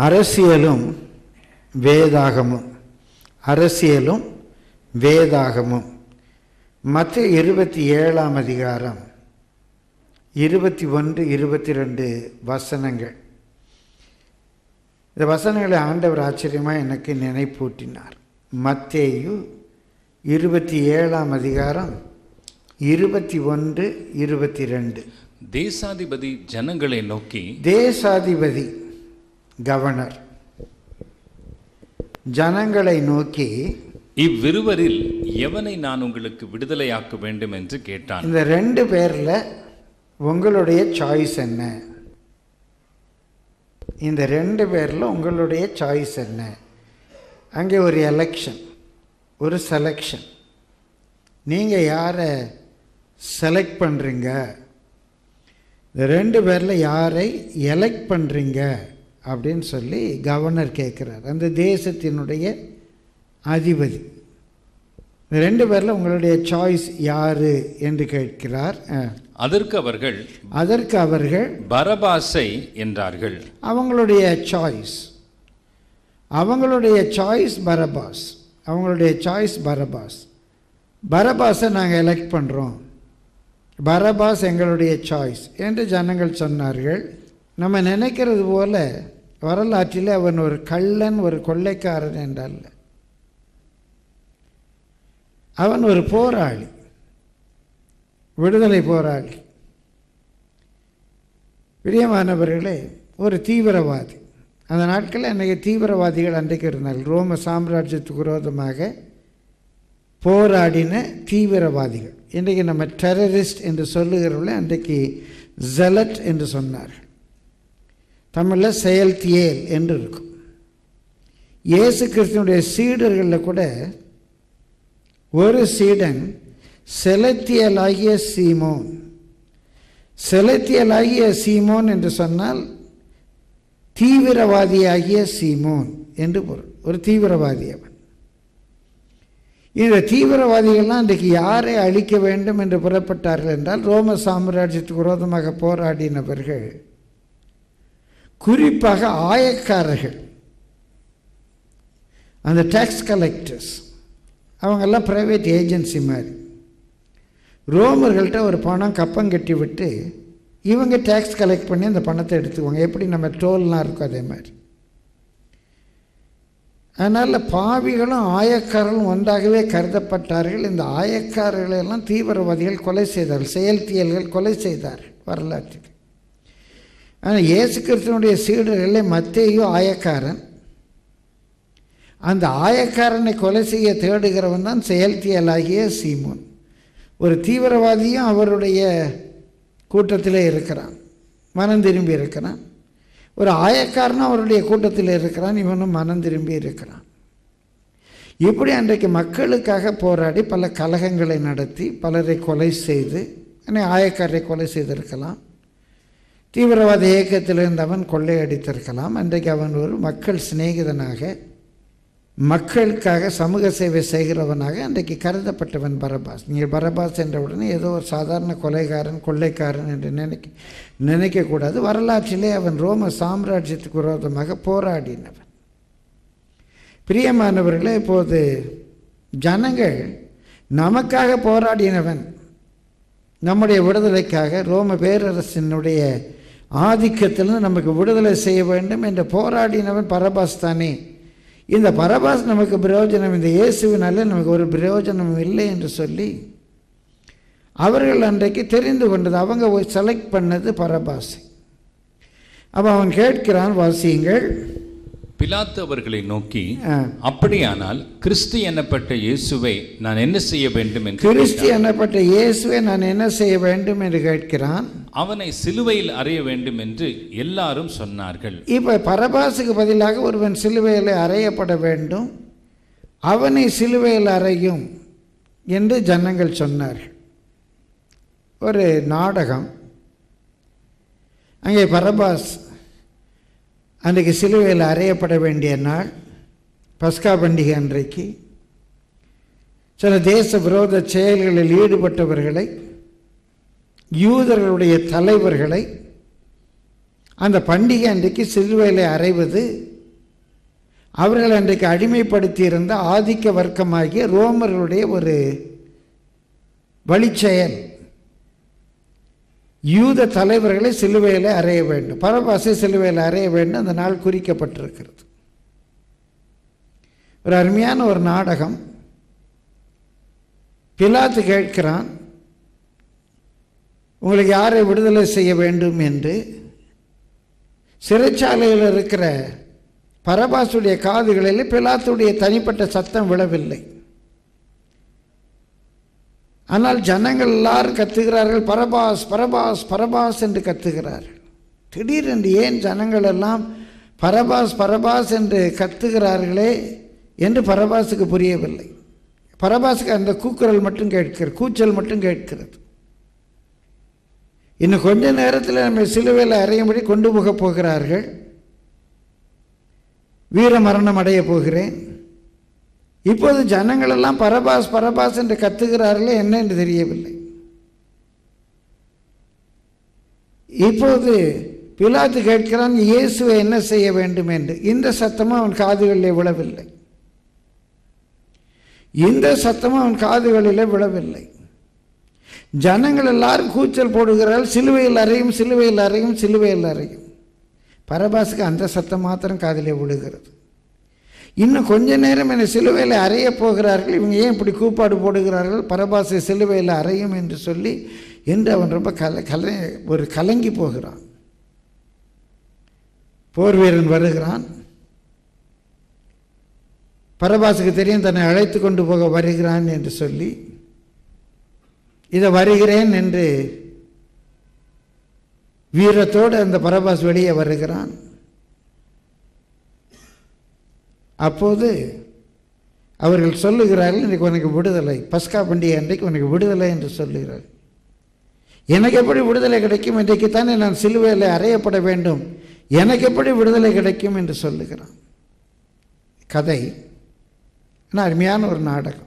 அரசியலும் வேதாகமும் அரசியலும் வேதாகமும் மற்ற இருபத்தி ஏழாம் அதிகாரம் இருபத்தி ஒன்று இருபத்தி ரெண்டு வசனங்கள் இந்த வசனங்களை ஆண்டவர் ஆச்சரியமாக எனக்கு நினைப்பூட்டினார் மத்தேயு இருபத்தி ஏழாம் அதிகாரம் இருபத்தி ஒன்று இருபத்தி ரெண்டு தேசாதிபதி ஜனங்களை நோக்கி தேசாதிபதி கவர்னர் ஜனங்களை நோக்கி இவ்விருவரில் எவனை நான் உங்களுக்கு விடுதலையாக்க வேண்டும் என்று கேட்டான் இந்த ரெண்டு பேரில் உங்களுடைய சாய்ஸ் என்ன இந்த ரெண்டு பேரில் உங்களுடைய சாய்ஸ் என்ன அங்கே ஒரு எலெக்ஷன் ஒரு செலெக்ஷன் நீங்கள் யாரை செலக்ட் பண்ணுறீங்க இந்த ரெண்டு பேரில் யாரை எலெக்ட் பண்ணுறீங்க அப்படின்னு சொல்லி கவர்னர் கேட்குறார் அந்த தேசத்தினுடைய அதிபதி இந்த ரெண்டு பேரில் உங்களுடைய சாய்ஸ் யாரு என்று கேட்கிறார் அஹ். அதற்கு அவர்கள் அதற்கு அவர்கள் பரபாசை என்றார்கள் அவங்களுடைய சாய்ஸ் அவங்களுடைய சாய்ஸ் பரபாஸ் அவங்களுடைய சாய்ஸ் பரபாஸ் பரபாஸை நாங்கள் எலெக்ட் பண்ணுறோம் பரபாஸ் எங்களுடைய சாய்ஸ் என்று ஜனங்கள் சொன்னார்கள் நம்ம நினைக்கிறது போல வரலாற்றில் அவன் ஒரு கள்ளன் ஒரு கொள்ளைக்காரன் என்றல்ல அவன் ஒரு போராளி விடுதலை போராளி பிரியமானவர்களே ஒரு தீவிரவாதி அந்த நாட்களில் அன்றைக்கி தீவிரவாதிகள் அன்றைக்கு இருந்தார்கள் ரோம சாம்ராஜ்யத்துக்கு விரோதமாக போராடின தீவிரவாதிகள் இன்றைக்கு நம்ம டெரரிஸ்ட் என்று சொல்லுகிறவர்களே அன்றைக்கு ஜெலட் என்று சொன்னார்கள் தமிழில் செயல்தியேல் என்று இருக்கும் இயேசு கிறிஸ்துவனுடைய சீடர்களில் கூட ஒரு சீடன் செலத்தியலாகிய சீமோன் செலத்தியலாகிய சீமோன் என்று சொன்னால் தீவிரவாதியாகிய சீமோன் என்று பொருள் ஒரு தீவிரவாதி அவன் இந்த தீவிரவாதிகள்லாம் இன்றைக்கு யாரை அழிக்க வேண்டும் என்று புறப்பட்டார்கள் என்றால் ரோம சாம்ராஜ்யத்துக்கு விரோதமாக போராடினவர்கள் குறிப்பாக ஆயக்காரர்கள் அந்த டேக்ஸ் கலெக்டர்ஸ் அவங்கெல்லாம் ப்ரைவேட் ஏஜென்சி மாதிரி ரோமர்கள்ட்ட ஒரு பணம் கப்பம் கட்டி விட்டு இவங்க டேக்ஸ் கலெக்ட் பண்ணி அந்த பணத்தை எடுத்துக்குவாங்க எப்படி நம்ம டோல்லாம் இருக்கும் அதே மாதிரி அதனால் பாவிகளும் ஆயக்காரர்களும் ஒன்றாகவே கருதப்பட்டார்கள் இந்த ஆயக்காரர்களை எல்லாம் தீவிரவாதிகள் கொலை செய்தார்கள் செயல்தியல்கள் கொலை செய்தார்கள் வரலாற்றில் ஆனால் இயேசு கிறிஸ்தனுடைய சீடர்களே மத்தேயும் ஆயக்காரன் அந்த ஆயக்காரனை கொலை செய்ய தேடுகிறவன் தான் செயல்தியலாகிய சீமோன் ஒரு தீவிரவாதியும் அவருடைய கூட்டத்திலே இருக்கிறான் மனம் திரும்பி இருக்கிறான் ஒரு ஆயக்காரனும் அவருடைய கூட்டத்தில் இருக்கிறான் இவனும் மனம் திரும்பி இருக்கிறான் இப்படி அன்றைக்கு மக்களுக்காக போராடி பல கலகங்களை நடத்தி பலரை கொலை செய்து அன்னை ஆயக்காரரை கொலை செய்திருக்கலாம் தீவிரவாத இயக்கத்தில் இருந்தவன் கொள்ளையடித்திருக்கலாம் அன்றைக்கு அவன் ஒரு மக்கள் சிநேகிதனாக மக்களுக்காக சமூக சேவை செய்கிறவனாக அன்றைக்கு கருதப்பட்டவன் பரபாஸ் நீங்கள் பரபாஸ் என்ற உடனே ஏதோ ஒரு சாதாரண கொலைகாரன் கொள்ளைக்காரன் என்று நினைக்க நினைக்கக்கூடாது வரலாற்றிலே அவன் ரோம சாம்ராஜ்யத்துக்கு விரோதமாக போராடினவன் பிரியமானவர்களே இப்போது ஜனங்கள் நமக்காக போராடினவன் நம்முடைய விடுதலைக்காக ரோம பேரரசினுடைய ஆதிக்கத்திலிருந்து நமக்கு விடுதலை செய்ய வேண்டும் என்று போராடினவன் பரபாஸ் தானே இந்த பரபாஸ் நமக்கு பிரயோஜனம் இந்த இயேசுவினால நமக்கு ஒரு பிரயோஜனம் இல்லை என்று சொல்லி அவர்கள் அன்றைக்கு தெரிந்து கொண்டது அவங்க செலக்ட் பண்ணது பரபாசை அப்போ அவன் கேட்கிறான் வாசியுங்கள் பிலாத்து அவர்களை நோக்கி ஆ, அப்படியானால் கிறிஸ்து எனப்பட்ட இயேசுவை நான் என்ன செய்ய வேண்டும் என்று கிறிஸ்து எனப்பட்ட இயேசுவை நான் என்ன செய்ய வேண்டும் என்று கேட்கிறான் அவனை சிலுவையில் அறைய வேண்டும் என்று எல்லாரும் சொன்னார்கள் இப்போ பரபாசுக்கு பதிலாக ஒருவன் சிலுவையில் அறையப்பட வேண்டும் அவனை சிலுவையில் அறையும் என்று ஜனங்கள் சொன்னார்கள் ஒரு நாடகம் அங்கே பரபாஸ் அன்றைக்கு சிலுவையில் அறையப்பட வேண்டிய நாள் பஸ்கா பண்டிகை அன்றைக்கு சில தேச விரோத செயல்களில் ஈடுபட்டவர்களை யூதர்களுடைய தலைவர்களை அந்த பண்டிகை அன்றைக்கு சிலுவையில் அறைவது அவர்கள் அன்றைக்கு அடிமைப்படுத்தியிருந்த ஆதிக்க வர்க்கமாகிய ரோமர்களுடைய ஒரு வழிச்செயல் யூத தலைவர்களை சிலுவையில் அறைய வேண்டும் பரபாசை சிலுவையில் அறைய வேண்டும் அந்த நாள் குறிக்கப்பட்டிருக்கிறது ஒரு அருமையான ஒரு நாடகம் பிலாத்து கேட்கிறான் உங்களுக்கு யாரை விடுதலை செய்ய வேண்டும் என்று சிறைச்சாலையில் இருக்கிற பரபாசுடைய காதுகளில் பிலாத்துடைய தனிப்பட்ட சத்தம் விழவில்லை ஆனால் ஜனங்கள் எல்லாரும் கத்துகிறார்கள் பரபாஸ் பரபாஸ் பரபாஸ் என்று கத்துகிறார்கள் திடீரென்று ஏன் ஜனங்கள் எல்லாம் பரபாஸ் பரபாஸ் என்று கத்துகிறார்களே என்று பரபாஸுக்கு புரியவில்லை பரபாஸுக்கு அந்த கூக்குரல் மட்டும் கேட்கிறது கூச்சல் மட்டும் கேட்கிறது இன்னும் கொஞ்ச நேரத்தில் நம்ம சிலுவையில் அறையும்படி கொண்டு போக போகிறார்கள் வீர மரணம் அடைய போகிறேன் இப்போது ஜனங்கள் எல்லாம் பரபாஸ் பரபாஸ் என்று கத்துகிறார்களே என்ன என்று தெரியவில்லை இப்போது பிலாத்து கேட்கிறான் இயேசுவை என்ன செய்ய வேண்டும் என்று இந்த சத்தமும் அவன் காதுகளிலே விழவில்லை இந்த சத்தமும் அவன் காதுகளிலே விழவில்லை ஜனங்கள் எல்லாரும் கூச்சல் போடுகிறார்கள் சிலுவையில் அறையும் சிலுவையில் அறையும் சிலுவையில் அறையும் பரபாசுக்கு அந்த சத்தம் மாத்திரம் காதிலே விழுகிறது இன்னும் கொஞ்ச நேரம் என்னை சிலுவையில் அறைய போகிறார்கள் இவங்க ஏன் இப்படி கூப்பாடு போடுகிறார்கள் பரபாசை சிலுவையில் அறையும் என்று சொல்லி என்று அவன் ரொம்ப கல கல ஒரு கலங்கி போகிறான் போர் வீரன் வருகிறான் பரபாசுக்கு தெரியும் தன்னை அழைத்து கொண்டு போக வருகிறான் என்று சொல்லி இதை வருகிறேன் என்று வீரத்தோடு அந்த பரபாஸ் வெளியே வருகிறான் அப்போது அவர்கள் சொல்லுகிறார்கள் இன்றைக்கு உனக்கு விடுதலை பஸ்கா பண்டிகை அன்றைக்கு உனக்கு விடுதலை என்று சொல்லுகிறார்கள் எனக்கு எப்படி விடுதலை கிடைக்கும் இன்றைக்கு தானே நான் சிலுவையில் அறையப்பட வேண்டும் எனக்கு எப்படி விடுதலை கிடைக்கும் என்று சொல்லுகிறான் கதை ஆனால் அருமையான ஒரு நாடகம்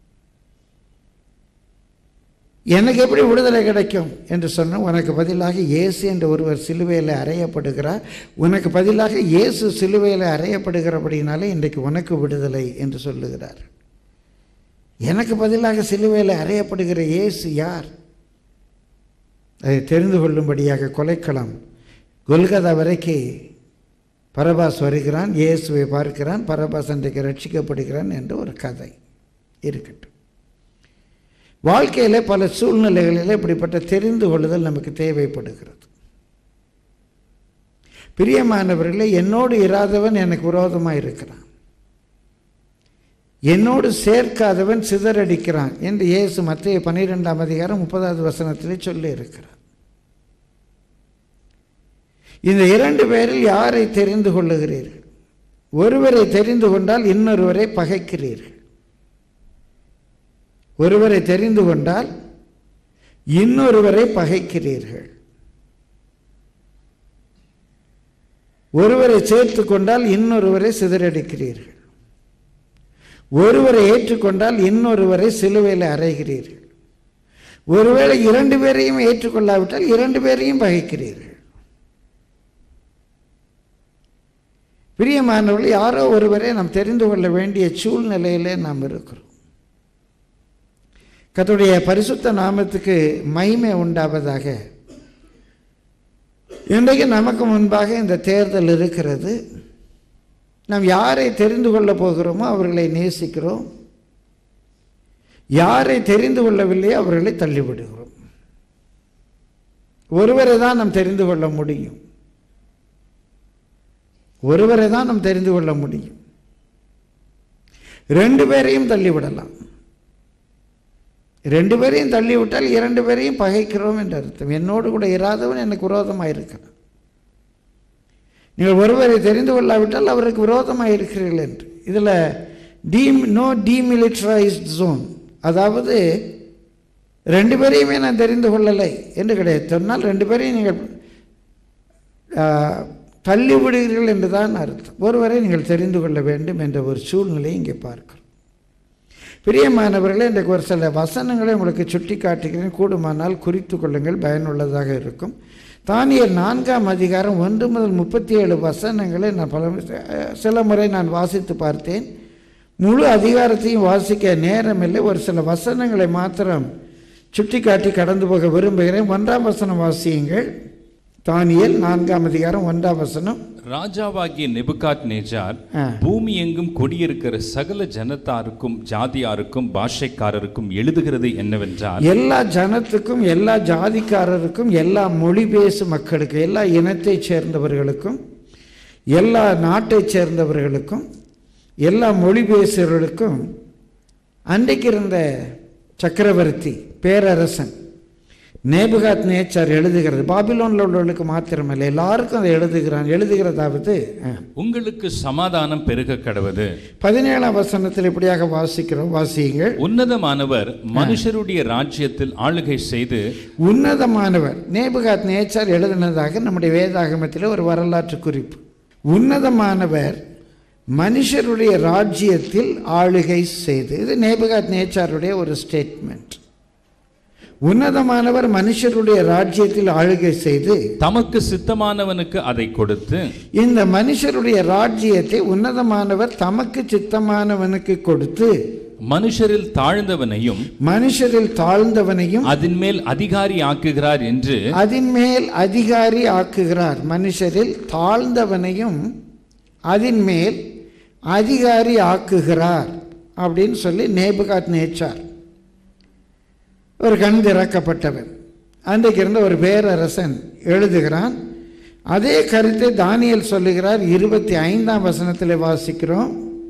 எனக்கு எப்படி விடுதலை கிடைக்கும் என்று சொன்ன உனக்கு பதிலாக இயேசு என்ற ஒருவர் சிலுவையில் அறையப்படுகிறார் உனக்கு பதிலாக இயேசு சிலுவையில் அறையப்படுகிறபடினாலே இன்றைக்கு உனக்கு விடுதலை என்று சொல்லுகிறார் எனக்கு பதிலாக சிலுவையில் அறையப்படுகிற இயேசு யார் அதை தெரிந்து கொள்ளும்படியாக கொலைக்களம் கொல்கதா வரைக்கு பரபாஸ் வருகிறான் இயேசுவை பார்க்கிறான் பரபாஸ் அன்றைக்கு ரட்சிக்கப்படுகிறான் என்று ஒரு கதை இருக்கட்டும் வாழ்க்கையில் பல சூழ்நிலைகளில் இப்படிப்பட்ட தெரிந்து கொள்ளுதல் நமக்கு தேவைப்படுகிறது பிரியமானவர்களே என்னோடு இராதவன் எனக்கு விரோதமாக இருக்கிறான் என்னோடு சேர்க்காதவன் சிதறடிக்கிறான் என்று இயேசு மத்திய பன்னிரெண்டாம் அதிகாரம் முப்பதாவது வசனத்திலே சொல்லி இருக்கிறார் இந்த இரண்டு பேரில் யாரை தெரிந்து கொள்ளுகிறீர்கள் ஒருவரை தெரிந்து கொண்டால் இன்னொருவரை பகைக்கிறீர்கள் ஒருவரை தெரிந்து கொண்டால் இன்னொருவரை பகைக்கிறீர்கள் ஒருவரை சேர்த்து கொண்டால் இன்னொருவரை சிதறடிக்கிறீர்கள் ஒருவரை ஏற்றுக்கொண்டால் இன்னொருவரை சிலுவையில் அறைகிறீர்கள் ஒருவேளை இரண்டு பேரையும் ஏற்றுக்கொள்ளாவிட்டால் இரண்டு பேரையும் பகைக்கிறீர்கள் பிரியமானவர்கள் யாரோ ஒருவரை நாம் தெரிந்து கொள்ள வேண்டிய சூழ்நிலையிலே நாம் இருக்கிறோம் கத்துடைய பரிசுத்த நாமத்துக்கு மகிமை உண்டாவதாக இன்றைக்கு நமக்கு முன்பாக இந்த தேர்தல் இருக்கிறது நாம் யாரை தெரிந்து கொள்ளப் போகிறோமோ அவர்களை நேசிக்கிறோம் யாரை தெரிந்து கொள்ளவில்லையோ அவர்களை தள்ளிவிடுகிறோம் ஒருவரை தான் நாம் தெரிந்து கொள்ள முடியும் ஒருவரை தான் நாம் தெரிந்து கொள்ள முடியும் ரெண்டு பேரையும் தள்ளிவிடலாம் ரெண்டு பேரையும் தள்ளிவிட்டால் இரண்டு பேரையும் பகைக்கிறோம் என்று அர்த்தம் என்னோடு கூட இராதவன் எனக்கு விரோதமாக இருக்கிறான் நீங்கள் ஒருவரை தெரிந்து கொள்ளாவிட்டால் அவருக்கு விரோதமாக இருக்கிறீர்கள் என்று இதில் டீம் நோ டீமிலிட்டரைஸ்ட் ஜோன் அதாவது ரெண்டு பேரையுமே நான் தெரிந்து கொள்ளலை என்று கிடையாது சொன்னால் ரெண்டு பேரையும் நீங்கள் தள்ளி விடுகிறீர்கள் என்று தான் அர்த்தம் ஒருவரை நீங்கள் தெரிந்து கொள்ள வேண்டும் என்ற ஒரு சூழ்நிலையை இங்கே பார்க்கிறோம் பிரியமானவர்களே இன்றைக்கு ஒரு சில வசனங்களை உங்களுக்கு சுட்டி காட்டுகிறேன் கூடுமானால் குறித்து கொள்ளுங்கள் பயனுள்ளதாக இருக்கும் தானியல் நான்காம் அதிகாரம் ஒன்று முதல் முப்பத்தி ஏழு வசனங்களை நான் பல சில முறை நான் வாசித்து பார்த்தேன் முழு அதிகாரத்தையும் வாசிக்க நேரமில்லை ஒரு சில வசனங்களை மாத்திரம் சுட்டிக்காட்டி கடந்து போக விரும்புகிறேன் ஒன்றாம் வசனம் வாசியுங்கள் தானியல் நான்காம் அதிகாரம் ஒன்றாம் வசனம் ராஜாவாகிய நெபுகாத் நேஜார் ஆ. பூமி எங்கும் குடியிருக்கிற சகல ஜனத்தாருக்கும் ஜாதியாருக்கும் பாஷைக்காரருக்கும் எழுதுகிறது என்னவென்றால் எல்லா ஜனத்துக்கும் எல்லா ஜாதிக்காரருக்கும் எல்லா மொழி பேசும் மக்களுக்கு எல்லா இனத்தைச் சேர்ந்தவர்களுக்கும் எல்லா நாட்டைச் சேர்ந்தவர்களுக்கும் எல்லா மொழி பேசுகிறவர்களுக்கும் அன்றைக்கு இருந்த சக்கரவர்த்தி பேரரசன் நேபுகாத் நேச்சார் எழுதுகிறது பாபிலோனில் உள்ளவர்களுக்கு மாத்திரமல்ல எல்லாருக்கும் அதை எழுதுகிறான் எழுதுகிறதாவது ஆ. உங்களுக்கு சமாதானம் பெருக கடவது பதினேழாம் வசனத்தில் இப்படியாக வாசிக்கிறோம் வாசியுங்கள் உன்னதமானவர் மனுஷருடைய ராஜ்யத்தில் ஆளுகை செய்து உன்னதமானவர் நேபுகாத் நேச்சார் எழுதினதாக நம்முடைய வேதாகமத்தில் ஒரு வரலாற்று குறிப்பு உன்னதமானவர் மனுஷருடைய ராஜ்யத்தில் ஆளுகை செய்து இது நேபுகாத் நேச்சாருடைய ஒரு ஸ்டேட்மெண்ட் உன்னதமானவர் மனுஷருடைய ராஜ்யத்தில் ஆளுகை செய்து தமக்கு சித்தமானவனுக்கு அதை கொடுத்து இந்த மனுஷருடைய ராஜ்யத்தை உன்னதமானவர் தமக்கு சித்தமானவனுக்கு கொடுத்து மனுஷரில் தாழ்ந்தவனையும் மனுஷரில் தாழ்ந்தவனையும் அதன் மேல் அதிகாரி ஆக்குகிறார் என்று அதின் மேல் அதிகாரி ஆக்குகிறார் மனுஷரில் தாழ்ந்தவனையும் அதின் மேல் அதிகாரி ஆக்குகிறார் அப்படின்னு சொல்லி நேபுகாத் நேச்சார் ஒரு கண் திறக்கப்பட்டவன் அன்றைக்கு இருந்த ஒரு பேரரசன் எழுதுகிறான் அதே கருத்தை தானியேல் சொல்லுகிறார் இருபத்தி ஐந்தாம் வசனத்தில் வாசிக்கிறோம்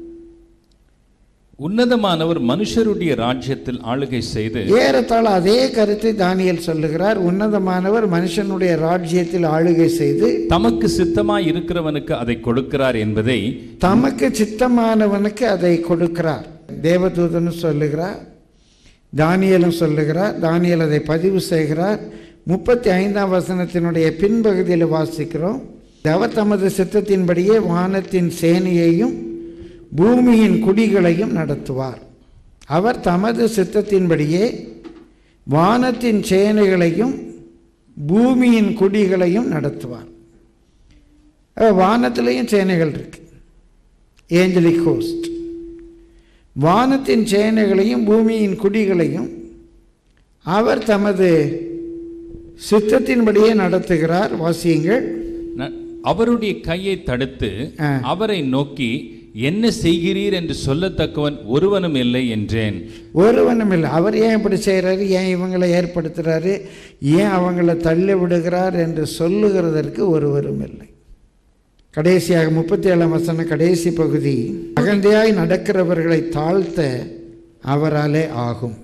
உன்னதமானவர் மனுஷருடைய ராஜ்யத்தில் ஆளுகை செய்து ஏறத்தாழ அதே கருத்தை தானியேல் சொல்லுகிறார் உன்னதமானவர் மனுஷனுடைய ராஜ்யத்தில் ஆளுகை செய்து தமக்கு சித்தமாய் இருக்கிறவனுக்கு அதை கொடுக்கிறார் என்பதை தமக்கு சித்தமானவனுக்கு அதை கொடுக்கிறார் தேவதூதனும் சொல்லுகிறார் தானியலும் சொல்லுகிறார் தானியல் அதை பதிவு செய்கிறார் முப்பத்தி ஐந்தாம் வசனத்தினுடைய பின்பகுதியில் வாசிக்கிறோம் அவர் தமது சித்தத்தின்படியே வானத்தின் சேனையையும் பூமியின் குடிகளையும் நடத்துவார் அவர் தமது சித்தத்தின்படியே வானத்தின் சேனைகளையும் பூமியின் குடிகளையும் நடத்துவார் அப்ப வானத்திலையும் சேனைகள் இருக்கு ஏஞ்சலிக் ஹோஸ்ட் வானத்தின் சேனைகளையும் பூமியின் குடிகளையும் அவர் தமது சித்தத்தின்படியே நடத்துகிறார் வாசியுங்கள் ந- அவருடைய கையை தடுத்து ஆ. அவரை நோக்கி என்ன செய்கிறீர் என்று சொல்லத்தக்கவன் ஒருவனும் இல்லை என்றேன் ஒருவனும் இல்லை அவர் ஏன் இப்படி செய்கிறாரு ஏன் இவங்களை ஏற்படுத்துகிறாரு ஏன் அவங்கள தள்ளி விடுகிறார் என்று சொல்லுகிறதற்கு ஒருவரும் இல்லை கடைசியாக முப்பத்தி ஏழாம் வசனம் கடைசி பகுதி அகந்தையாய் நடக்கிறவர்களை தாழ்த்த அவராலே ஆகும்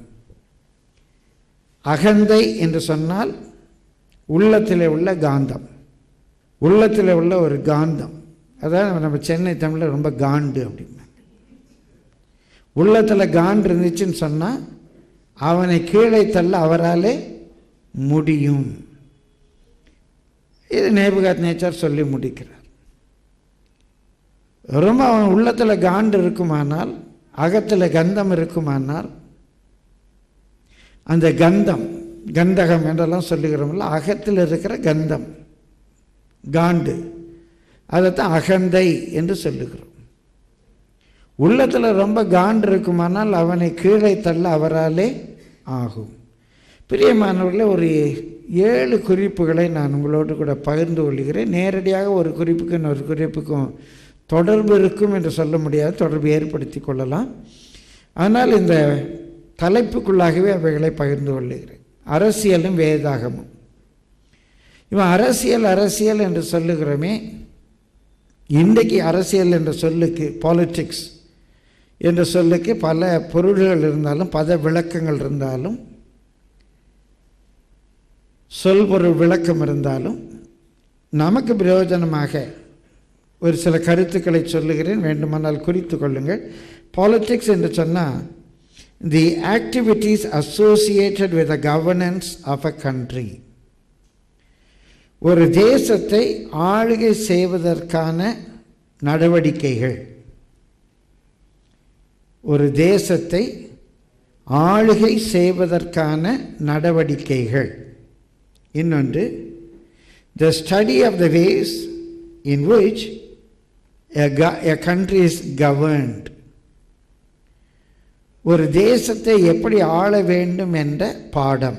அகந்தை என்று சொன்னால் உள்ளத்திலே உள்ள காந்தம் உள்ளத்தில் உள்ள ஒரு காந்தம் அதாவது நம்ம சென்னை தமிழில் ரொம்ப காண்டு அப்படிம்பாங்க உள்ளத்தில் காண்டு இருந்துச்சுன்னு சொன்னால் அவனை கீழே தள்ள அவராலே முடியும் இது நேபுகாத் நேச்சர் சொல்லி முடிக்கிறார் ரொம்ப அவன் உள்ளத்தில் காண்டு இருக்குமானால் அகத்தில் கந்தம் இருக்குமானால் அந்த கந்தம் கந்தகம் என்றெல்லாம் சொல்லுகிறோம்ல அகத்தில் இருக்கிற கந்தம் காண்டு அதைத்தான் அகந்தை என்று சொல்லுகிறோம் உள்ளத்தில் ரொம்ப காண்டு இருக்குமானால் அவனை கீழே தள்ள அவராலே ஆகும் பிரியமானவர்களே ஒரு ஏழு குறிப்புகளை நான் உங்களோடு கூட பகிர்ந்து கொள்கிறேன் நேரடியாக ஒரு குறிப்புக்கும் இன்னொரு குறிப்புக்கும் தொடர்பு இருக்கும் என்று சொல்ல முடியாது தொடர்பு ஏற்படுத்தி கொள்ளலாம் ஆனால் இந்த தலைப்புக்குள்ளாகவே அவைகளை பகிர்ந்து கொள்ளுகிறேன் அரசியலும் வேதாகமும் இவன் அரசியல் அரசியல் என்று சொல்லுகிறோமே இன்றைக்கு அரசியல் என்ற சொல்லுக்கு பாலிட்டிக்ஸ் என்ற சொல்லுக்கு பல பொருள்கள் இருந்தாலும் பத விளக்கங்கள் இருந்தாலும் சொல் பொருள் விளக்கம் இருந்தாலும் நமக்கு பிரயோஜனமாக ஒரு சில கருத்துக்களை சொல்லுகிறேன் வேண்டுமானால் குறித்து கொள்ளுங்கள் பாலிட்டிக்ஸ் என்று சொன்னால் the activities associated with the governance of a country ஒரு தேசத்தை ஆளுகை செய்வதற்கான நடவடிக்கைகள் ஒரு தேசத்தை ஆளுகை செய்வதற்கான நடவடிக்கைகள் இன்னொன்று the study of the ways in which a, go- a country is governed. ஒரு தேசத்தை எப்படி ஆள வேண்டும் என்ற பாடம்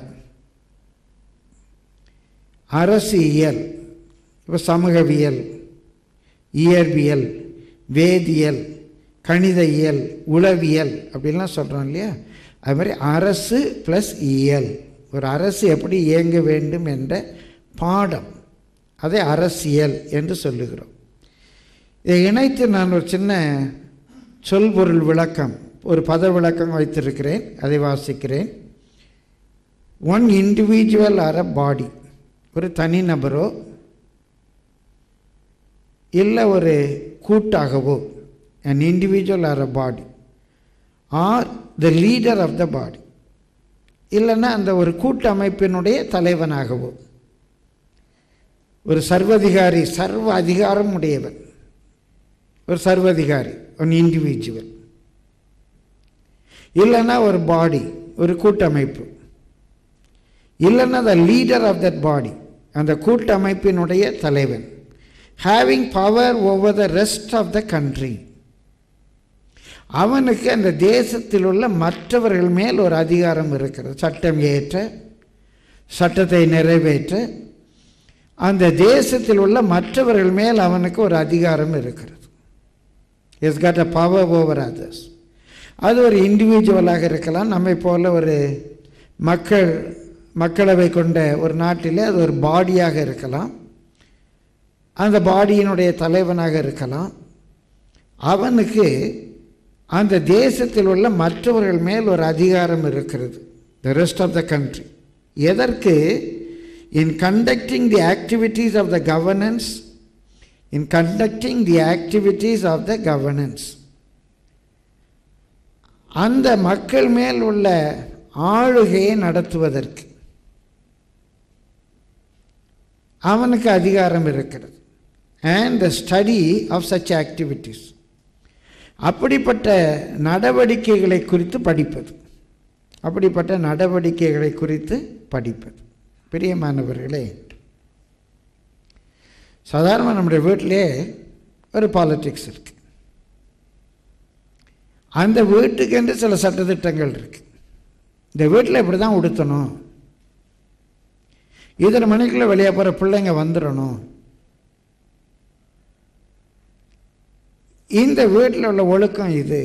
அரசியல் இப்போ சமூகவியல் இயற்பியல் வேதியியல் கணித இயல் உளவியல் அப்படின்லாம் சொல்கிறோம் இல்லையா அது மாதிரி அரசு ப்ளஸ் இயல் ஒரு அரசு எப்படி இயங்க வேண்டும் என்ற பாடம் அதை அரசியல் என்று சொல்லுகிறோம் இதை இணைத்து நான் ஒரு சின்ன சொல்பொருள் விளக்கம் ஒரு பத விளக்கம் வைத்திருக்கிறேன் அதை வாசிக்கிறேன் one individual or a body ஒரு தனிநபரோ இல்லை ஒரு கூட்டாகவோ an individual or a body or the leader of the body இல்லைன்னா அந்த ஒரு கூட்டமைப்பினுடைய தலைவனாகவோ ஒரு சர்வதிகாரி சர்வ அதிகாரம் உடையவன் ஒரு சர்வதிகாரி ஒன் இண்டிவிஜுவல் இல்லைன்னா ஒரு பாடி ஒரு கூட்டமைப்பு இல்லைன்னா the leader of that body அந்த கூட்டமைப்பினுடைய தலைவன் having power over the rest of the country அவனுக்கு அந்த தேசத்தில் உள்ள மற்றவர்கள் மேல் ஒரு அதிகாரம் இருக்கிறது சட்டம் ஏற்ற சட்டத்தை நிறைவேற்ற அந்த தேசத்தில் உள்ள மற்றவர்கள் மேல் அவனுக்கு ஒரு அதிகாரம் இருக்கிறது is got a power over others அது ஒரு இண்டிவிஜுவலாக இருக்கலாம் நம்மை போல ஒரு மக்கள் மக்களவை கொண்ட ஒரு நாட்டிலே அது ஒரு பாடியாக இருக்கலாம் அந்த பாடியினுடைய தலைவனாக இருக்கலாம் அவனுக்கு அந்த தேசத்தில் உள்ள மற்றவர்கள் மேல் ஒரு அதிகாரம் இருக்கிறது the rest of the country எதற்கு in conducting the activities of the governance in conducting the activities of the governance அந்த மக்கள் மேல் உள்ள ஆளுகையை நடத்துவதற்கு அவனுக்கு அதிகாரம் இருக்கிறது and the study of such activities அப்படிப்பட்ட நடவடிக்கைகளை குறித்து படிப்பது அப்படிப்பட்ட நடவடிக்கைகளை குறித்து படிப்பது பிரியமானவர்களே சாதாரணமாக நம்முடைய வீட்டிலே ஒரு பாலிட்டிக்ஸ் இருக்கு அந்த வீட்டுக்கென்று சில சட்டத்திட்டங்கள் இருக்கு இந்த வீட்டில் இப்படி தான் உடுத்தணும் இத்தனை மணிக்குள்ளே வெளியே போகிற பிள்ளைங்க வந்துடணும் இந்த வீட்டில் உள்ள ஒழுக்கம் இது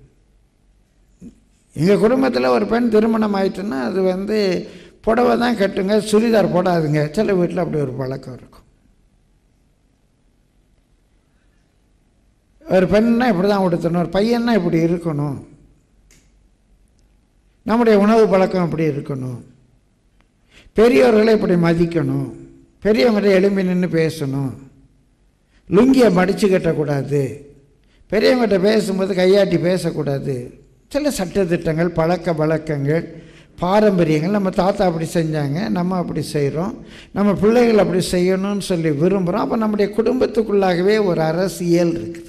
எங்கள் குடும்பத்தில் ஒரு பெண் திருமணம் ஆயிட்டுன்னா அது வந்து புடவை தான் கட்டுங்க சுடிதார் போடாதுங்க சில வீட்டில் அப்படி ஒரு பழக்கம் இருக்கும் ஒரு பெண்ணா இப்படி தான் உடுத்தணும் ஒரு பையன்னா இப்படி இருக்கணும் நம்முடைய உணவு பழக்கம் இப்படி இருக்கணும் பெரியவர்களை இப்படி மதிக்கணும் பெரியவங்கள்ட்ட எழும்பி நின்று பேசணும் லுங்கியை மடித்து கட்டக்கூடாது பெரியவங்ககிட்ட பேசும்போது கையாட்டி பேசக்கூடாது சில சட்டத்திட்டங்கள் பழக்க வழக்கங்கள் பாரம்பரியங்கள் நம்ம தாத்தா அப்படி செஞ்சாங்க நம்ம அப்படி செய்கிறோம் நம்ம பிள்ளைகள் அப்படி செய்யணும்னு சொல்லி விரும்புகிறோம் அப்போ நம்முடைய குடும்பத்துக்குள்ளாகவே ஒரு அரசியல் இருக்குது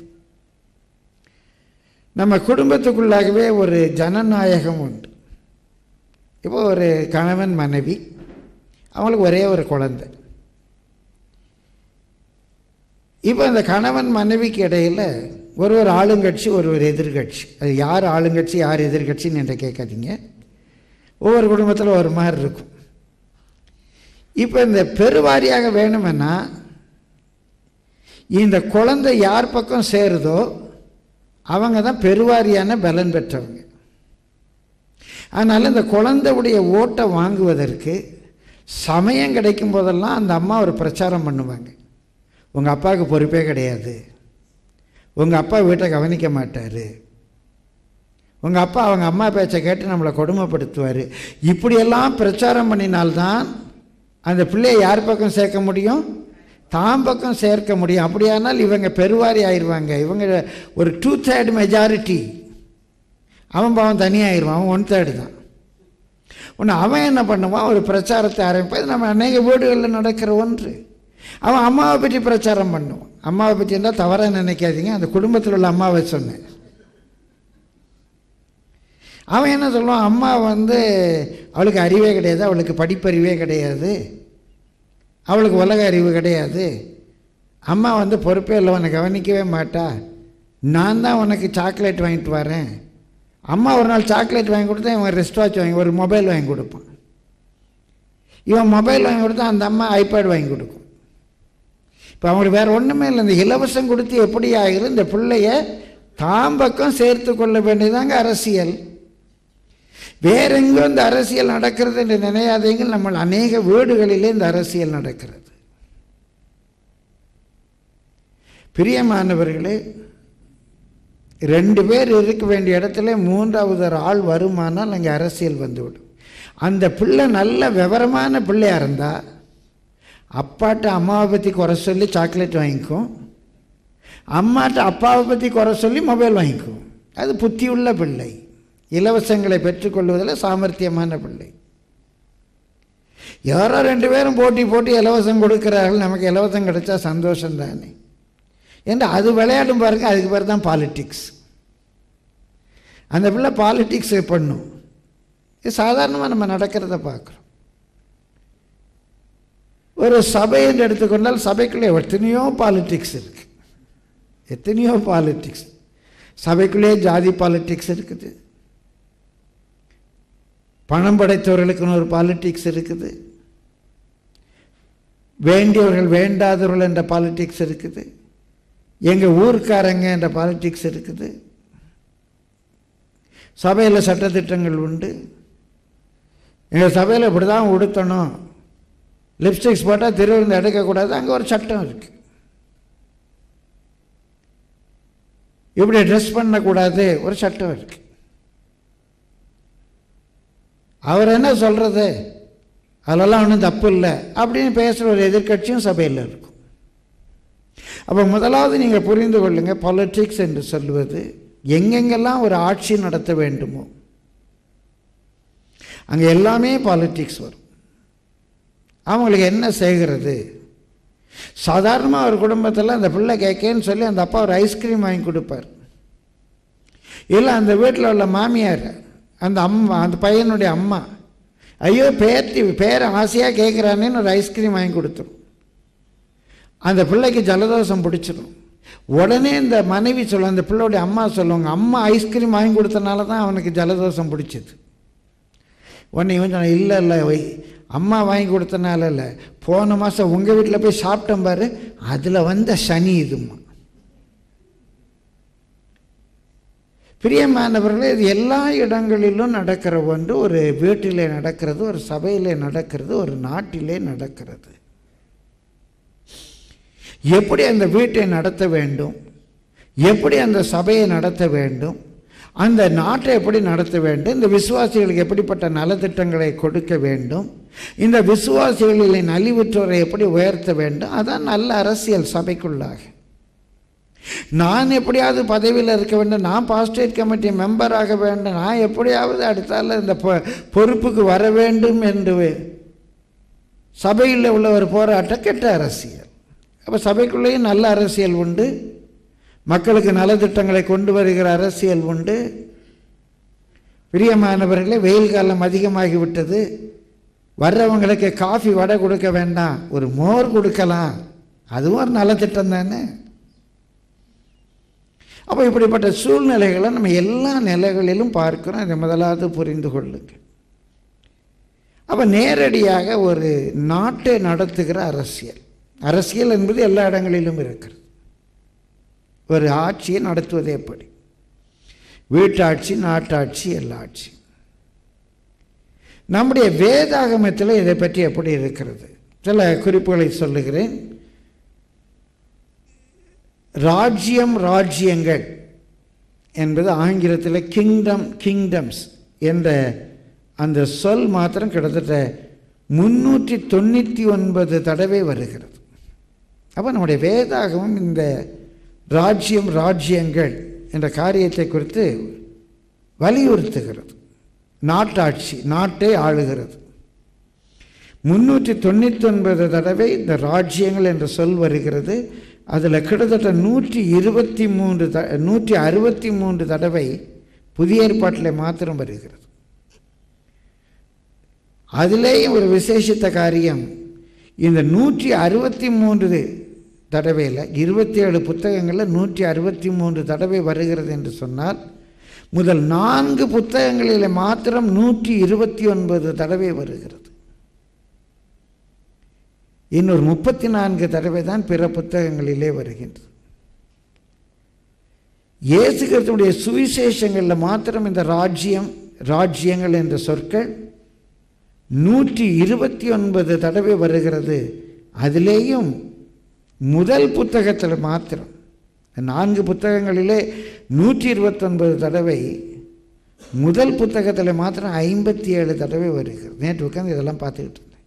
நம்ம குடும்பத்துக்குள்ளாகவே ஒரு ஜனநாயகம் உண்டு இப்போ ஒரு கணவன் மனைவி அவங்களுக்கு ஒரே ஒரு குழந்தை இப்போ இந்த கணவன் மனைவிக்கு இடையில் ஒரு ஒரு ஆளுங்கட்சி ஒரு ஒரு எதிர்கட்சி அது யார் ஆளுங்கட்சி யார் எதிர்கட்சின்னு என்ற கேட்காதீங்க ஒவ்வொரு குடும்பத்தில் ஒரு மாதிரி இருக்கும் இப்போ இந்த பெருவாரியாக வேணுமென்னா இந்த குழந்தை யார் பக்கம் சேருதோ அவங்க தான் பெருவாரியான பலன் பெற்றவங்க அதனால் இந்த குழந்தையுடைய ஓட்டை வாங்குவதற்கு சமயம் கிடைக்கும் போதெல்லாம் அந்த அம்மா ஒரு பிரச்சாரம் பண்ணுவாங்க உங்கள் அப்பாவுக்கு பொறுப்பே கிடையாது உங்கள் அப்பா வீட்டை கவனிக்க மாட்டார் உங்கள் அப்பா அவங்க அம்மா பேச்சை கேட்டு நம்மளை கொடுமைப்படுத்துவார் இப்படியெல்லாம் பிரச்சாரம் பண்ணினால்தான் அந்த பிள்ளையை யார் பக்கம் சேர்க்க முடியும் தாம் பக்கம் சேர்க்க முடியும் அப்படியானால் இவங்க பெருவாரி ஆயிடுவாங்க இவங்க ஒரு டூ தேர்ட் மெஜாரிட்டி அவன் பாவம் தனியாகிடுவான் அவன் ஒன் தேர்டு தான் ஒன்று அவன் என்ன பண்ணுவான் ஒரு பிரச்சாரத்தை ஆரம்பிப்பான் இது நம்ம அநேக வீடுகளில் நடக்கிற ஒன்று அவன் அம்மாவை பற்றி பிரச்சாரம் பண்ணுவான் அம்மாவை பற்றி இருந்தால் தவறாக நினைக்காதீங்க அந்த குடும்பத்தில் உள்ள அம்மாவை சொன்னேன் அவன் என்ன சொல்லுவான் அம்மா வந்து அவளுக்கு அறிவே கிடையாது அவளுக்கு படிப்பறிவே கிடையாது அவளுக்கு உலக அறிவு கிடையாது அம்மா வந்து பொறுப்பே இல்லை உன்னை கவனிக்கவே மாட்டா நான் தான் உனக்கு சாக்லேட் வாங்கிட்டு வரேன் அம்மா ஒரு நாள் சாக்லேட் வாங்கி கொடுத்தா இவன் ரெஸ்ட் வாட்ச் வாங்கி ஒரு மொபைல் வாங்கி கொடுப்பான் இவன் மொபைல் வாங்கி கொடுத்தா அந்த அம்மா ஐபேட் வாங்கி கொடுக்கும் இப்போ அவங்களுக்கு வேறு ஒன்றுமே இல்லை இந்த இலவசம் கொடுத்து எப்படி ஆகிரும் இந்த பிள்ளைய தாம்பக்கம் சேர்த்து கொள்ள வேண்டியதாங்க அரசியல் வேற எங்கோ இந்த அரசியல் நடக்கிறது என்று நினையாதீங்க நம்ம அநேக வீடுகளிலே இந்த அரசியல் நடக்கிறது பிரியமானவர்களே ரெண்டு பேர் இருக்க வேண்டிய இடத்துல மூன்றாவது ஒரு ஆள் வருமானால் அங்கே அரசியல் வந்துவிடும் அந்த பிள்ளை நல்ல விவரமான பிள்ளையாக இருந்தால் அப்பாட்ட அம்மாவை பற்றி குறை சொல்லி சாக்லேட் வாங்கிக்கும் அம்மாட்ட அப்பாவை பற்றி குறை சொல்லி மொபைல் வாங்கிக்கும் அது புத்தியுள்ள பிள்ளை இலவசங்களை பெற்றுக்கொள்வதில் சாமர்த்தியமான பிள்ளை யாரோ ரெண்டு பேரும் போட்டி போட்டி இலவசம் கொடுக்குறார்கள் நமக்கு இலவசம் கிடைச்சா சந்தோஷம் தானே என்று அது விளையாடும் பாருங்க அதுக்கு பேர் தான் பாலிட்டிக்ஸ் அந்த பிள்ளை பாலிட்டிக்ஸ் பண்ணும் இது சாதாரணமாக நம்ம நடக்கிறத பார்க்குறோம் ஒரு சபை என்று எடுத்துக்கொண்டால் சபைக்குள்ளே எத்தனையோ பாலிட்டிக்ஸ் இருக்கு எத்தனையோ பாலிட்டிக்ஸ் சபைக்குள்ளே ஜாதி பாலிட்டிக்ஸ் இருக்குது பணம் படைத்தவர்களுக்குன்னு ஒரு பாலிட்டிக்ஸ் இருக்குது வேண்டியவர்கள் வேண்டாதவர்கள் என்ற பாலிட்டிக்ஸ் இருக்குது எங்கள் ஊர்க்காரங்க என்ற பாலிட்டிக்ஸ் இருக்குது சபையில் சட்டத்திட்டங்கள் உண்டு எங்கள் சபையில் இப்படி தான் உடுத்தணும் லிப்ஸ்டிக்ஸ் போட்டால் திருவிழந்து எடுக்கக்கூடாது அங்கே ஒரு சட்டம் இருக்குது இப்படி ட்ரெஸ் பண்ணக்கூடாது ஒரு சட்டம் இருக்கு அவர் என்ன சொல்கிறது அதெல்லாம் ஒன்றும் தப்பு இல்லை அப்படின்னு பேசுகிற ஒரு எதிர்க்கட்சியும் சபையில் இருக்கும் அப்போ முதலாவது நீங்கள் புரிந்து கொள்ளுங்கள் பாலிட்டிக்ஸ் என்று சொல்லுவது எங்கெங்கெல்லாம் ஒரு ஆட்சி நடத்த வேண்டுமோ அங்கே எல்லாமே பாலிட்டிக்ஸ் வரும் அவங்களுக்கு என்ன செய்கிறது சாதாரணமாக ஒரு குடும்பத்தில் அந்த பிள்ளை கேட்கேன்னு சொல்லி அந்த அப்பா ஒரு ஐஸ்கிரீம் வாங்கி கொடுப்பார் இல்லை அந்த வீட்டில் உள்ள மாமியார் அந்த அம்மா அந்த பையனுடைய அம்மா ஐயோ பேர்த்தி பேரை ஆசையாக கேட்குறானேன்னு ஒரு ஐஸ்கிரீம் வாங்கி கொடுத்துரும் அந்த பிள்ளைக்கு ஜலதோஷம் பிடிச்சிடும் உடனே இந்த மனைவி சொல்லும் அந்த பிள்ளையுடைய அம்மா சொல்லுவாங்க அம்மா ஐஸ்கிரீம் வாங்கி கொடுத்தனால தான் அவனுக்கு ஜலதோஷம் பிடிச்சது உடனே இவன் சொன்ன இல்லை இல்லை அம்மா வாங்கி கொடுத்தனால இல்லை போன மாதம் உங்கள் வீட்டில் போய் சாப்பிட்டேன் பாரு அதில் வந்த சனி இதுமா பிரியமானவர்களே இது எல்லா இடங்களிலும் நடக்கிற ஒன்று ஒரு வீட்டிலே நடக்கிறது ஒரு சபையிலே நடக்கிறது ஒரு நாட்டிலே நடக்கிறது எப்படி அந்த வீட்டை நடத்த வேண்டும் எப்படி அந்த சபையை நடத்த வேண்டும் அந்த நாட்டை எப்படி நடத்த வேண்டும் இந்த விசுவாசிகளுக்கு எப்படிப்பட்ட நலத்திட்டங்களை கொடுக்க வேண்டும் இந்த விசுவாசிகளிலே நலிவுற்றோரை எப்படி உயர்த்த வேண்டும் அதான் நல்ல அரசியல் சபைக்குள்ளாக நான் எப்படியாவது பதவியில் இருக்க வேண்டும் நான் பாஸ்டேட் கமிட்டி மெம்பராக வேண்டும் நான் எப்படியாவது அடுத்தால இந்த பொ பொறுப்புக்கு வர வேண்டும் என்று சபையில் உள்ள ஒரு போராட்டம் கெட்ட அரசியல் அப்போ சபைக்குள்ளேயும் நல்ல அரசியல் உண்டு மக்களுக்கு நலத்திட்டங்களை கொண்டு வருகிற அரசியல் உண்டு பிரியமானவர்களே வெயில் காலம் அதிகமாகிவிட்டது வர்றவங்களுக்கு காஃபி வடை கொடுக்க வேண்டாம் ஒரு மோர் கொடுக்கலாம் அதுவும் ஒரு நலத்திட்டம் தானே அப்போ இப்படிப்பட்ட சூழ்நிலைகளை நம்ம எல்லா நிலைகளிலும் பார்க்கிறோம் இதை முதலாவது புரிந்து கொள்ளுங்கள் அப்போ நேரடியாக ஒரு நாட்டை நடத்துகிற அரசியல் அரசியல் என்பது எல்லா இடங்களிலும் இருக்கிறது ஒரு ஆட்சியை நடத்துவது எப்படி வீட்டாட்சி நாட்டாட்சி எல்லா ஆட்சி நம்முடைய வேதாகமத்தில் இதை பற்றி எப்படி இருக்கிறது சில குறிப்புகளை சொல்லுகிறேன் ராஜ்யம் ராஜ்யங்கள் என்பது ஆங்கிலத்தில் கிங்டம் கிங்டம்ஸ் என்ற அந்த சொல் மாத்திரம் கிட்டத்தட்ட முன்னூற்றி தொண்ணூற்றி ஒன்பது தடவை வருகிறது அப்போ நம்முடைய வேதாகமம் இந்த ராஜ்யம் ராஜ்யங்கள் என்ற காரியத்தை குறித்து வலியுறுத்துகிறது நாட்டாட்சி நாட்டை ஆளுகிறது முன்னூற்றி தொண்ணூற்றி ஒன்பது தடவை இந்த ராஜ்யங்கள் என்ற சொல் வருகிறது அதில் கிட்டத்தட்ட நூற்றி இருபத்தி மூன்று த நூற்றி அறுபத்தி மூன்று தடவை புதிய ஏற்பாட்டில் மாத்திரம் வருகிறது அதிலேயும் ஒரு விசேஷித்த காரியம் இந்த நூற்றி அறுபத்தி மூன்று தடவையில் இருபத்தி ஏழு புத்தகங்களில் நூற்றி அறுபத்தி மூன்று தடவை வருகிறது என்று சொன்னால் முதல் நான்கு புத்தகங்களில் மாத்திரம் நூற்றி இருபத்தி ஒன்பது தடவை வருகிறது இன்னொரு முப்பத்தி நான்கு தடவை தான் பிற புத்தகங்களிலே வருகின்றது இயேசு கிறிஸ்துடைய சுவிசேஷங்களில் மாத்திரம் இந்த ராஜ்யம் ராஜ்யங்கள் என்ற சொற்கள் நூற்றி இருபத்தி ஒன்பது தடவை வருகிறது அதிலேயும் முதல் புத்தகத்தில் மாத்திரம் நான்கு புத்தகங்களிலே நூற்றி இருபத்தொன்பது தடவை முதல் புத்தகத்தில் மாத்திரம் ஐம்பத்தி ஏழு தடவை வருகிறது நேற்று உட்காந்து இதெல்லாம் பார்த்துக்கிட்டு இருந்தேன்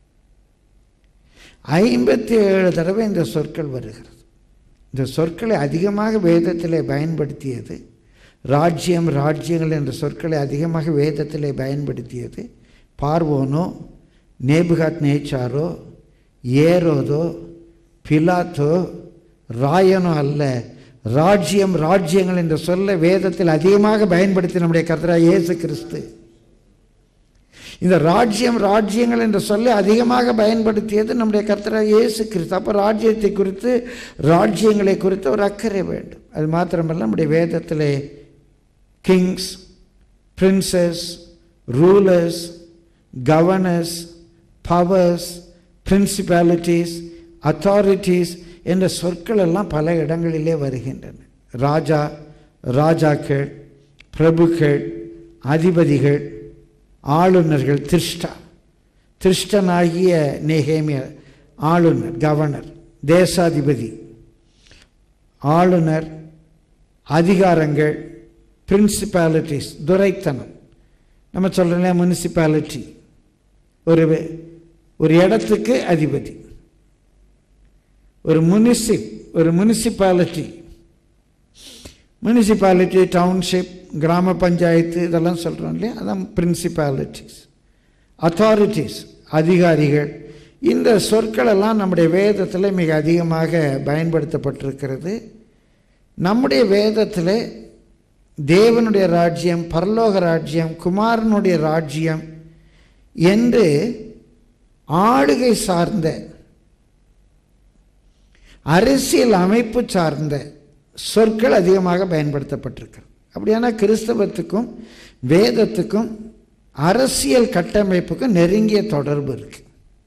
ஐம்பத்தி ஏழு தடவை இந்த சொற்கள் வருகிறது இந்த சொற்களை அதிகமாக வேதத்திலே பயன்படுத்தியது ராஜ்யம் ராஜ்யங்கள் என்ற சொற்களை அதிகமாக வேதத்திலே பயன்படுத்தியது பார்வோனோ நேபுகாத் நேச்சாரோ ஏரோதோ பிலாத்தோ ராயனோ அல்ல ராஜ்யம் ராஜ்யங்கள் என்ற சொல்ல வேதத்தில் அதிகமாக பயன்படுத்தி நம்முடைய கர்த்தரா இயேசு கிறிஸ்து இந்த ராஜ்யம் ராஜ்யங்கள் என்ற சொல்லை அதிகமாக பயன்படுத்தியது நம்முடைய கர்த்தரா இயேசு கிறிஸ்து அப்போ ராஜ்யத்தை குறித்து ராஜ்யங்களை குறித்து ஒரு அக்கறை வேண்டும் அது மாத்திரமல்ல நம்முடைய வேதத்திலே kings princes rulers governors powers principalities authorities என்ற சொற்கள் எல்லாம் பல இடங்களிலே வருகின்றன ராஜா ராஜாக்கள் பிரபுக்கள் அதிபதிகள் ஆளுநர்கள் திருஷ்டா திருஷ்டனாகிய நேகேமிய ஆளுநர் கவர்னர் தேசாதிபதி ஆளுநர் அதிகாரங்கள் பிரின்சிபாலிட்டிஸ் துரைத்தனம் நம்ம சொல்கிறோம் முனிசிபாலிட்டி ஒரு ஒரு இடத்துக்கு அதிபதி ஒரு முனிசிப் ஒரு முனிசிபாலிட்டி முனிசிபாலிட்டி டவுன்ஷிப் கிராம பஞ்சாயத்து இதெல்லாம் சொல்கிறோம் இல்லையா அதான் பிரின்சிபாலிட்டிஸ் அத்தாரிட்டிஸ் அதிகாரிகள் இந்த சொற்கள் எல்லாம் நம்முடைய வேதத்தில் மிக அதிகமாக பயன்படுத்தப்பட்டிருக்கிறது நம்முடைய வேதத்தில் தேவனுடைய ராஜ்யம் பரலோக ராஜ்யம் குமாரனுடைய ராஜ்யம் என்று ஆளுகை சார்ந்த அரசியல் அமைப்பு சார்ந்த சொற்கள் அதிகமாக பயன்படுத்தப்பட்டிருக்கிறது அப்படியான கிறிஸ்தவத்துக்கும் வேதத்துக்கும் அரசியல் கட்டமைப்புக்கும் நெருங்கிய தொடர்பு இருக்கு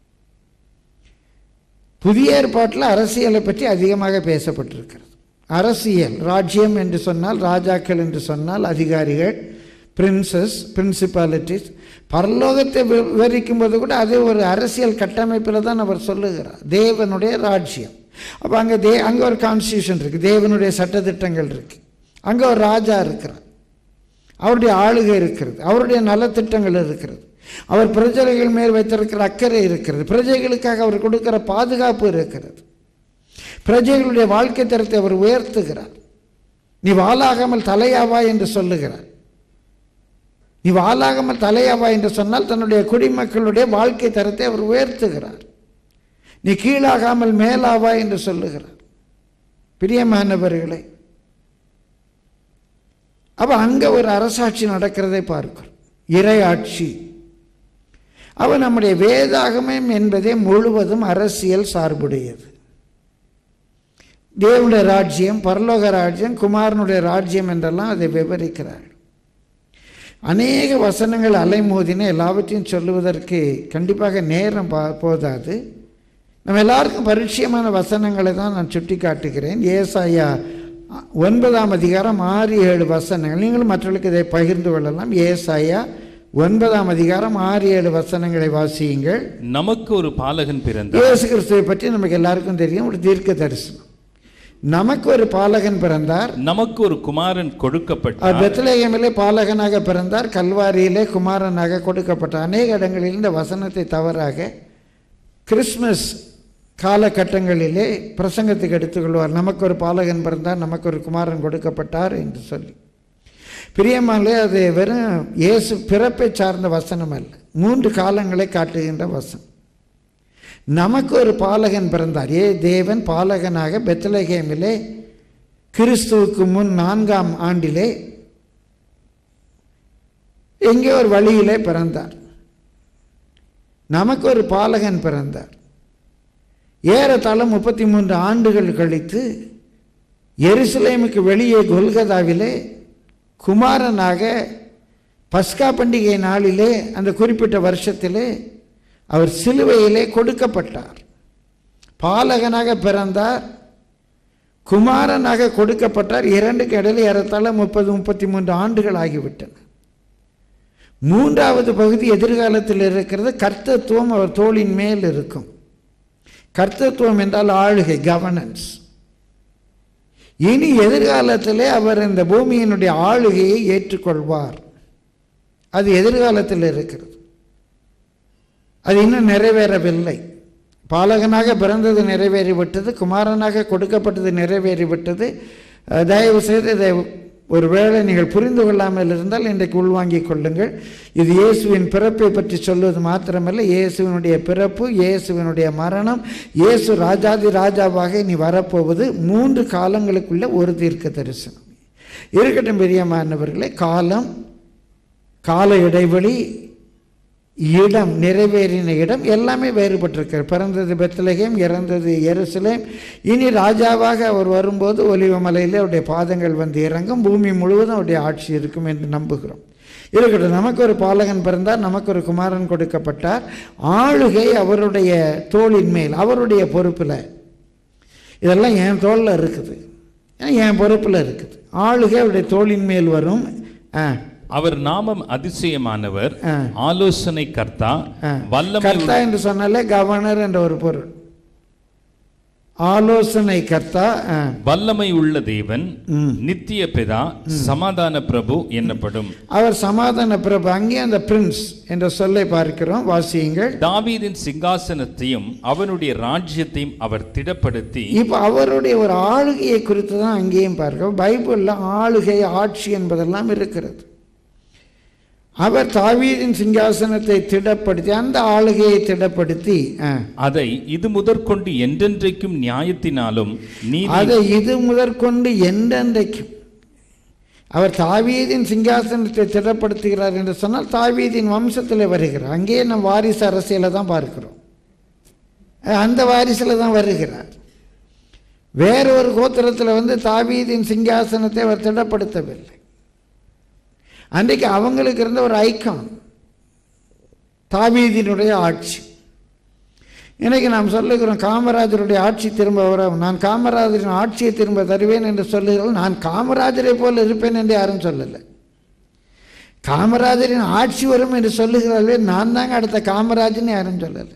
புதிய ஏற்பாட்டில் அரசியலை பற்றி அதிகமாக பேசப்பட்டிருக்கிறது அரசியல் ராஜ்யம் என்று சொன்னால் ராஜாக்கள் என்று சொன்னால் அதிகாரிகள் பிரின்சஸ் பிரின்சிபாலிட்டிஸ் பரலோகத்தை விவரிக்கும் போது கூட அது ஒரு அரசியல் கட்டமைப்பில் தான் அவர் சொல்லுகிறார் தேவனுடைய ராஜ்யம் அப்போ அங்கே தே அங்கே ஒரு கான்ஸ்டியூஷன் இருக்குது தேவனுடைய சட்டத்திட்டங்கள் இருக்குது அங்கே ஒரு ராஜா இருக்கிறார் அவருடைய ஆளுகை இருக்கிறது அவருடைய நலத்திட்டங்கள் இருக்கிறது அவர் பிரஜைகள் மேல் வைத்திருக்கிற அக்கறை இருக்கிறது பிரஜைகளுக்காக அவர் கொடுக்கிற பாதுகாப்பு இருக்கிறது பிரஜைகளுடைய வாழ்க்கை தரத்தை அவர் உயர்த்துகிறார் நீ வாளாகாமல் தலையாவா என்று சொல்லுகிறார் நீ வாளாகாமல் தலையாவா என்று சொன்னால் தன்னுடைய குடிமக்களுடைய வாழ்க்கை தரத்தை அவர் உயர்த்துகிறார் நீ கீழாகாமல் மேலாவா என்று சொல்லுகிறார் பிரியமானவர்களே அப்ப அங்க ஒரு அரசாட்சி நடக்கிறதை பார்க்கிறோம் இறையாட்சி அவ நம்முடைய வேதாகமம் என்பதே முழுவதும் அரசியல் சார்புடையது தேவனுடைய ராஜ்யம் பரலோக ராஜ்யம் குமாரனுடைய ராஜ்யம் என்றெல்லாம் அதை விவரிக்கிறார் அநேக வசனங்கள் அலைமோதின எல்லாவற்றையும் சொல்லுவதற்கு கண்டிப்பாக நேரம் பா போதாது நம்ம எல்லாருக்கும் பரிச்சயமான வசனங்களை தான் நான் சுட்டி காட்டுகிறேன் ஏசாயா ஒன்பதாம் அதிகாரம் ஆறு ஏழு வசனங்கள் நீங்களும் மற்றவர்களுக்கு இதை பகிர்ந்து கொள்ளலாம் ஏசாயா ஒன்பதாம் அதிகாரம் ஆறு ஏழு வசனங்களை வாசியுங்கள் நமக்கு ஒரு பாலகன் பிறந்தார் இயேசு கிறிஸ்துவை பற்றி நமக்கு எல்லாருக்கும் தெரியும் ஒரு தீர்க்க தரிசனம் நமக்கு ஒரு பாலகன் பிறந்தார் நமக்கு ஒரு குமாரன் அவர் கொடுக்கப்பட்டார் பெத்லகேமிலே பாலகனாக பிறந்தார் கல்வாரியிலே குமாரனாக கொடுக்கப்பட்டார் அநேக இடங்களில் இந்த வசனத்தை தவறாக கிறிஸ்மஸ் காலகட்டங்களிலே பிரசங்கத்துக்கு எடுத்துக்கொள்வார் நமக்கு ஒரு பாலகன் பிறந்தார் நமக்கு ஒரு குமாரன் கொடுக்கப்பட்டார் என்று சொல்லி பிரியமானே அது வெறும் இயேசு பிறப்பை சார்ந்த வசனம் அல்ல மூன்று காலங்களை காட்டுகின்ற வசனம் நமக்கு ஒரு பாலகன் பிறந்தார் ஏ தேவன் பாலகனாக பெத்லகேமிலே கிறிஸ்துவுக்கு முன் நான்காம் ஆண்டிலே எங்கே ஒரு வழியிலே பிறந்தார் நமக்கு ஒரு பாலகன் பிறந்தார் ஏறத்தாழ முப்பத்தி மூன்று ஆண்டுகள் கழித்து எருசலேமுக்கு வெளியே கொல்கதாவிலே குமாரனாக பஸ்கா பண்டிகை நாளிலே அந்த குறிப்பிட்ட வருஷத்திலே அவர் சிலுவையிலே கொடுக்கப்பட்டார் பாலகனாக பிறந்தார் குமாரனாக கொடுக்கப்பட்டார் இரண்டுக்கு இடையில ஏறத்தாழ முப்பது முப்பத்தி மூன்று ஆண்டுகள் ஆகிவிட்டன மூன்றாவது பகுதி எதிர்காலத்தில் இருக்கிறது கர்த்தத்துவம் அவர் தோளின் மேல் இருக்கும் கர்த்தத்துவம் என்றால் ஆளுகை கவர்னன்ஸ் இனி எதிர்காலத்திலே அவர் இந்த பூமியினுடைய ஆளுகையை ஏற்றுக்கொள்வார் அது எதிர்காலத்தில் இருக்கிறது அது இன்னும் நிறைவேறவில்லை பாலகனாக பிறந்தது நிறைவேறிவிட்டது குமாரனாக கொடுக்கப்பட்டது நிறைவேறிவிட்டது அஹ், தயவு செய்து இதை ஒருவேளை நீங்கள் புரிந்து கொள்ளாமல் இருந்தால் இன்றைக்கு உள்வாங்கிக் கொள்ளுங்கள் இது இயேசுவின் பிறப்பை பற்றி சொல்வது மாத்திரமல்ல இயேசுவினுடைய பிறப்பு இயேசுவினுடைய மரணம் இயேசு ராஜாதி ராஜாவாக இனி வரப்போவது மூன்று காலங்களுக்குள்ள ஒரு தீர்க்க தரிசனம் இருக்கட்டும் பிரியமானவர்களே காலம் கால இடைவெளி இடம் நிறைவேறின இடம் எல்லாமே வேறுபட்டிருக்கிறது பிறந்தது பெத்லகேம் இறந்தது எருசலேம் இனி ராஜாவாக அவர் வரும்போது ஒலிவமலையில் அவருடைய பாதங்கள் வந்து இறங்கும் பூமி முழுவதும் அவருடைய ஆட்சி இருக்கும் என்று நம்புகிறோம் இருக்கட்டும் நமக்கு ஒரு பாலகன் பிறந்தார் நமக்கு ஒரு குமாரன் கொடுக்கப்பட்டார் ஆளுகை அவருடைய தோளின் மேல் அவருடைய பொறுப்பில் இதெல்லாம் என் தோளில் இருக்குது என் பொறுப்பில் இருக்குது ஆளுகை அவருடைய தோளின் மேல் வரும் ஆ அவர் நாமம் அதிசயமானவர் ஆ. ஆலோசனை கர்த்தா ஆ. வல்லமை கர்த்தா என்று சொன்னாலே கவர்னர் என்ற ஒரு பொருள் ஆலோசனை கர்த்தா ஆ, வல்லமை உள்ள தேவன் ம். நித்திய பிதா சமாதான பிரபு என்னப்படும் அவர் சமாதான பிரபு அங்கே அந்த பிரின்ஸ் என்ற சொல்லை பார்க்கிறோம் வாசியுங்கள் தாவீதின் சிங்காசனத்தையும் அவனுடைய ராஜ்யத்தையும் அவர் திடப்படுத்தி இப்போ அவருடைய ஒரு ஆளுகையை குறித்து தான் அங்கேயும் பார்க்கிறோம் பைபிளில் ஆளுகை ஆட்சி என்பதெல்லாம் இருக்கிறது அவர் தாவீதின் சிங்காசனத்தை திடப்படுத்தி அந்த ஆளுகையை திடப்படுத்தி ஆ, அதை இது முதற்கொண்டு என்றென்றைக்கும் நியாயத்தினாலும் நீதி அதை இது முதற்கொண்டு என்றென்றைக்கும் அவர் தாவீதின் சிங்காசனத்தை திடப்படுத்துகிறார் என்று சொன்னால் தாவீதின் வம்சத்தில் வருகிறார் அங்கேயே நம் வாரிசு அரசியலை தான் பார்க்கிறோம் அஹ் அந்த வாரிசில் தான் வருகிறார் வேற ஒரு கோத்திரத்தில் வந்து தாவீதின் சிங்காசனத்தை அவர் திடப்படுத்தவில்லை அன்றைக்கு அவங்களுக்கு இருந்த ஒரு ஐக்கான் தாவீதினுடைய ஆட்சி இன்னைக்கு நாம் சொல்லுகிறோம் காமராஜருடைய ஆட்சி திரும்ப வரும் நான் காமராஜரின் ஆட்சியை திரும்ப தருவேன் என்று சொல்லுகிறோம் நான் காமராஜரை போல் இருப்பேன் என்று யாரும் சொல்லலை காமராஜரின் ஆட்சி வரும் என்று சொல்லுகிறார்களே நான் தாங்க அடுத்த காமராஜன்னு யாரும் சொல்லலை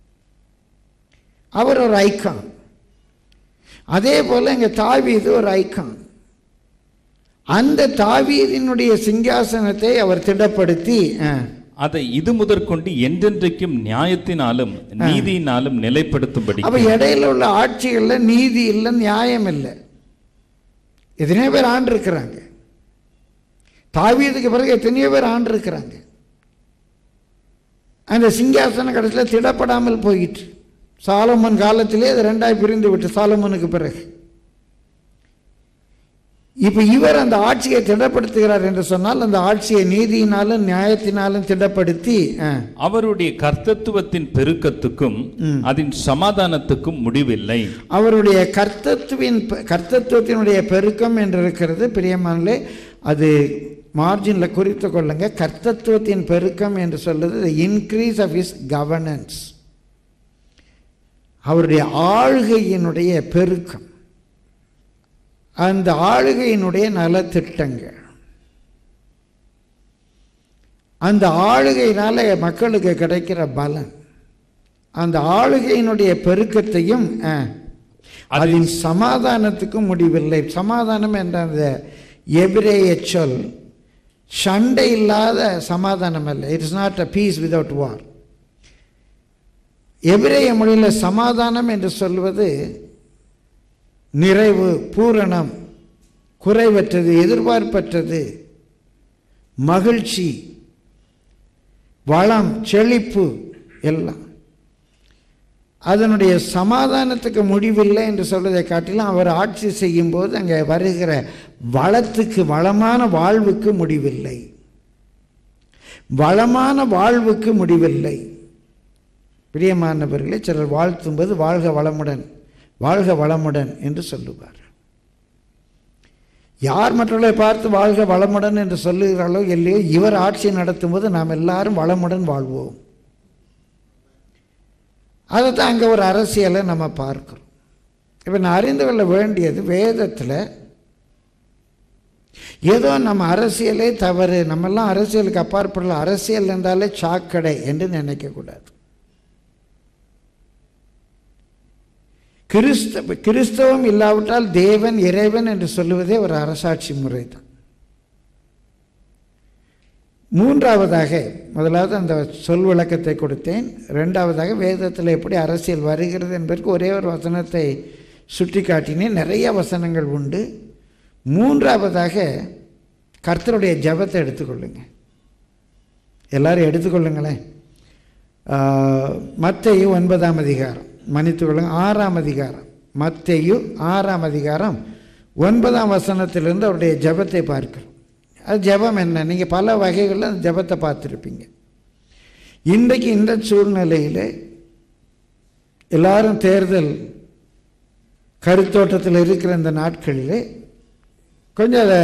அவர் ஒரு ஐக்கான் அதே போல் இங்கே தாவீது ஒரு ஐக்கான் அந்த தாவீதினுடைய சிங்காசனத்தை அவர் திடப்படுத்தி ஆ, அதை இது முதற்கொண்டு என்றென்றைக்கும் நியாயத்தினாலும் நீதியினாலும் நிலைப்படுத்தும்படி அப்ப இடையில உள்ள ஆட்சிகள்ல நீதி இல்லை நியாயம் இல்லை எத்தனையோ பேர் ஆண்டு இருக்கிறாங்க தாவீதுக்கு பிறகு எத்தனையோ பேர் ஆண்டு இருக்கிறாங்க அந்த சிங்காசனம் கடைசியில் திடப்படாமல் போயிற்று சாலமன் காலத்திலே அது ரெண்டாய் பிரிந்து விட்டு சாலமனுக்கு பிறகு இப்ப இவர் அந்த ஆட்சியை திடப்படுத்துகிறார் என்று சொன்னால் அந்த ஆட்சியை நீதியினாலும் நியாயத்தினாலும் திடப்படுத்தி ஆ, அவருடைய கர்த்தத்துவத்தின் பெருக்கத்துக்கும் அதன் சமாதானத்துக்கும் முடிவில்லை அவருடைய கர்த்தத்துவின் கர்த்தத்துவத்தினுடைய பெருக்கம் என்று இருக்கிறது பிரியமானே அது மார்ஜினில் குறித்து கொள்ளுங்க கர்த்தத்துவத்தின் பெருக்கம் என்று சொல்லுது இன்க்ரீஸ் ஆஃப் இஸ் கவர்னன்ஸ் அவருடைய ஆளுகையினுடைய பெருக்கம் அந்த ஆளுகையினுடைய நலத்திட்டங்கள் அந்த ஆளுகையினால மக்களுக்கு கிடைக்கிற பலன் அந்த ஆளுகையினுடைய பெருக்கத்தையும் ஆ, அதன் சமாதானத்துக்கும் முடிவில்லை சமாதானம் என்ற அந்த எபிரேய சொல் சண்டை இல்லாத சமாதானம் அல்ல it's not a peace without war எபிரேய மொழியில் சமாதானம் என்று சொல்வது நிறைவு பூரணம் குறைவற்றது எதிர்பார்ப்பற்றது மகிழ்ச்சி வளம் செழிப்பு எல்லாம் அதனுடைய சமாதானத்துக்கு முடிவில்லை என்று சொல்வதை காட்டிலும் அவர் ஆட்சி செய்யும்போது அங்கே வருகிற வளத்துக்கு வளமான வாழ்வுக்கு முடிவில்லை வளமான வாழ்வுக்கு முடிவில்லை பிரியமானவர்களே சிலர் வாழ்த்தும்போது வாழ்க வளமுடன் வாழ்க வளமுடன் என்று சொல்லுவார் யார் மற்றவர்களை பார்த்து வாழ்க வளமுடன் என்று சொல்லுகிறார்களோ இல்லையோ இவர் ஆட்சி நடத்தும்போது நாம் எல்லாரும் வளமுடன் வாழ்வோம் அதை தான் அங்கே ஒரு அரசியலை நம்ம பார்க்கிறோம் இப்போ நான் அறிந்து கொள்ள வேண்டியது வேதத்தில் ஏதோ நம்ம அரசியலே தவறு நம்மெல்லாம் அரசியலுக்கு அப்பாற்படல அரசியல் என்றாலே சாக்கடை என்று நினைக்கக்கூடாது கிறிஸ்தவ கிறிஸ்தவம் இல்லாவிட்டால் தேவன் இறைவன் என்று சொல்லுவதே ஒரு அரசாட்சி முறை தான் மூன்றாவதாக முதலாவது அந்த சொல் விளக்கத்தை கொடுத்தேன் ரெண்டாவதாக வேதத்தில் எப்படி அரசியல் வருகிறது என்பதற்கு ஒரே ஒரு வசனத்தை சுட்டி காட்டினேன் நிறைய வசனங்கள் உண்டு மூன்றாவதாக கர்த்தருடைய ஜபத்தை எடுத்துக்கொள்ளுங்க எல்லாரும் எடுத்துக்கொள்ளுங்களேன் மத்தையு ஒன்பதாம் அதிகாரம் மன்னித்துக்கொள்ளுங்க ஆறாம் அதிகாரம் மத்தையு ஆறாம் அதிகாரம் ஒன்பதாம் வசனத்திலிருந்து அவருடைய ஜபத்தை பார்க்கிறோம் அது ஜபம் என்ன நீங்கள் பல வகைகளில் அந்த ஜபத்தை பார்த்துருப்பீங்க இன்றைக்கு இந்த சூழ்நிலையில் எல்லாரும் தேர்தல் கருத்தோட்டத்தில் இருக்கிற இந்த நாட்களில் கொஞ்சம் அதை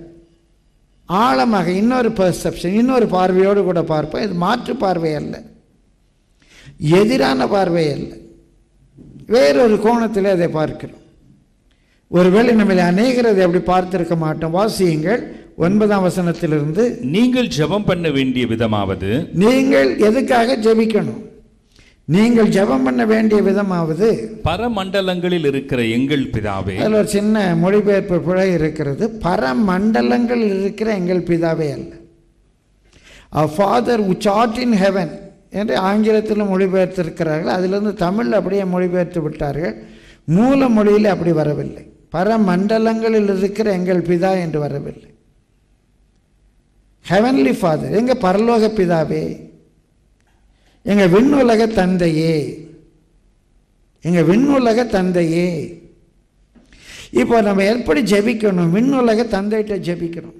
ஆழமாக இன்னொரு பர்செப்ஷன் இன்னொரு பார்வையோடு கூட பார்ப்போம் இது மாற்று பார்வை அல்ல எதிரான பார்வை அல்ல வேறொரு கோணத்தில் அதை பார்க்கிறோம் ஒருவேளை நம்மளை அநேகர் அதை அப்படி பார்த்திருக்க மாட்டோம் வாசியுங்கள் ஒன்பதாம் வசனத்திலிருந்து நீங்கள் ஜெபம் பண்ண வேண்டிய விதமாவது நீங்கள் எதுக்காக ஜெபிக்கணும் நீங்கள் ஜெபம் பண்ண வேண்டிய விதமாவது பரமண்டலங்களில் இருக்கிற எங்கள் பிதாவே அதில் ஒரு சின்ன மொழிபெயர்ப்பு பிழை இருக்கிறது பரமண்டலங்களில் இருக்கிற எங்கள் பிதாவே அல்ல a father which art in heaven என்று ஆங்கிலத்தில் மொழிபெயர்த்திருக்கிறார்கள் அதிலிருந்து தமிழ் அப்படியே மொழிபெயர்த்து விட்டார்கள் மூல மொழியில் அப்படி வரவில்லை பரமண்டலங்களில் இருக்கிற எங்கள் பிதா என்று வரவில்லை ஹெவன்லி ஃபாதர் எங்க பரலோக பிதாவே எங்க விண்ணுலக தந்தையே எங்க விண்ணுலக தந்தையே இப்போ நம்ம எப்படி ஜெபிக்கணும் விண்ணுலக தந்தைகிட்ட ஜெபிக்கணும்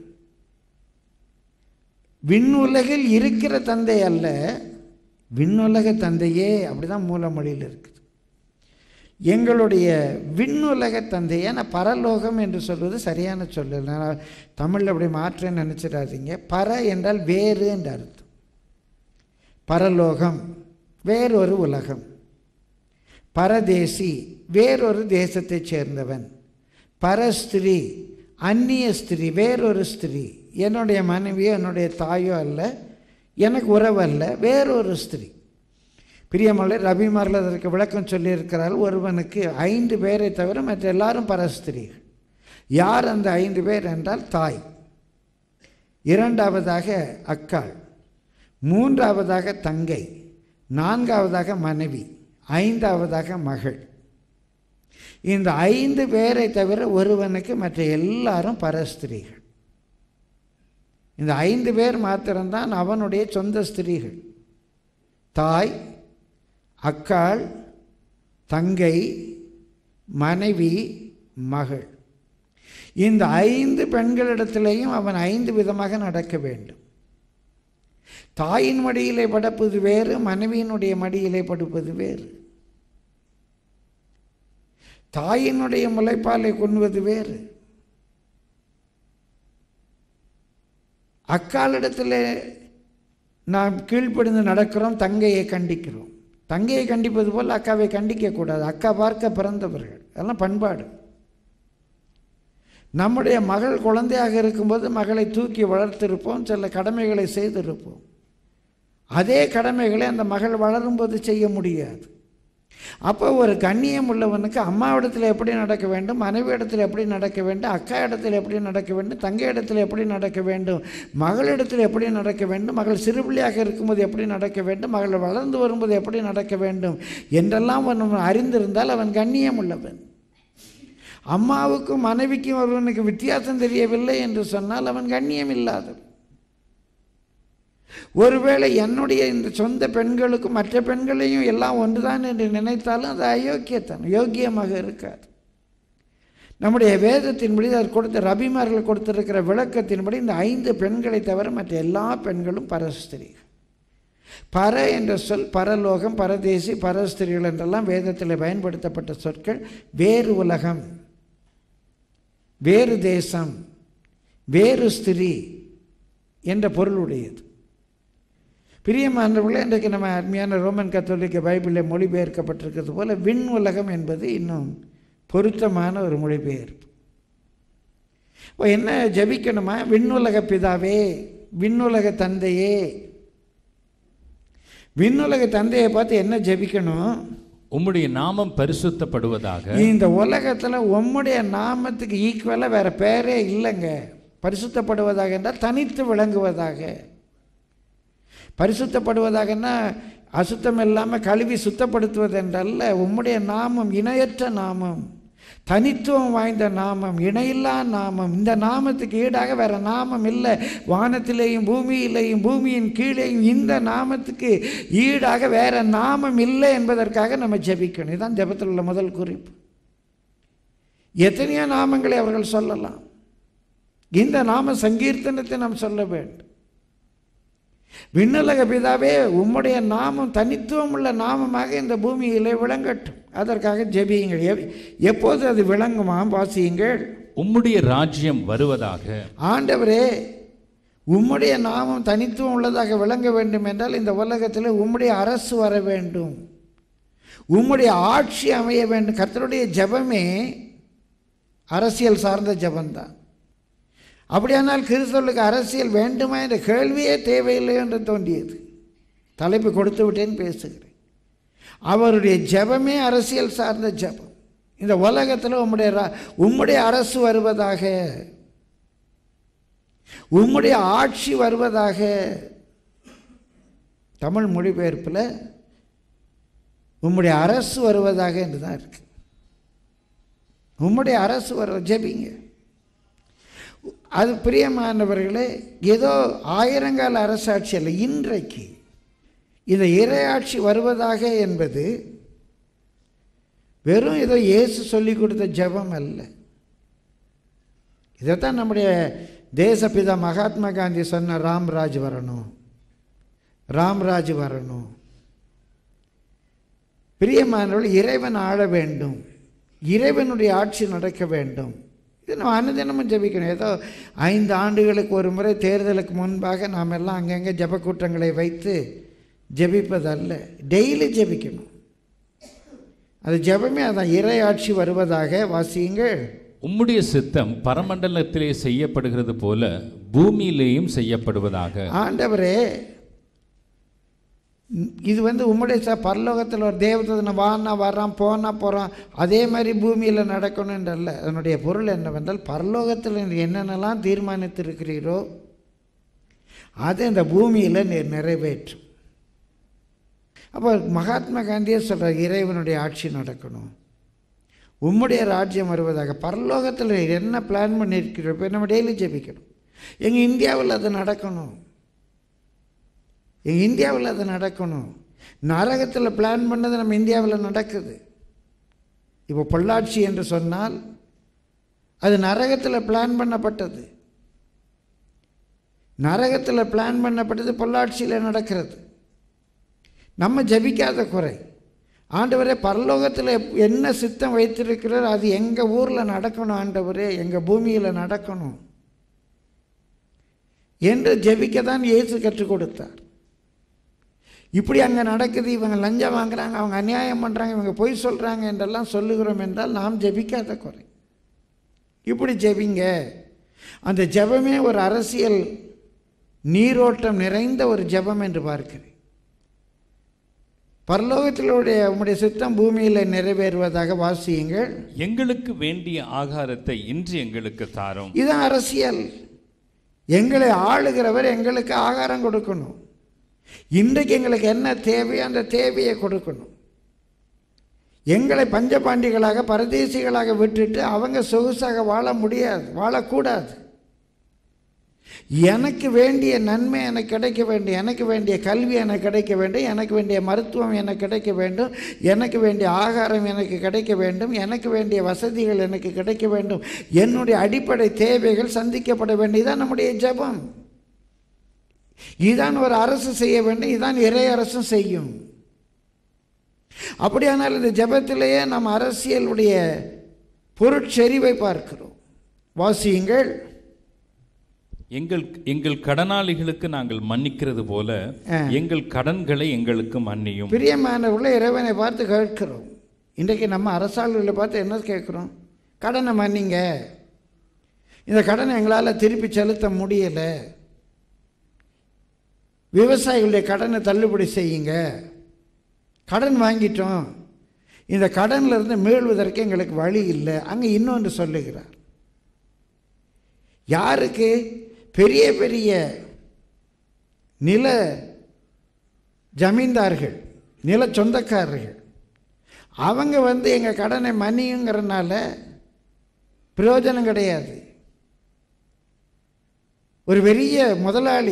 விண்ணுலகில் இருக்கிற தந்தை அல்ல விண்ணுலக தந்தையே அப்படிதான் மூலமொழியில் இருக்குது எங்களுடைய விண்ணுலக தந்தையை நான் பரலோகம் என்று சொல்வது சரியான சொல்லு நான் தமிழில் அப்படி மாற்றேன்னு நினச்சிடாதீங்க பர என்றால் வேறு என்று அர்த்தம் பரலோகம் வேறொரு உலகம் பரதேசி வேறொரு தேசத்தைச் சேர்ந்தவன் பரஸ்திரி அந்நிய ஸ்திரீ வேறொரு ஸ்திரீ என்னுடைய மனைவியோ என்னுடைய தாயோ அல்ல எனக்கு உறவு அல்ல வேறொரு ஸ்திரீ பிரியமலை ரபிமாரில் அதற்கு விளக்கம் சொல்லியிருக்கிறார் ஒருவனுக்கு ஐந்து பேரை தவிர மற்ற எல்லாரும் பரஸ்திரீகள் யார் அந்த ஐந்து பேர் என்றால் தாய் இரண்டாவதாக அக்காள் மூன்றாவதாக தங்கை நான்காவதாக மனைவி ஐந்தாவதாக மகள் இந்த ஐந்து பேரை தவிர ஒருவனுக்கு மற்ற எல்லாரும் பரஸ்திரீகள் இந்த ஐந்து பேர் மாத்திரம்தான் அவனுடைய சொந்த ஸ்திரீகள் தாய் அக்காள் தங்கை மனைவி மகள் இந்த ஐந்து பெண்களிடத்திலேயும் அவன் ஐந்து விதமாக நடக்க வேண்டும் தாயின் மடியிலே படுப்பது வேறு மனைவியினுடைய மடியிலே படுப்பது வேறு தாயினுடைய முளைப்பாலை கொள்வது வேறு அக்காலிடத்தில் நாம் கீழ்ப்படிந்து நடக்கிறோம் தங்கையை கண்டிக்கிறோம் தங்கையை கண்டிப்பது போல் அக்காவை கண்டிக்கக்கூடாது அக்கா பார்க்க பிறந்தவர்கள் அதெல்லாம் பண்பாடு நம்முடைய மகள் குழந்தையாக இருக்கும்போது மகளை தூக்கி வளர்த்திருப்போம் சில கடமைகளை செய்திருப்போம் அதே கடமைகளை அந்த மகள் வளரும்போது செய்ய முடியாது அப்போ ஒரு கண்ணியம் உள்ளவனுக்கு அம்மாவிடத்தில் எப்படி நடக்க வேண்டும் மனைவி இடத்துல எப்படி நடக்க வேண்டும் அக்கா இடத்துல எப்படி நடக்க வேண்டும் தங்கை இடத்துல எப்படி நடக்க வேண்டும் மகளிடத்தில் எப்படி நடக்க வேண்டும் மகள் சிறுபிள்ளையாக இருக்கும்போது எப்படி நடக்க வேண்டும் மகள் வளர்ந்து வரும்போது எப்படி நடக்க வேண்டும் என்றெல்லாம் அவன் அறிந்திருந்தால் அவன் கண்ணியம் உள்ளவன் அம்மாவுக்கும் மனைவிக்கும் ஒருவனுக்கு வித்தியாசம் தெரியவில்லை என்று சொன்னால் அவன் கண்ணியம் இல்லாதவன் ஒருவேளை என்னுடைய இந்த சொந்த பெண்களுக்கும் மற்ற பெண்களையும் எல்லாம் ஒன்றுதான் என்று நினைத்தாலும் அது அயோக்கியத்தான் யோக்கியமாக இருக்காது நம்முடைய வேதத்தின்படி அது கொடுத்த ரபிமார்கள் கொடுத்திருக்கிற விளக்கத்தின்படி இந்த ஐந்து பெண்களை தவிர மற்ற எல்லா பெண்களும் பரஸ்திரிகள் பர என்ற சொல் பரலோகம் பரதேசி பரஸ்திரிகள் என்றெல்லாம் வேதத்தில் பயன்படுத்தப்பட்ட சொற்கள் வேறு உலகம் வேறு தேசம் வேறு ஸ்திரீ என்ற பொருளுடையது பிரியமானவர்களே இன்றைக்கு நம்ம அருமையான ரோமன் கத்தோலிக்க பைபிளில் மொழிபெயர்க்கப்பட்டிருக்கிறது போல விண் உலகம் என்பது இன்னும் பொருத்தமான ஒரு மொழிபெயர்ப்பு இப்போ என்ன ஜபிக்கணுமா விண்ணுலக பிதாவே விண்ணுலக தந்தையே விண்ணுலக தந்தையை பார்த்து என்ன ஜபிக்கணும் உம்முடைய நாமம் பரிசுத்தப்படுவதாக இந்த உலகத்தில் உம்முடைய நாமத்துக்கு ஈக்குவலாக வேற பேரே இல்லைங்க பரிசுத்தப்படுவதாக என்றால் தனித்து விளங்குவதாக பரிசுத்தப்படுவதாகன்னா அசுத்தம் இல்லாமல் கழுவி சுத்தப்படுத்துவது என்றல்ல உம்முடைய நாமம் இணையற்ற நாமம் தனித்துவம் வாய்ந்த நாமம் இணையில்லா நாமம் இந்த நாமத்துக்கு ஈடாக வேற நாமம் இல்லை வானத்திலேயும் பூமியிலேயும் பூமியின் கீழேயும் இந்த நாமத்துக்கு ஈடாக வேற நாமம் இல்லை என்பதற்காக நம்ம ஜெபிக்கணும் இதுதான் ஜெபத்தில் உள்ள முதல் குறிப்பு எத்தனையோ நாமங்களை அவர்கள் சொல்லலாம் இந்த நாம சங்கீர்த்தனத்தை நாம் சொல்ல வேண்டும் விண்ணுலக பிதாவே உம்முடைய நாமம் தனித்துவம் உள்ள நாமமாக இந்த பூமியிலே விளங்கட்டும் அதற்காக ஜெபியுங்கள் எப்- எப்போது அது விளங்குமாம் வாசியுங்கள் உம்முடைய ராஜ்யம் வருவதாக ஆண்டவரே உம்முடைய நாமம் தனித்துவம் உள்ளதாக விளங்க வேண்டும் என்றால் இந்த உலகத்தில் உம்முடைய அரசு வர வேண்டும் உம்முடைய ஆட்சி அமைய வேண்டும் கர்த்தருடைய ஜெபமே அரசியல் சார்ந்த ஜெபம்தான் அப்படியானால் கிறிஸ்தவர்களுக்கு அரசியல் வேண்டுமா என்ற கேள்வியே தேவையில்லை என்று தோன்றியது தலைப்பு கொடுத்து விட்டேன் பேசுகிறேன் அவருடைய ஜெபமே அரசியல் சார்ந்த ஜெபம் இந்த உலகத்தில் உம்முடைய ரா- உம்முடைய அரசு வருவதாக உம்முடைய ஆட்சி வருவதாக தமிழ் மொழிபெயர்ப்பில் உம்முடைய அரசு வருவதாக என்று தான் இருக்கு உம்முடைய அரசு வர ஜெபிங்க அது பிரியமானவர்களே ஏதோ ஆயிரங்கால அரசாட்சி அல்ல இன்றைக்கு இந்த இறையாட்சி வருவதாக என்பது வெறும் ஏதோ இயேசு சொல்லி கொடுத்த ஜெபம் அல்ல இதைத்தான் நம்முடைய தேசப்பிதா மகாத்மா காந்தி சொன்ன ராம்ராஜ் வரணும் ராம்ராஜ் வரணும் பிரியமானவர்கள் இறைவன் ஆள வேண்டும் இறைவனுடைய ஆட்சி நடக்க வேண்டும் இது நம்ம அனுதினமும் ஜெபிக்கணும் ஏதோ ஐந்து ஆண்டுகளுக்கு ஒரு முறை தேர்தலுக்கு முன்பாக நாம் எல்லாம் அங்கங்கே ஜெப கூட்டங்களை வைத்து ஜெபிப்பதல்ல டெய்லி ஜெபிக்கணும் அது ஜெபமே அதான் இறை ஆட்சி வருவதாக வாசியுங்கள் உம்முடைய சித்தம் பரமண்டலத்திலே செய்யப்படுகிறது போல பூமியிலேயும் செய்யப்படுவதாக ஆண்டவரே இது வந்து உம்முடைய ச பரலோகத்தில் ஒரு தேவதனை வானா வர்றான் போனா போகிறான் அதே மாதிரி பூமியில் நடக்கணுன்றல்ல அதனுடைய பொருள் என்னவென்றால் பரலோகத்தில் நீர் என்னென்னலாம் தீர்மானித்திருக்கிறீரோ அதை இந்த பூமியில் நீர் நிறைவேற்றும் அப்போ மகாத்மா காந்தியே சொல்கிறார் இறைவனுடைய ஆட்சி நடக்கணும் உம்முடைய ராஜ்யம் வருவதாக பரலோகத்தில் நீர் என்ன பிளான் பண்ணியிருக்கிறோம் இப்போ நம்ம டெய்லி ஜெபிக்கணும் எங்கள் இந்தியாவில் அது நடக்கணும் எங்கள் இந்தியாவில் அது நடக்கணும் நரகத்தில் பிளான் பண்ணது நம்ம இந்தியாவில் நடக்குது இப்போ பொள்ளாச்சி என்று சொன்னால் அது நரகத்தில் பிளான் பண்ணப்பட்டது நரகத்தில் பிளான் பண்ணப்பட்டது பொள்ளாச்சியில் நடக்கிறது நம்ம ஜபிக்காத குறை ஆண்டவரே பரலோகத்தில் என்ன சித்தம் வைத்திருக்கிறார் அது எங்கள் ஊரில் நடக்கணும் ஆண்டவரே எங்கள் பூமியில் நடக்கணும் என்று ஜெபிக்க தான் இயேசு கற்றுக் கொடுத்தார் இப்படி அங்கே நடக்குது இவங்க லஞ்சம் வாங்குறாங்க அவங்க அநியாயம் பண்ணுறாங்க இவங்க பொய் சொல்கிறாங்க என்றெல்லாம் சொல்லுகிறோம் என்றால் நாம் ஜெபிக்காத குறை இப்படி ஜெபிங்க அந்த ஜெபமே ஒரு அரசியல் நீரோட்டம் நிறைந்த ஒரு ஜெபம் என்று பார்க்கிறேன் பரலோகத்திலுடைய உம்முடைய சித்தம் பூமியில் நிறைவேறுவதாக வாசியுங்கள் எங்களுக்கு வேண்டிய ஆகாரத்தை இன்று எங்களுக்கு தாரும் இதுதான் அரசியல் எங்களை ஆளுகிறவர் எங்களுக்கு ஆகாரம் கொடுக்கணும் இன்றைக்கு எங்களுக்கு என்ன தேவையோ அந்த தேவையை கொடுக்கணும் எங்களை பஞ்சபாண்டிகளாக பரதேசிகளாக விட்டுட்டு அவங்க சொகுசாக வாழ முடியாது வாழக்கூடாது எனக்கு வேண்டிய நன்மை எனக்கு கிடைக்க வேண்டும் எனக்கு வேண்டிய கல்வி எனக்கு கிடைக்க வேண்டும் எனக்கு வேண்டிய மருத்துவம் எனக்கு கிடைக்க வேண்டும் எனக்கு வேண்டிய ஆகாரம் எனக்கு கிடைக்க வேண்டும் எனக்கு வேண்டிய வசதிகள் எனக்கு கிடைக்க வேண்டும் என்னுடைய அடிப்படை தேவைகள் சந்திக்கப்பட வேண்டியதுதான் நம்முடைய ஜெபம் இதான் ஒரு அரசு செய்ய வேண்டும் இதான் இறை அரசும் செய்யும் அப்படியானால் இந்த ஜெபத்திலேயே நாம் அரசியலுடைய பொருட்செறிவை பார்க்கிறோம் வாசியுங்கள் எங்கள் எங்கள் கடனாளிகளுக்கு நாங்கள் மன்னிக்கிறது போல ஆ. எங்கள் கடன்களை எங்களுக்கு மன்னியும் பிரியமானவர்களை இறைவனை பார்த்து கேட்கிறோம் இன்றைக்கு நம்ம அரசாளுகளை பார்த்து என்ன கேட்குறோம் கடனை மன்னிங்க இந்த கடனை எங்களால் திருப்பி செலுத்த முடியலை விவசாயிகளுடைய கடனை தள்ளுபடி செய்யுங்க கடன் வாங்கிட்டோம் இந்த கடன்ல இருந்து மீள்வதற்கு எங்களுக்கு வழி இல்லை அங்கே இன்னொன்று சொல்லுகிறார் யாருக்கு பெரிய பெரிய நில ஜமீன்தார்கள் நில சொந்தக்காரர்கள் அவங்க வந்து எங்கள் கடனை மன்னியுங்கிறனால பிரயோஜனம் கிடையாது ஒரு பெரிய முதலாளி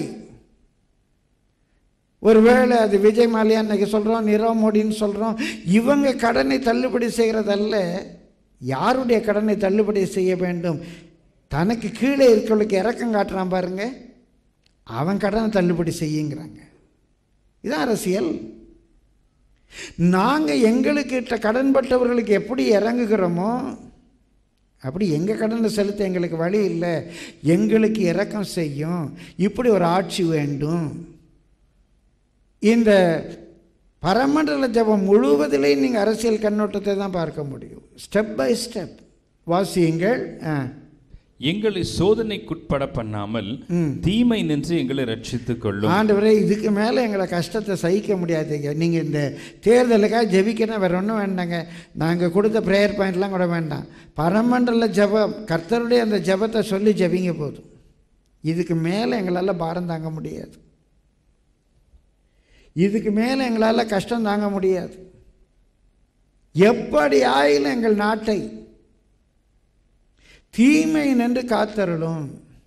ஒருவேளை அது விஜய் மாலியா அன்னைக்கு சொல்கிறோம் நிரவ் மோடின்னு சொல்கிறோம் இவங்க கடனை தள்ளுபடி செய்கிறதல்ல யாருடைய கடனை தள்ளுபடி செய்ய வேண்டும் தனக்கு கீழே இருக்கிறவளுக்கு இறக்கம் காட்டுறான் பாருங்க அவன் கடனை தள்ளுபடி செய்யுங்கிறாங்க இதான் அரசியல் நாங்கள் எங்களுக்கிட்ட கடன்பட்டவர்களுக்கு எப்படி இறங்குகிறோமோ அப்படி எங்கள் கடனை செலுத்த எங்களுக்கு வழி இல்லை எங்களுக்கு இறக்கம் செய்யும் இப்படி ஒரு ஆட்சி வேண்டும் இந்த பரமண்டல ஜபம் முழுவதிலே நீங்கள் அரசியல் கண்ணோட்டத்தை தான் பார்க்க முடியும் ஸ்டெப் பை ஸ்டெப் வாசியுங்கள் ஆ எங்களை சோதனைக்குட்பட பண்ணாமல் ம். தீமை நின்று எங்களை ரட்சித்துக் கொள்ளும் ஆண்டவரே இதுக்கு மேலே எங்களை கஷ்டத்தை சகிக்க முடியாதுங்க நீங்கள் இந்த தேர்தலுக்காக ஜெபிக்கணும் வேறு ஒன்றும் வேண்டாங்க நாங்கள் கொடுத்த ப்ரேயர் பாயிண்ட்லாம் கூட வேண்டாம் பரமண்டல ஜெபம் கர்த்தருடைய அந்த ஜெபத்தை சொல்லி ஜெபிங்க போதும் இதுக்கு மேலே எங்களால் பாரம் தாங்க முடியாது இதுக்கு மேலே எங்களால் கஷ்டம் தாங்க முடியாது எப்படி ஆயிலும் எங்கள் நாட்டை தீமை நின்று காத்தருளும்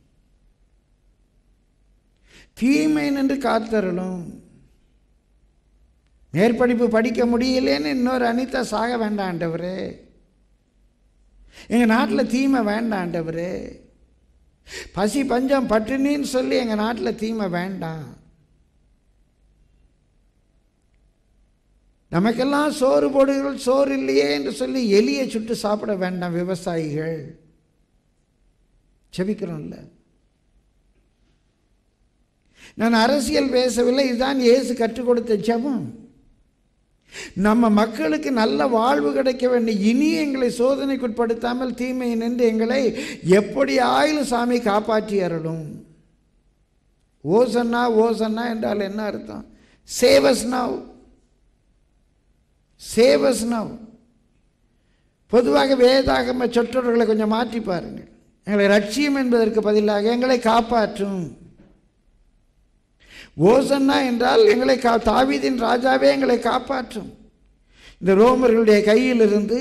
தீமை நின்று காத்தருளும் மேற்படிப்பு படிக்க முடியலேன்னு இன்னொரு அனிதா சாக வேண்டாம் ஆண்டவரே எங்கள் நாட்டில் தீமை வேண்டாம் ஆண்டவரே பசி பஞ்சம் பட்டினின்னு சொல்லி எங்கள் நாட்டில் தீமை வேண்டாம் நமக்கெல்லாம் சோறு போடுகள் சோறு இல்லையே என்று சொல்லி எலியை சுட்டு சாப்பிட வேண்டாம் விவசாயிகள் செபிக்கிறோம்ல நான் அரசியல் பேசவில்லை இதுதான் இயேசு கற்றுக் கொடுத்த ஜெபம் நம்ம மக்களுக்கு நல்ல வாழ்வு கிடைக்க வேண்டும் இனி எங்களை சோதனைக்குட்படுத்தாமல் தீமையை நின்று எங்களை எப்படி ஆயிலும் சாமி காப்பாற்றி அருளும் ஓசன்னா ஓசன்னா என்றால் என்ன அர்த்தம் சேவஸ் நவ் சேவஸ் நவ் பொதுவாக வேதாகம சொற்றொடர்களை கொஞ்சம் மாற்றி பாருங்கள் எங்களை ரட்சியம் என்பதற்கு பதிலாக எங்களை காப்பாற்றும் ஓசன்னா என்றால் எங்களை கா தாவீதின் ராஜாவே எங்களை காப்பாற்றும் இந்த ரோமர்களுடைய கையிலிருந்து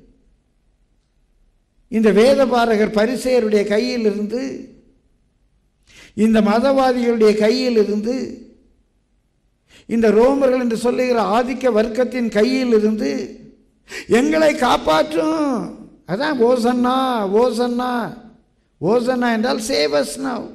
இந்த வேதபாரகர் பரிசேயருடைய கையிலிருந்து இந்த மதவாதிகளுடைய கையிலிருந்து இந்த ரோமர்கள் என்று சொல்லுகிற ஆதிக்க வர்க்கத்தின் கையிலிருந்து எங்களை காப்பாற்றும் அதான் ஓசன்னா ஓசன்னா ஓசன்னா என்றால் சேவஸ் நவ்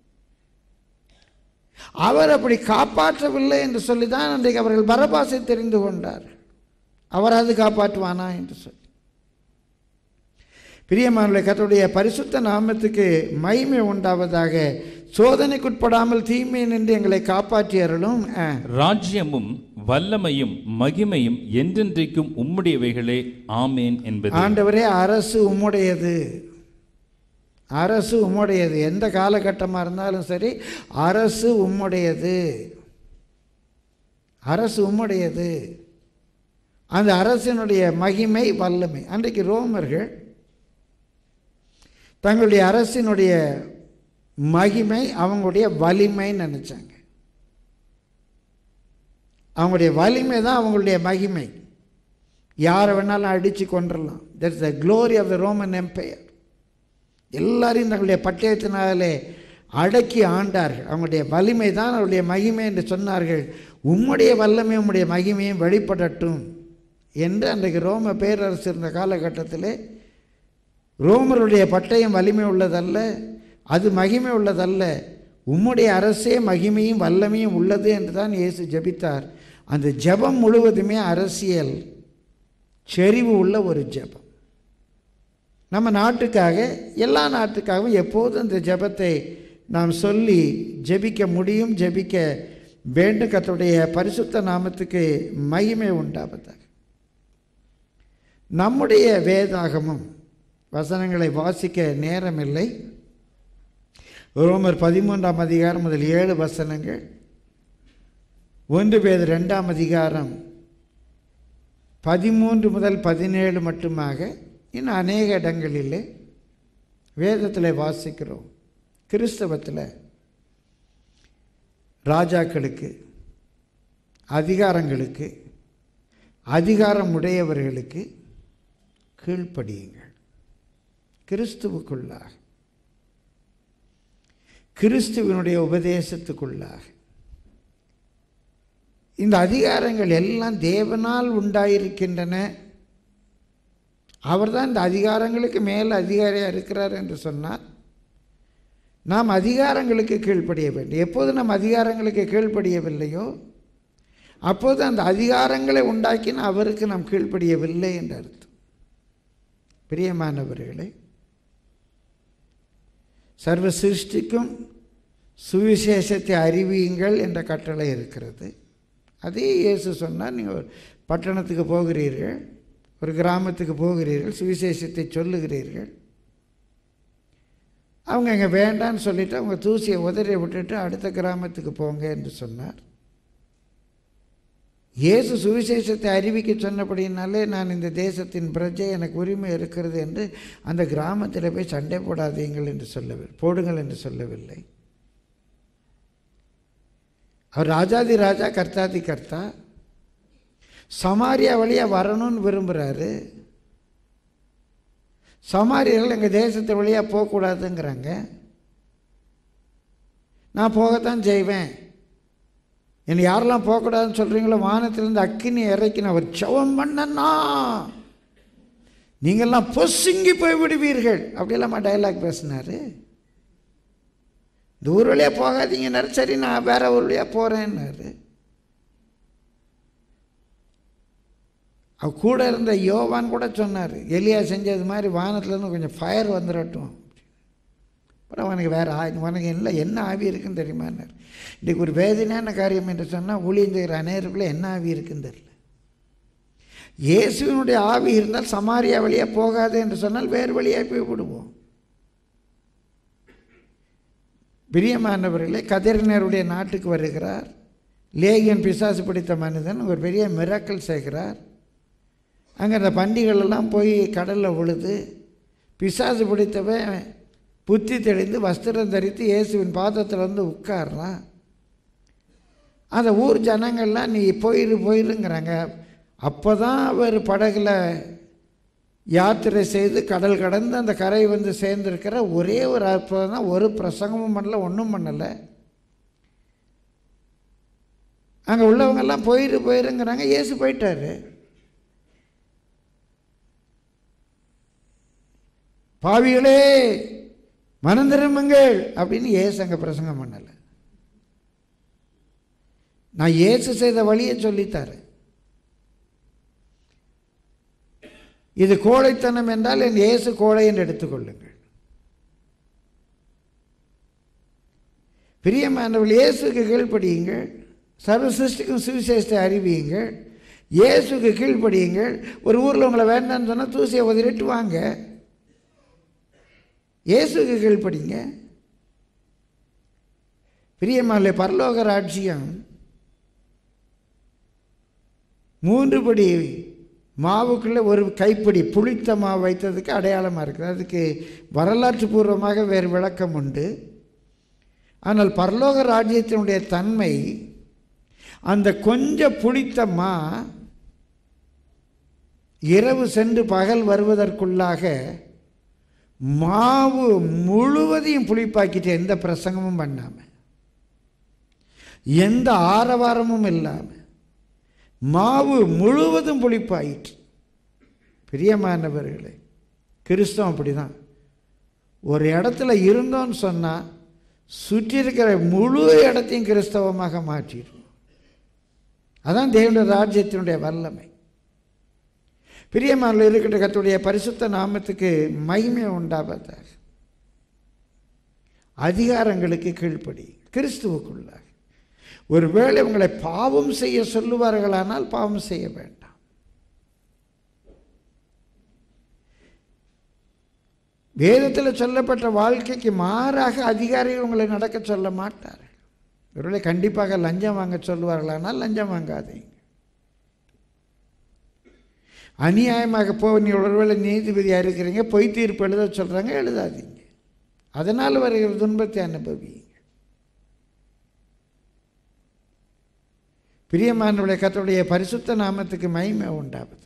அவர் அப்படி காப்பாற்றவில்லை என்று சொல்லி தான் அன்றைக்கு அவர்கள் பரபாசை தெரிந்து கொண்டார் அவர் அது காப்பாற்றுவானா என்று சொல்லி பிரியமானவர்களே கர்த்தருடைய பரிசுத்த நாமத்துக்கு மகிமை உண்டாவதாக சோதனைக்குட்படாமல் தீமை நின்று எங்களை காப்பாற்றி அருளும் ஆ. ராஜ்யமும் வல்லமையும் மகிமையும் என்றென்றைக்கும் உம்முடையவைகளே ஆமேன் என்பது ஆண்டவரே அரசு உம்முடையது அரசு உம்முடையது எந்த காலகட்டமாக இருந்தாலும் சரி அரசு உம்முடையது அரசு உம்முடையது அந்த அரசினுடைய மகிமை வல்லமை அன்றைக்கு ரோமர்கள் தங்களுடைய அரசினுடைய மகிமை அவங்களுடைய வலிமைன்னு நினச்சாங்க அவங்களுடைய வலிமை தான் அவங்களுடைய மகிமை யாரை வேணாலும் அடித்து கொண்டுடலாம் that is the glory of the Roman empire எல்லாரையும் தங்களுடைய பட்டயத்தினாலே அடக்கி ஆண்டார்கள் அவங்களுடைய வலிமை தான் அவருடைய மகிமை என்று சொன்னார்கள் உம்முடைய வல்லமை உம்முடைய மகிமையும் வெளிப்படட்டும் என்று அன்றைக்கு ரோம பேரரசு இருந்த காலகட்டத்திலே ரோமருடைய பட்டயம் வலிமை உள்ளதல்ல அது மகிமை உள்ளதல்ல உம்முடைய அரசே மகிமையும் வல்லமையும் உள்ளது என்று தான் இயேசு ஜெபித்தார் அந்த ஜெபம் முழுவதுமே அரசியல் செறிவு உள்ள ஒரு ஜெபம் நம்ம நாட்டுக்காக எல்லா நாட்டுக்காகவும் எப்போதும் இந்த ஜெபத்தை நாம் சொல்லி ஜெபிக்க முடியும் ஜெபிக்க வேண்டும் கர்த்தருடைய பரிசுத்த நாமத்துக்கு மகிமை உண்டாவதாக நம்முடைய வேதாகமும் வசனங்களை வாசிக்க நேரமில்லை ரோமர் பதிமூன்றாம் அதிகாரம் முதல் ஏழு வசனங்கள் ஒன்று பேர் ரெண்டாம் அதிகாரம் பதிமூன்று முதல் பதினேழு மட்டுமாக இன்னும் அநேக இடங்களிலே வேதத்தில் வாசிக்கிறோம் கிறிஸ்தவத்தில் ராஜாக்களுக்கு அதிகாரங்களுக்கு அதிகாரம் உடையவர்களுக்கு கீழ்ப்படியுங்கள் கிறிஸ்துவுக்குள்ளாக கிறிஸ்துவனுடைய உபதேசத்துக்குள்ளாக இந்த அதிகாரங்கள் எல்லாம் தேவனால் உண்டாயிருக்கின்றன அவர்தான் இந்த அதிகாரங்களுக்கு மேல் அதிகாரியாக இருக்கிறார் என்று சொன்னார் நாம் அதிகாரங்களுக்கு கீழ்ப்படிய வேண்டும் எப்போது நாம் அதிகாரங்களுக்கு கீழ்ப்படியவில்லையோ அப்போது அந்த அதிகாரங்களை உண்டாக்கின அவருக்கு நாம் கீழ்ப்படியவில்லை என்று அர்த்தம் பிரியமானவர்களே சர்வ சிருஷ்டிக்கும் சுவிசேஷத்தை அறிவியுங்கள் என்ற கட்டளை இருக்கிறது அதே இயேசு சொன்னார் நீங்கள் ஒரு பட்டணத்துக்கு போகிறீர்கள் ஒரு கிராமத்துக்கு போகிறீர்கள் சுவிசேஷத்தை சொல்லுகிறீர்கள் அவங்க இங்கே வேண்டான்னு சொல்லிவிட்டு அவங்க தூசியை உதறி விட்டுட்டு அடுத்த கிராமத்துக்கு போங்க என்று சொன்னார் இயேசு சுவிசேஷத்தை அறிவிக்க சொன்னபடினாலே நான் இந்த தேசத்தின் பிரஜை எனக்கு உரிமை இருக்கிறது என்று அந்த கிராமத்தில் போய் சண்டை போடாதீங்கள் என்று சொல்லவில்லை போடுங்கள் என்று சொல்லவில்லை அவர் ராஜாதி ராஜா கர்த்தாதி கர்த்தா சமாரியா வழியாக வரணும்னு விரும்புகிறாரு சமாரியர்கள் எங்கள் தேசத்து வழியாக போகக்கூடாதுங்கிறாங்க நான் போகத்தான் செய்வேன் என்னை யாரெல்லாம் போகக்கூடாதுன்னு சொல்கிறீங்களோ வானத்திலேருந்து அக்கினி இறக்கின அவர் ஜெபம் பண்ணனா நீங்கள்லாம் பொசுங்கி போய் விடுவீர்கள் அப்படியெல்லாமா டைலாக் பேசினார் இந்த ஊர் வழியாக போகாதீங்கன்னாரு சரி நான் வேற ஊர் வழியாக போகிறேன்னாரு அவ கூட இருந்த யோவான் கூட சொன்னார் எலியா செஞ்சது மாதிரி வானத்துலேருந்து கொஞ்சம் ஃபயர் வந்துடட்டும் அப்புறம் அவனுக்கு வேறு ஆ உனக்கு இல்லை என்ன ஆவி இருக்குன்னு தெரியுமான்னார் இன்றைக்கு ஒரு வேதனையான காரியம் என்று சொன்னால் ஊழியந்துகிற அநேருக்குள்ளே என்ன ஆவி இருக்குன்னு தெரியல இயேசுவினுடைய ஆவி இருந்தால் சமாரியா வழியாக போகாது என்று சொன்னால் வேறு வழியாக போய் விடுவோம் பிரியமானவர்களே கதிரனருடைய நாட்டுக்கு வருகிறார் லேகியன் பிசாசு பிடித்த மனிதன் ஒரு பெரிய மிராக்கல் செய்கிறார் அங்கே அந்த பண்டிகளெல்லாம் போய் கடலில் விழுது பிசாசு பிடித்தவன் புத்தி தெளிந்து வஸ்திரம் தரித்து இயேசுவின் பாதத்தில் வந்து உட்கார்றான் அந்த ஊர் ஜனங்கள்லாம் நீ போயிரு போயிருங்கிறாங்க அப்போ தான் அவர் படகுல யாத்திரை செய்து கடல் கடந்து அந்த கரை வந்து சேர்ந்துருக்கிற ஒரே ஒரு அற்புதம் தான் ஒரு பிரசங்கமும் பண்ணல ஒன்றும் பண்ணலை அங்கே உள்ளவங்கெல்லாம் போயிரு போயிருங்கிறாங்க இயேசு போயிட்டாரு பாவிகளே மனம் திரும்புங்கள் அப்படின்னு ஏசு அங்கே பிரசங்கம் பண்ணலை நான் இயேசு செய்த வழியை சொல்லித்தாரேன் இது கோழைத்தனம் என்றால் என் இயேசு கோழை என்று எடுத்துக்கொள்ளுங்கள் பிரியமானவர்கள் இயேசுக்கு கீழ்ப்படியுங்கள் சர்வ சிருஷ்டிக்கும் சுவிசேஷத்தை அறிவியுங்கள் இயேசுக்கு கீழ்ப்படியுங்கள் ஒரு ஊரில் உங்களை வேண்டாம்னு சொன்னால் தூசியை உதறிட்டு வாங்க இயேசுக்கு கீழ்ப்படிங்க பிரியமாலே பரலோக ராட்சியம் மூன்று படி மாவுக்குள்ளே ஒரு கைப்பிடி புளித்த மாவு வைத்ததுக்கு அடையாளமாக இருக்குது அதுக்கு வரலாற்று பூர்வமாக வேறு விளக்கம் உண்டு ஆனால் பரலோக ராஜ்யத்தினுடைய தன்மை அந்த கொஞ்ச புளித்த மா இரவு சென்று பகல் வருவதற்குள்ளாக மாவு முழுவதையும் புளிப்பாக்கிட்டு எந்த பிரசங்கமும் பண்ணாமல் எந்த ஆரவாரமும் இல்லாமல் மாவு முழுவதும் புளிப்பாயிற்று பிரியமானவர்களே கிறிஸ்தவம் அப்படி தான் ஒரு இடத்துல இருந்தோன்னு சொன்னால் சுற்றி இருக்கிற முழு இடத்தையும் கிறிஸ்தவமாக மாற்றிடும் அதான் தேவனுடைய ராஜ்யத்தினுடைய வல்லமை பிரியமான இருக்கிற கத்துடைய பரிசுத்த நாமத்துக்கு மகிமை உண்டாவதாக அதிகாரங்களுக்கு கீழ்ப்படி கிறிஸ்துவுக்குள்ளாக ஒருவேளை உங்களை பாவம் செய்ய சொல்லுவார்களானால் பாவம் செய்ய வேண்டாம் வேதத்தில் சொல்லப்பட்ட வாழ்க்கைக்கு மாறாக அதிகாரிகள் உங்களை நடக்க சொல்ல மாட்டார்கள் ஒருவேளை கண்டிப்பாக லஞ்சம் வாங்க சொல்லுவார்களானால் லஞ்சம் வாங்காதீங்க அநியாயமாக போ நீ ஒருவேளை நீதிபதியாக இருக்கிறீங்க பொய் தீர்ப்பு எழுத சொல்கிறாங்க எழுதாதீங்க அதனால் வருகிற துன்பத்தை அனுபவிங்க பிரியமானவளை கத்தோடைய பரிசுத்த நாமத்துக்கு மகிமை உண்டாவதாக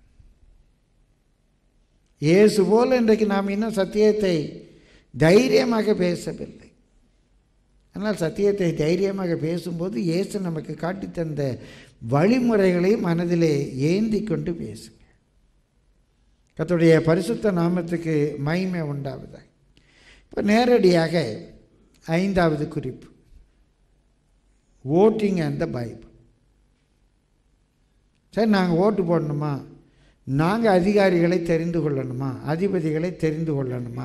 இயேசு போல இன்றைக்கு நாம் இன்னும் சத்தியத்தை தைரியமாக பேசவில்லை ஆனால் சத்தியத்தை தைரியமாக பேசும்போது இயேசு நமக்கு காட்டித் தந்த வழிமுறைகளை மனதிலே ஏந்தி கொண்டு பேசுங்க கர்த்தருடைய பரிசுத்த நாமத்துக்கு மகிமை உண்டாவதாக இப்போ நேரடியாக ஐந்தாவது குறிப்பு ஓட்டிங் அண்ட் த பைபிள் சரி நாங்கள் ஓட்டு போடணுமா நாங்கள் அதிகாரிகளை தெரிந்து கொள்ளணுமா அதிபதிகளை தெரிந்து கொள்ளணுமா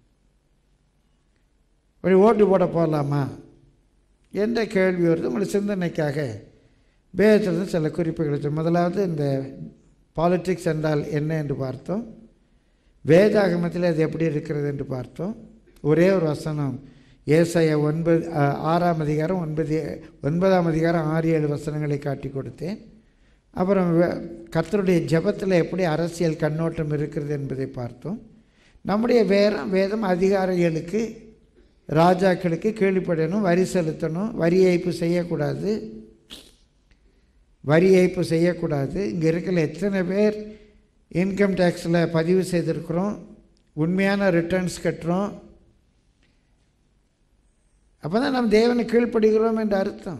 ஒரு ஓட்டு போட போகலாமா என்ற கேள்வி வருது உங்களை சிந்தனைக்காக வேதத்திலிருந்து சில குறிப்புகளை சொல் முதலாவது இந்த பாலிட்டிக்ஸ் என்றால் என்ன என்று பார்த்தோம் வேதாகமத்தில் அது எப்படி இருக்கிறது என்று பார்த்தோம் ஒரே ஒரு வசனம் ஏசாய ஒன்பது அஹ், ஆறாம் அதிகாரம் ஒன்பது ஒன்பதாம் அதிகாரம் ஆறு ஏழு வசனங்களை காட்டி கொடுத்தேன் அப்புறம் வே- கர்த்தருடைய ஜெபத்தில் எப்படி அரசியல் கண்ணோட்டம் இருக்கிறது என்பதை பார்த்தோம் நம்முடைய வேதம் வேதம் அதிகாரிகளுக்கு ராஜாக்களுக்கு கீழ்ப்படணும் வரி செலுத்தணும் வரி ஏய்ப்பு செய்யக்கூடாது வரி ஏய்ப்பு செய்யக்கூடாது இங்கே இருக்கிற எத்தனை பேர் இன்கம் டேக்ஸில் பதிவு செய்திருக்கிறோம் உண்மையான ரிட்டர்ன்ஸ் கட்டுறோம் அப்போ தான் நம்ம தேவனை கீழ்ப்படுகிறோம் என்று அர்த்தம்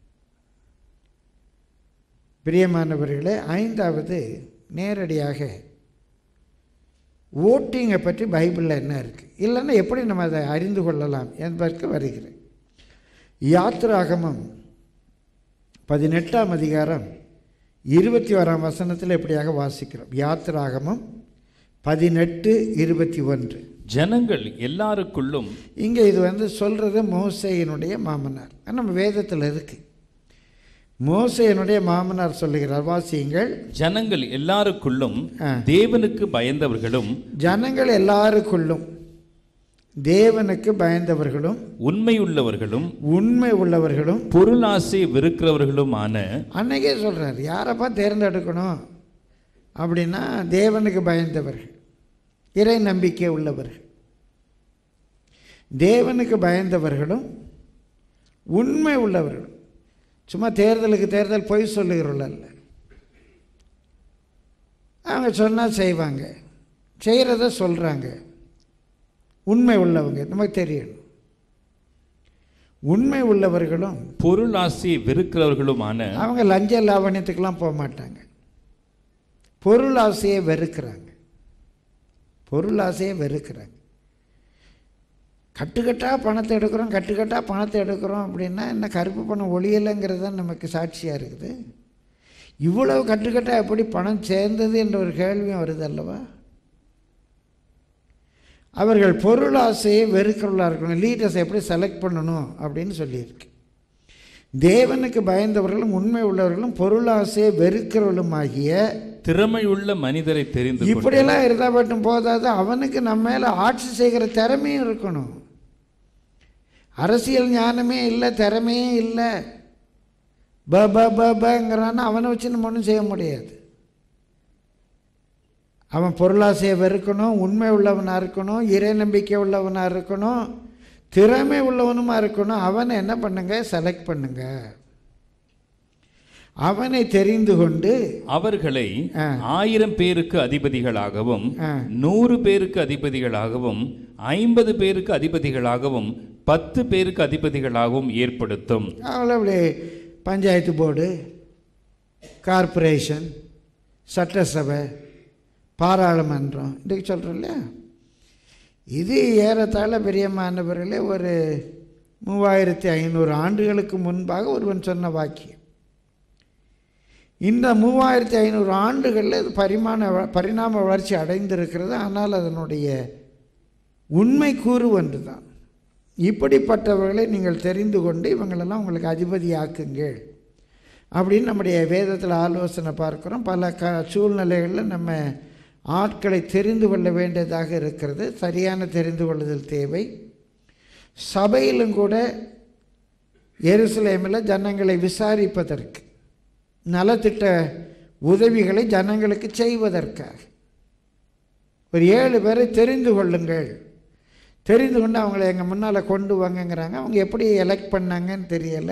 பிரியமானவர்களே ஐந்தாவது நேரடியாக ஓட்டிங்கை பற்றி பைபிளில் என்ன இருக்குது இல்லைன்னா எப்படி நம்ம அதை அறிந்து கொள்ளலாம் என்பதற்கு வருகிறேன் யாத்திராகமம் பதினெட்டாம் அதிகாரம் இருபத்தி ஓராம் வசனத்தில் இப்படியாக வாசிக்கிறோம் யாத்திராகமம் பதினெட்டு இருபத்தி ஒன்று ஜனங்கள் எல்லாருக்குள்ளும் இங்கே இது வந்து சொல்கிறது மோசையினுடைய மாமனார் அது நம்ம வேதத்தில் இருக்குது மோசையினுடைய மாமனார் சொல்லுகிறார் வாசியுங்கள் ஜனங்கள் எல்லாருக்குள்ளும் ஆ. தேவனுக்கு பயந்தவர்களும் ஜனங்கள் எல்லாருக்குள்ளும் தேவனுக்கு பயந்தவர்களும் உண்மையுள்ளவர்களும் உண்மை உள்ளவர்களும் பொருளாசை வெறுக்கிறவர்களுமான அன்னைக்கே சொல்கிறார் யாரப்பா தேர்ந்தெடுக்கணும் அப்படின்னா தேவனுக்கு பயந்தவர்கள் இறை நம்பிக்கை உள்ளவர்கள் தேவனுக்கு பயந்தவர்களும் உண்மை உள்ளவர்களும் சும்மா தேர்தலுக்கு தேர்தல் பொய் சொல்லுகிறவர்கள் அல்ல அவங்க சொன்னால் செய்வாங்க செய்கிறத சொல்கிறாங்க உண்மை உள்ளவங்க நமக்கு தெரியணும் உண்மை உள்ளவர்களும் பொருளாசை வெறுக்கிறவர்களுமான அவங்க லஞ்ச லாவணியத்துக்கெல்லாம் போக மாட்டாங்க பொருள் ஆசையை வெறுக்கிறாங்க பொருள் ஆசையை வெறுக்கிறாங்க கட்டுக்கட்டாக பணத்தை எடுக்கிறோம் கட்டுக்கட்டாக பணத்தை எடுக்கிறோம் அப்படின்னா என்ன கருப்பு பணம் ஒளியலைங்கிறது தான் நமக்கு சாட்சியாக இருக்குது இவ்வளவு கட்டுக்கட்டாக எப்படி பணம் சேர்ந்தது என்ற ஒரு கேள்வியும் வருது அல்லவா அவர்கள் பொருள் ஆசையை வெறுக்கிறவர்களாக இருக்கணும் லீடர்ஸ் எப்படி செலக்ட் பண்ணணும் அப்படின்னு சொல்லியிருக்கு தேவனுக்கு பயந்தவர்களும் உண்மை உள்ளவர்களும் பொருள் ஆசையை வெறுக்கிறவர்களும் ஆகிய திறமையுள்ள மனிதரை தெரிந்து கொண்டு இப்படியெல்லாம் இருந்தால் மட்டும் போதாது அவனுக்கு நம்ம மேலே ஆட்சி செய்கிற திறமையும் இருக்கணும் அரசியல் ஞானமே இல்லை திறமையே இல்லை ப ப ப பங்கிறான்னா அவனை வச்சு நம்ம ஒன்றும் செய்ய முடியாது அவன் பொருளாசையை வெறுக்கணும் உண்மை உள்ளவனாக இருக்கணும் இறை நம்பிக்கை உள்ளவனாக இருக்கணும் திறமை உள்ளவனுமா இருக்கணும் அவனை என்ன பண்ணுங்க செலக்ட் பண்ணுங்க அவனை தெரிந்து கொண்டு அவர்களை ஆ. ஆயிரம் பேருக்கு அதிபதிகளாகவும் ஆ. நூறு பேருக்கு அதிபதிகளாகவும் ஐம்பது பேருக்கு அதிபதிகளாகவும் பத்து பேருக்கு அதிபதிகளாகவும் ஏற்படுத்தும் அவங்கள அப்படி பஞ்சாயத்து போர்டு கார்ப்பரேஷன் சட்டசபை பாராளுமன்றம் இன்றைக்கு சொல்கிறோம் இல்லையா இது ஏறத்தாழ பெரியமானவர்களே ஒரு மூவாயிரத்தி ஐநூறு ஆண்டுகளுக்கு முன்பாக ஒருவன் சொன்ன வாக்கியம் இந்த மூவாயிரத்தி ஐநூறு ஆண்டுகளில் இது பரிமாண வ- பரிணாம வளர்ச்சி அடைந்திருக்கிறது ஆனால் அதனுடைய உண்மை கூறு ஒன்று தான் இப்படிப்பட்டவர்களை நீங்கள் தெரிந்து கொண்டு இவங்களெல்லாம் உங்களுக்கு அதிபதியாக்குங்கள் அப்படின்னு நம்முடைய வேதத்தில் ஆலோசனை பார்க்குறோம் பல க சூழ்நிலைகளில் நம்ம ஆட்களை தெரிந்து கொள்ள வேண்டியதாக இருக்கிறது சரியான தெரிந்து கொள்ளுதல் தேவை சபையிலும் கூட எருசலேமில் ஜனங்களை விசாரிப்பதற்கு நலத்திட்ட உதவிகளை ஜனங்களுக்கு செய்வதற்காக ஒரு ஏழு பேரை தெரிந்து கொள்ளுங்கள் தெரிந்து கொண்டு அவங்கள எங்கள் முன்னால் கொண்டு வாங்கங்கிறாங்க அவங்க எப்படி எலெக்ட் பண்ணாங்கன்னு தெரியலை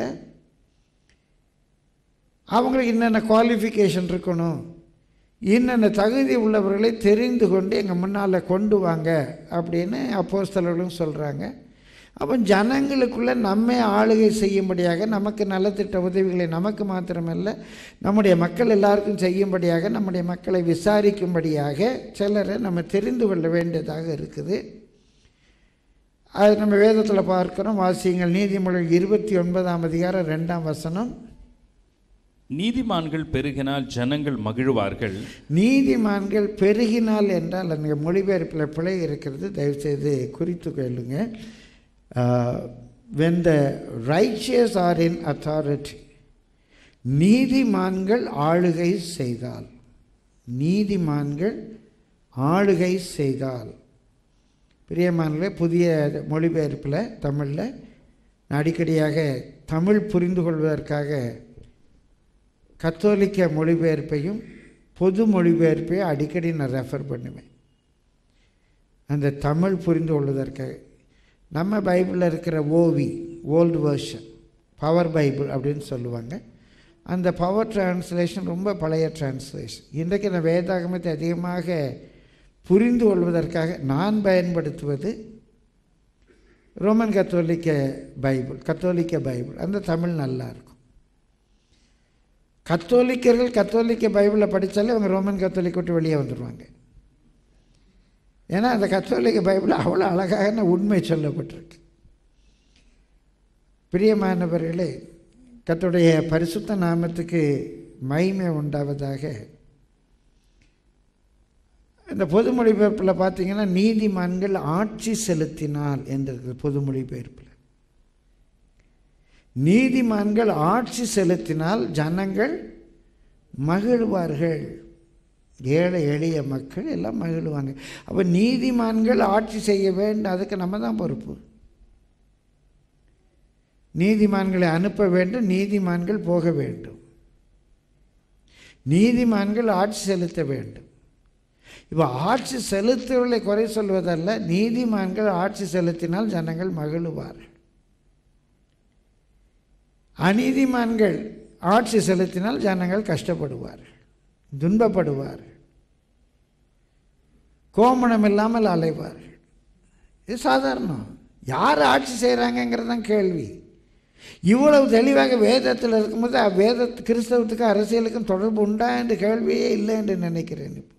அவங்களுக்கு என்னென்ன குவாலிஃபிகேஷன் இருக்கணும் என்னென்ன தகுதி உள்ளவர்களை தெரிந்து கொண்டு எங்கள் முன்னால் கொண்டு வாங்க அப்படின்னு அப்போஸ்தலர்களும் சொல்கிறாங்க அப்போ ஜனங்களுக்குள்ளே நம்ம ஆளுகை செய்யும்படியாக நமக்கு நலத்திட்ட உதவிகளை நமக்கு மாத்திரமல்ல நம்முடைய மக்கள் எல்லாருக்கும் செய்யும்படியாக நம்முடைய மக்களை விசாரிக்கும்படியாக சிலரை நம்ம தெரிந்து கொள்ள வேண்டியதாக இருக்குது அது நம்ம வேதத்தில் பார்க்கிறோம் வாசியங்கள் நீதிமொழி இருபத்தி ஒன்பதாம் அதிகாரம் ரெண்டாம் வசனம் நீதிமான்கள் பெருகினால் ஜனங்கள் மகிழ்வார்கள் நீதிமான்கள் பெருகினால் என்றால் அந்த மொழிபெயர்ப்பில் பிழை இருக்கிறது தயவுசெய்து குறித்து கொள்ளுங்க when the righteous are in authority நீதிமான்கள் ஆளுகை செய்தால் நீதிமான்கள் ஆளுகை செய்தால் பிரியமானங்களே புதிய மொழிபெயர்ப்பில் தமிழில் நான் அடிக்கடியாக தமிழ் புரிந்து கொள்வதற்காக கத்தோலிக்க மொழிபெயர்ப்பையும் பொது மொழிபெயர்ப்பையும் அடிக்கடி நான் ரெஃபர் பண்ணுவேன் அந்த தமிழ் புரிந்து கொள்வதற்காக நம்ம பைபிளில் இருக்கிற O V old version power Bible அப்படின்னு சொல்லுவாங்க அந்த பவர் டிரான்ஸ்லேஷன் ரொம்ப பழைய டிரான்ஸ்லேஷன் இன்றைக்கு நான் வேதாகமத்தை அதிகமாக புரிந்து கொள்வதற்காக நான் பயன்படுத்துவது ரோமன் கத்தோலிக்க பைபிள் கத்தோலிக்க பைபிள் அந்த தமிழ் நல்லா இருக்கும் கத்தோலிக்கர்கள் கத்தோலிக்க பைபிளை படித்தாலே அவங்க ரோமன் கத்தோலிக்க விட்டு வெளியே வந்துடுவாங்க ஏன்னா அந்த கத்தோலிக்க பைபிள் அவ்வளோ அழகான உண்மை சொல்லப்பட்டிருக்கு பிரியமானவர்களே கத்துடைய பரிசுத்த நாமத்துக்கு மகிமை உண்டாவதாக இந்த பொது மொழிபெயர்ப்பில் பார்த்தீங்கன்னா நீதிமான்கள் ஆட்சி செலுத்தினால் என்று பொது மொழிபெயர்ப்பில் நீதிமான்கள் ஆட்சி செலுத்தினால் ஜனங்கள் மகிழ்வார்கள் ஏழை எளிய மக்கள் எல்லாம் மகிழ்வாங்க அப்போ நீதிமான்கள் ஆட்சி செய்ய வேண்டும் அதுக்கு நம்ம தான் பொறுப்பு நீதிமான்களை அனுப்ப வேண்டும் நீதிமான்கள் போக வேண்டும் நீதிமான்கள் ஆட்சி செலுத்த வேண்டும் இப்போ ஆட்சி செலுத்துவதை குறை சொல்வதல்ல நீதிமான்கள் ஆட்சி செலுத்தினால் ஜனங்கள் மகிழுவார்கள் அநீதிமான்கள் ஆட்சி செலுத்தினால் ஜனங்கள் கஷ்டப்படுவார்கள் துன்பப்படுவார்கள் கோமணம் இல்லாமல் அலைவார்கள் இது சாதாரணம் யார் ஆட்சி செய்கிறாங்கங்கிறது தான் கேள்வி இவ்வளவு தெளிவாக வேதத்தில் இருக்கும்போது வேத கிறிஸ்தவத்துக்கு அரசியலுக்கும் தொடர்பு உண்டா என்று கேள்வியே இல்லை என்று நினைக்கிறேன் இப்போது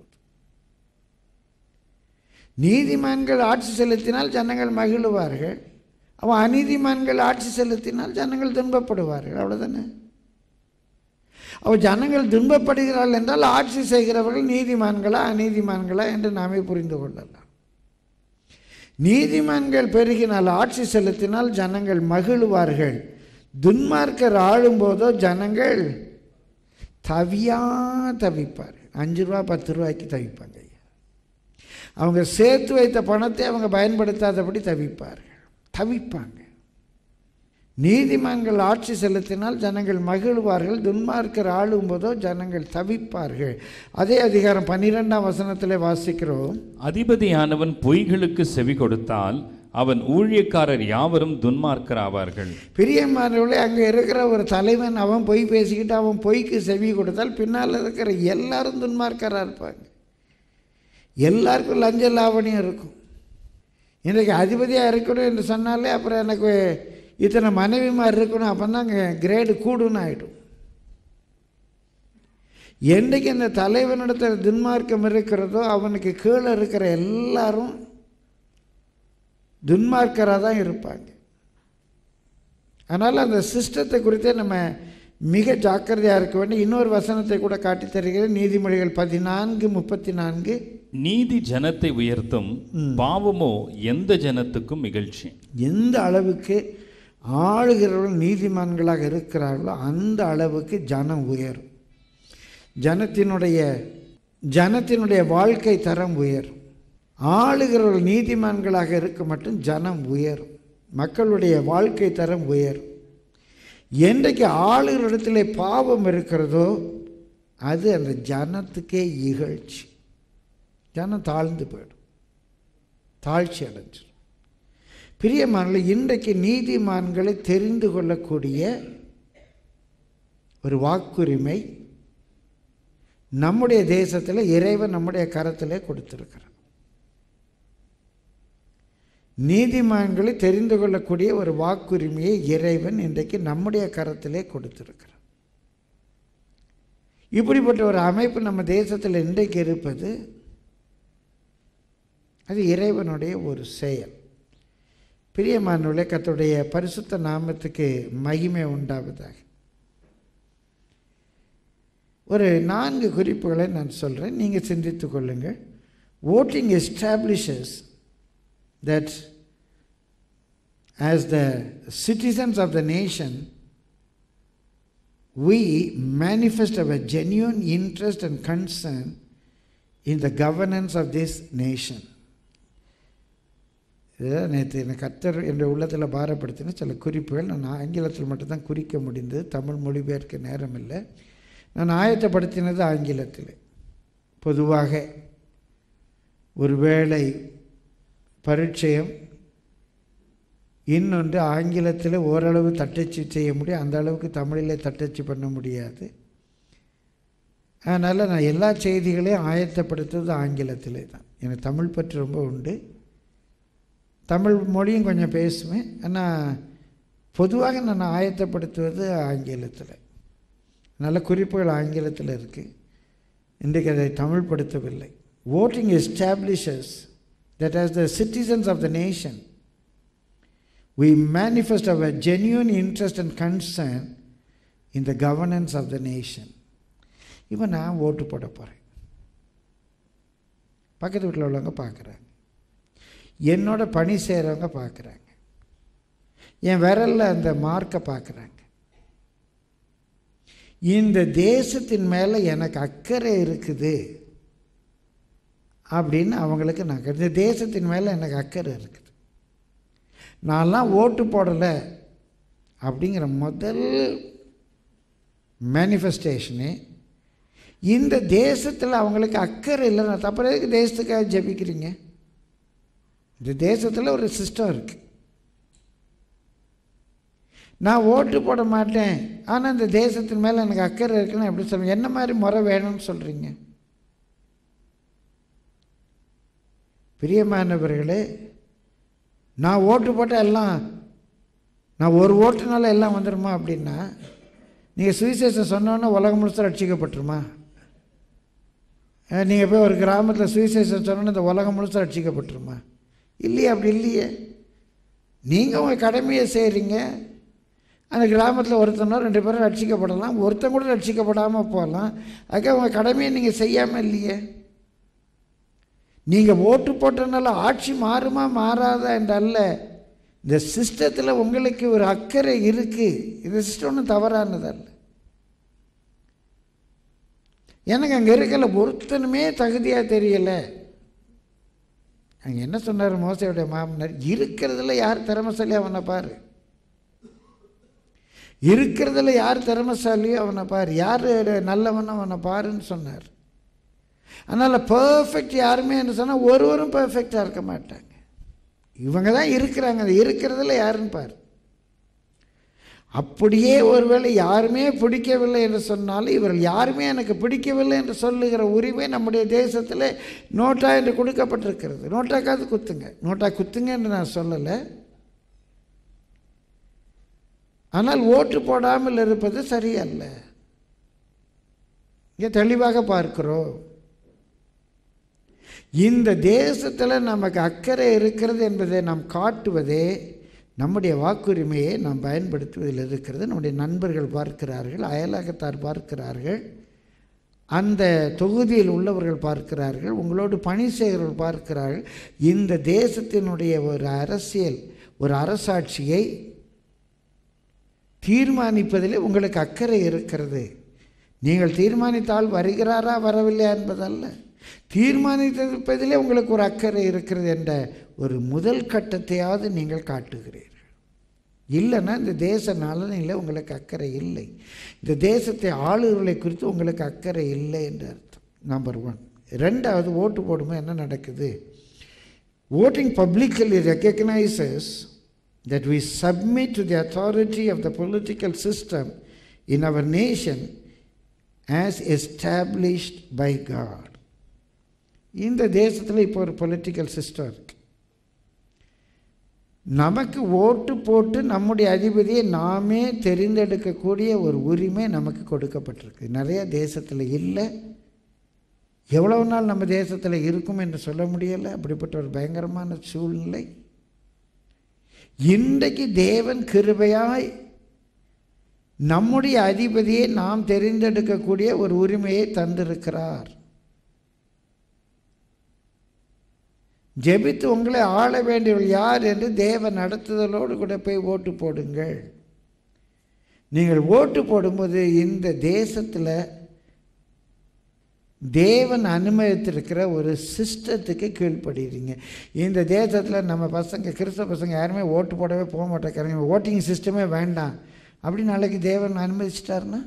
நீதிமான்கள் ஆட்சி செலுத்தினால் ஜனங்கள் மகிழுவார்கள் அவன் அநீதிமான்கள் ஆட்சி செலுத்தினால் ஜனங்கள் துன்பப்படுவார்கள் அவ்வளோதானே அவ ஜனங்கள் துன்பப்படுகிறார்கள் என்றால் ஆட்சி செய்கிறவர்கள் நீதிமான்களா அநீதிமான்களா என்று நாமே புரிந்து கொள்ளலாம் நீதிமான்கள் பெருகினால் ஆட்சி செலுத்தினால் ஜனங்கள் மகிழுவார்கள் துன்மார்க்கர் ஆளும்போதோ ஜனங்கள் தவியா தவிப்பார் அஞ்சு ரூபா பத்து ரூபாய்க்கு தவிப்பாங்க ஐயா அவங்க சேர்த்து வைத்த பணத்தை அவங்க பயன்படுத்தாதபடி தவிப்பார்கள் தவிப்பாங்க நீதிமான்கள் ஆட்சி செலுத்தினால் ஜனங்கள் மகிழ்வார்கள் துன்மார்க்கர் ஆளும்போதோ ஜனங்கள் தவிப்பார்கள் அதே அதிகாரம் பன்னிரெண்டாம் வசனத்தில் வாசிக்கிறோம் அதிபதியானவன் பொய்களுக்கு செவி கொடுத்தால் அவன் ஊழியக்காரர் யாவரும் துன்மார்க்கர் ஆவார்கள் பிரியமானவர்களே அங்கே இருக்கிற ஒரு தலைவன் அவன் பொய் பேசிக்கிட்டு அவன் பொய்க்கு செவி கொடுத்தால் பின்னால் இருக்கிற எல்லாரும் துன்மார்க்கராக இருப்பாங்க எல்லாருக்கும் லஞ்ச லாவணியம் இருக்கும் இன்றைக்கு அதிபதியாக இருக்கணும் என்று சொன்னாலே அப்புறம் எனக்கு இத்தனை மனைவிமார் இருக்கணும் அப்போ தான் கிரேடு கூடுன்னு ஆகிடும் என்றைக்கு இந்த தலைவனிடத்தில் துன்மார்க்கம் இருக்கிறதோ அவனுக்கு கீழே இருக்கிற எல்லாரும் துன்மார்க்கராக தான் இருப்பாங்க அதனால் அந்த சிஸ்டத்தை குறித்தே நம்ம மிக ஜாக்கிரதையாக இருக்க வேண்டும் இன்னொரு வசனத்தை கூட காட்டித் தருகிறேன் நீதிமொழிகள் பதினான்கு முப்பத்தி நான்கு நீதி ஜனத்தை உயர்த்தும் பாவமோ எந்த ஜனத்துக்கும் இகழ்ச்சி எந்த அளவுக்கு ஆளுகிறவர்கள் நீதிமான்களாக இருக்கிறார்களோ அந்த அளவுக்கு ஜனம் உயரும் ஜனத்தினுடைய ஜனத்தினுடைய வாழ்க்கை தரம் உயரும் ஆளுகிறவர்கள் நீதிமான்களாக இருக்க மட்டும் ஜனம் உயரும் மக்களுடைய வாழ்க்கை தரம் உயரும் என்றைக்கு ஆளுகிற இடத்துல பாவம் இருக்கிறதோ அது அந்த ஜனத்துக்கே இகழ்ச்சி ஜனம் தாழ்ந்து போயிடும் தாழ்ச்சி அடைஞ்சிடும் பிரியமானல இன்றைக்கு நீதிமான்களை தெரிந்து கொள்ளக்கூடிய ஒரு வாக்குரிமை நம்முடைய தேசத்தில் இறைவன் நம்முடைய கரத்திலே கொடுத்திருக்கிறார் நீதிமான்களை தெரிந்து கொள்ளக்கூடிய ஒரு வாக்குரிமையை இறைவன் இன்றைக்கு நம்முடைய கரத்திலே கொடுத்திருக்கிறார் இப்படிப்பட்ட ஒரு அமைப்பு நம்ம தேசத்தில் இன்றைக்கு இருப்பது அது இறைவனுடைய ஒரு செயல் பிரியமானவர்களே கர்த்தருடைய பரிசுத்த நாமத்துக்கு மகிமை உண்டாவதாக ஒரு நான்கு குறிப்புகளை நான் சொல்கிறேன் நீங்கள் சிந்தித்து கொள்ளுங்கள் voting establishes that as the citizens of the nation, we manifest our genuine interest and concern in the governance of this nation. இதுதான் நேற்று எனக்கு கத்தர் என்ற உள்ளத்தில் பாரப்படுத்தின சில குறிப்புகள் நான் ஆங்கிலத்தில் மட்டும்தான் குறிக்க முடிந்தது தமிழ் மொழிபெயர்க்க நேரம் இல்லை நான் ஆயத்தப்படுத்தினது ஆங்கிலத்தில் பொதுவாக ஒருவேளை பரிச்சயம் இன்னொன்று ஆங்கிலத்தில் ஓரளவு தட்டச்சு செய்ய முடியும் அந்த அளவுக்கு தமிழில் தட்டச்சு பண்ண முடியாது அதனால் நான் எல்லா செய்திகளையும் ஆயத்தப்படுத்துவது ஆங்கிலத்திலே தான் எனக்கு தமிழ் பற்று ரொம்ப உண்டு தமிழ் மொழியும் கொஞ்சம் பேசுவேன் ஆனால் பொதுவாக நான் ஆயத்தப்படுத்துவது ஆங்கிலத்தில் நல்ல குறிப்புகள் ஆங்கிலத்தில் இருக்குது இன்றைக்கு அதை தமிழ்படுத்தவில்லை voting establishes that as the citizens of the nation, we manifest our genuine interest and concern in the governance of the nation. இப்போ நான் ஓட்டு போட போகிறேன் பக்கத்து வீட்டில் உள்ளவங்க பார்க்குறாங்க என்னோட பணி செய்கிறவங்க பார்க்குறாங்க என் விரலில் அந்த மார்க்கை பார்க்குறாங்க இந்த தேசத்தின் மேலே எனக்கு அக்கறை இருக்குது அப்படின்னு அவங்களுக்கு நான் இந்த தேசத்தின் மேலே எனக்கு அக்கறை இருக்குது நான்லாம் ஓட்டு போடலை அப்படிங்கிற முதல் மேனிஃபெஸ்டேஷனு இந்த தேசத்தில் அவங்களுக்கு அக்கறை இல்லை நான் தப்புறம் எதுக்கு தேசத்துக்காக ஜெபிக்கிறீங்க இந்த தேசத்தில் ஒரு சிஸ்டம் இருக்குது நான் ஓட்டு போட மாட்டேன் ஆனால் இந்த தேசத்தின் மேலே எனக்கு அக்கறை இருக்குன்னு எப்படி சொல்லுங்க என்ன மாதிரி முறை வேணும்னு சொல்கிறீங்க பிரியமானவர்களே நான் ஓட்டு போட்டால் எல்லாம் நான் ஒரு ஓட்டுனால எல்லாம் வந்துடுமா அப்படின்னா நீங்கள் சுவிசேஷம் சொன்னோன்னே உலகம் முழுசும் ரட்சிக்கப்பட்டுருமா நீங்கள் போய் ஒரு கிராமத்தில் சுவிசேஷம் சொன்னோன்னே இந்த உலகம் முழுசும் ரட்சிக்கப்பட்டுருமா இல்லையே அப்படி இல்லையே நீங்கள் உங்கள் கடமையை செய்கிறீங்க அந்த கிராமத்தில் ஒருத்தனோ ரெண்டு பேரும் ரட்சிக்கப்படலாம் ஒருத்தன் கூட ரட்சிக்கப்படாமல் போகலாம் அதுக்காக உங்கள் கடமையை நீங்கள் செய்யாமல் இல்லையே நீங்கள் ஓட்டு போட்டனால ஆட்சி மாறுமா மாறாதா என்றல்ல இந்த சிஸ்டத்தில் உங்களுக்கு ஒரு அக்கறை இருக்குது இந்த சிஸ்டம் ஒன்றும் தவறானதல்ல எனக்கு அங்கே இருக்கல ஒருத்தனுமே தகுதியாக தெரியலை அங்கே என்ன சொன்னார் மோசையுடைய மாமனார் இருக்கிறதுல யார் திறமசாலி அவனை பாரு இருக்கிறதுல யார் திறமசாலியோ அவனை பாரு யார் நல்லவனோ அவனை பாருன்னு சொன்னார் அதனால் பர்ஃபெக்ட் யாருமே என்ன சொன்னால் ஒருவரும் பர்ஃபெக்டாக இருக்க மாட்டாங்க இவங்க தான் இருக்கிறாங்க அது இருக்கிறதுல யாருன்னு பாரு அப்படியே ஒருவேளை யாருமே பிடிக்கவில்லை என்று சொன்னாலும் இவர்கள் யாருமே எனக்கு பிடிக்கவில்லை என்று சொல்லுகிற உரிமை நம்முடைய தேசத்தில் நோட்டா என்று கொடுக்கப்பட்டிருக்கிறது நோட்டாக்காவது குத்துங்க நோட்டா குத்துங்க என்று நான் சொல்லலை ஆனால் ஓட்டு போடாமல் இருப்பது சரியல்ல இங்கே தெளிவாக பார்க்கிறோம் இந்த தேசத்தில் நமக்கு அக்கறை இருக்கிறது என்பதை நாம் காட்டுவதே நம்முடைய வாக்குரிமையை நாம் பயன்படுத்துவதில் இருக்கிறது நம்முடைய நண்பர்கள் பார்க்கிறார்கள் அயலகத்தார் பார்க்கிறார்கள் அந்த தொகுதியில் உள்ளவர்கள் பார்க்கிறார்கள் உங்களோடு பணி செய்கிறவர்கள் பார்க்கிறார்கள் இந்த தேசத்தினுடைய ஒரு அரசியல் ஒரு அரசாட்சியை தீர்மானிப்பதிலே உங்களுக்கு அக்கறை இருக்கிறது நீங்கள் தீர்மானித்தால் வருகிறாரா வரவில்லையா என்பதல்ல தீர்மானித்திருப்பதிலே உங்களுக்கு ஒரு அக்கறை இருக்கிறது என்ற ஒரு முதல் கட்டத்தையாவது நீங்கள் காட்டுகிறீர்கள் இல்லைன்னா இந்த தேச நலனில் உங்களுக்கு அக்கறை இல்லை இந்த தேசத்தை ஆளுகளை குறித்து உங்களுக்கு அக்கறை இல்லை என்று அர்த்தம் நம்பர் ஒன் ரெண்டாவது ஓட்டு போடும்போது என்ன நடக்குது voting publicly recognizes that we submit to the authority of the political system in our nation as established by God. இந்த தேசத்தில் இப்போ ஒரு பொலிட்டிக்கல் சிஸ்டம் இருக்கு நமக்கு ஓட்டு போட்டு நம்முடைய அதிபதியை நாமே தெரிந்தெடுக்கக்கூடிய ஒரு உரிமை நமக்கு கொடுக்கப்பட்டிருக்கு நிறைய தேசத்தில் இல்லை எவ்வளவு நாள் நம்ம தேசத்தில் இருக்கும் என்று சொல்ல முடியலை அப்படிப்பட்ட ஒரு பயங்கரமான சூழ்நிலை இன்றைக்கு தேவன் கிருபையாய் நம்முடைய அதிபதியை நாம் தெரிந்தெடுக்கக்கூடிய ஒரு உரிமையை தந்திருக்கிறார் ஜெபித்து உங்களை ஆள வேண்டியவர்கள் யார் என்று தேவ நடத்துதலோடு கூட போய் ஓட்டு போடுங்கள் நீங்கள் ஓட்டு போடும்போது இந்த தேசத்தில் தேவன் அனுமதித்திருக்கிற ஒரு சிஸ்டத்துக்கு கீழ்ப்படுறீங்க இந்த தேசத்தில் நம்ம பசங்க கிறிஸ்தவ பசங்க யாருமே ஓட்டு போடவே போக மாட்டேங்கிறாங்க ஓட்டிங் சிஸ்டமே வேண்டாம் அப்படி நாளைக்கு தேவன் அனுமதிச்சிட்டாருன்னா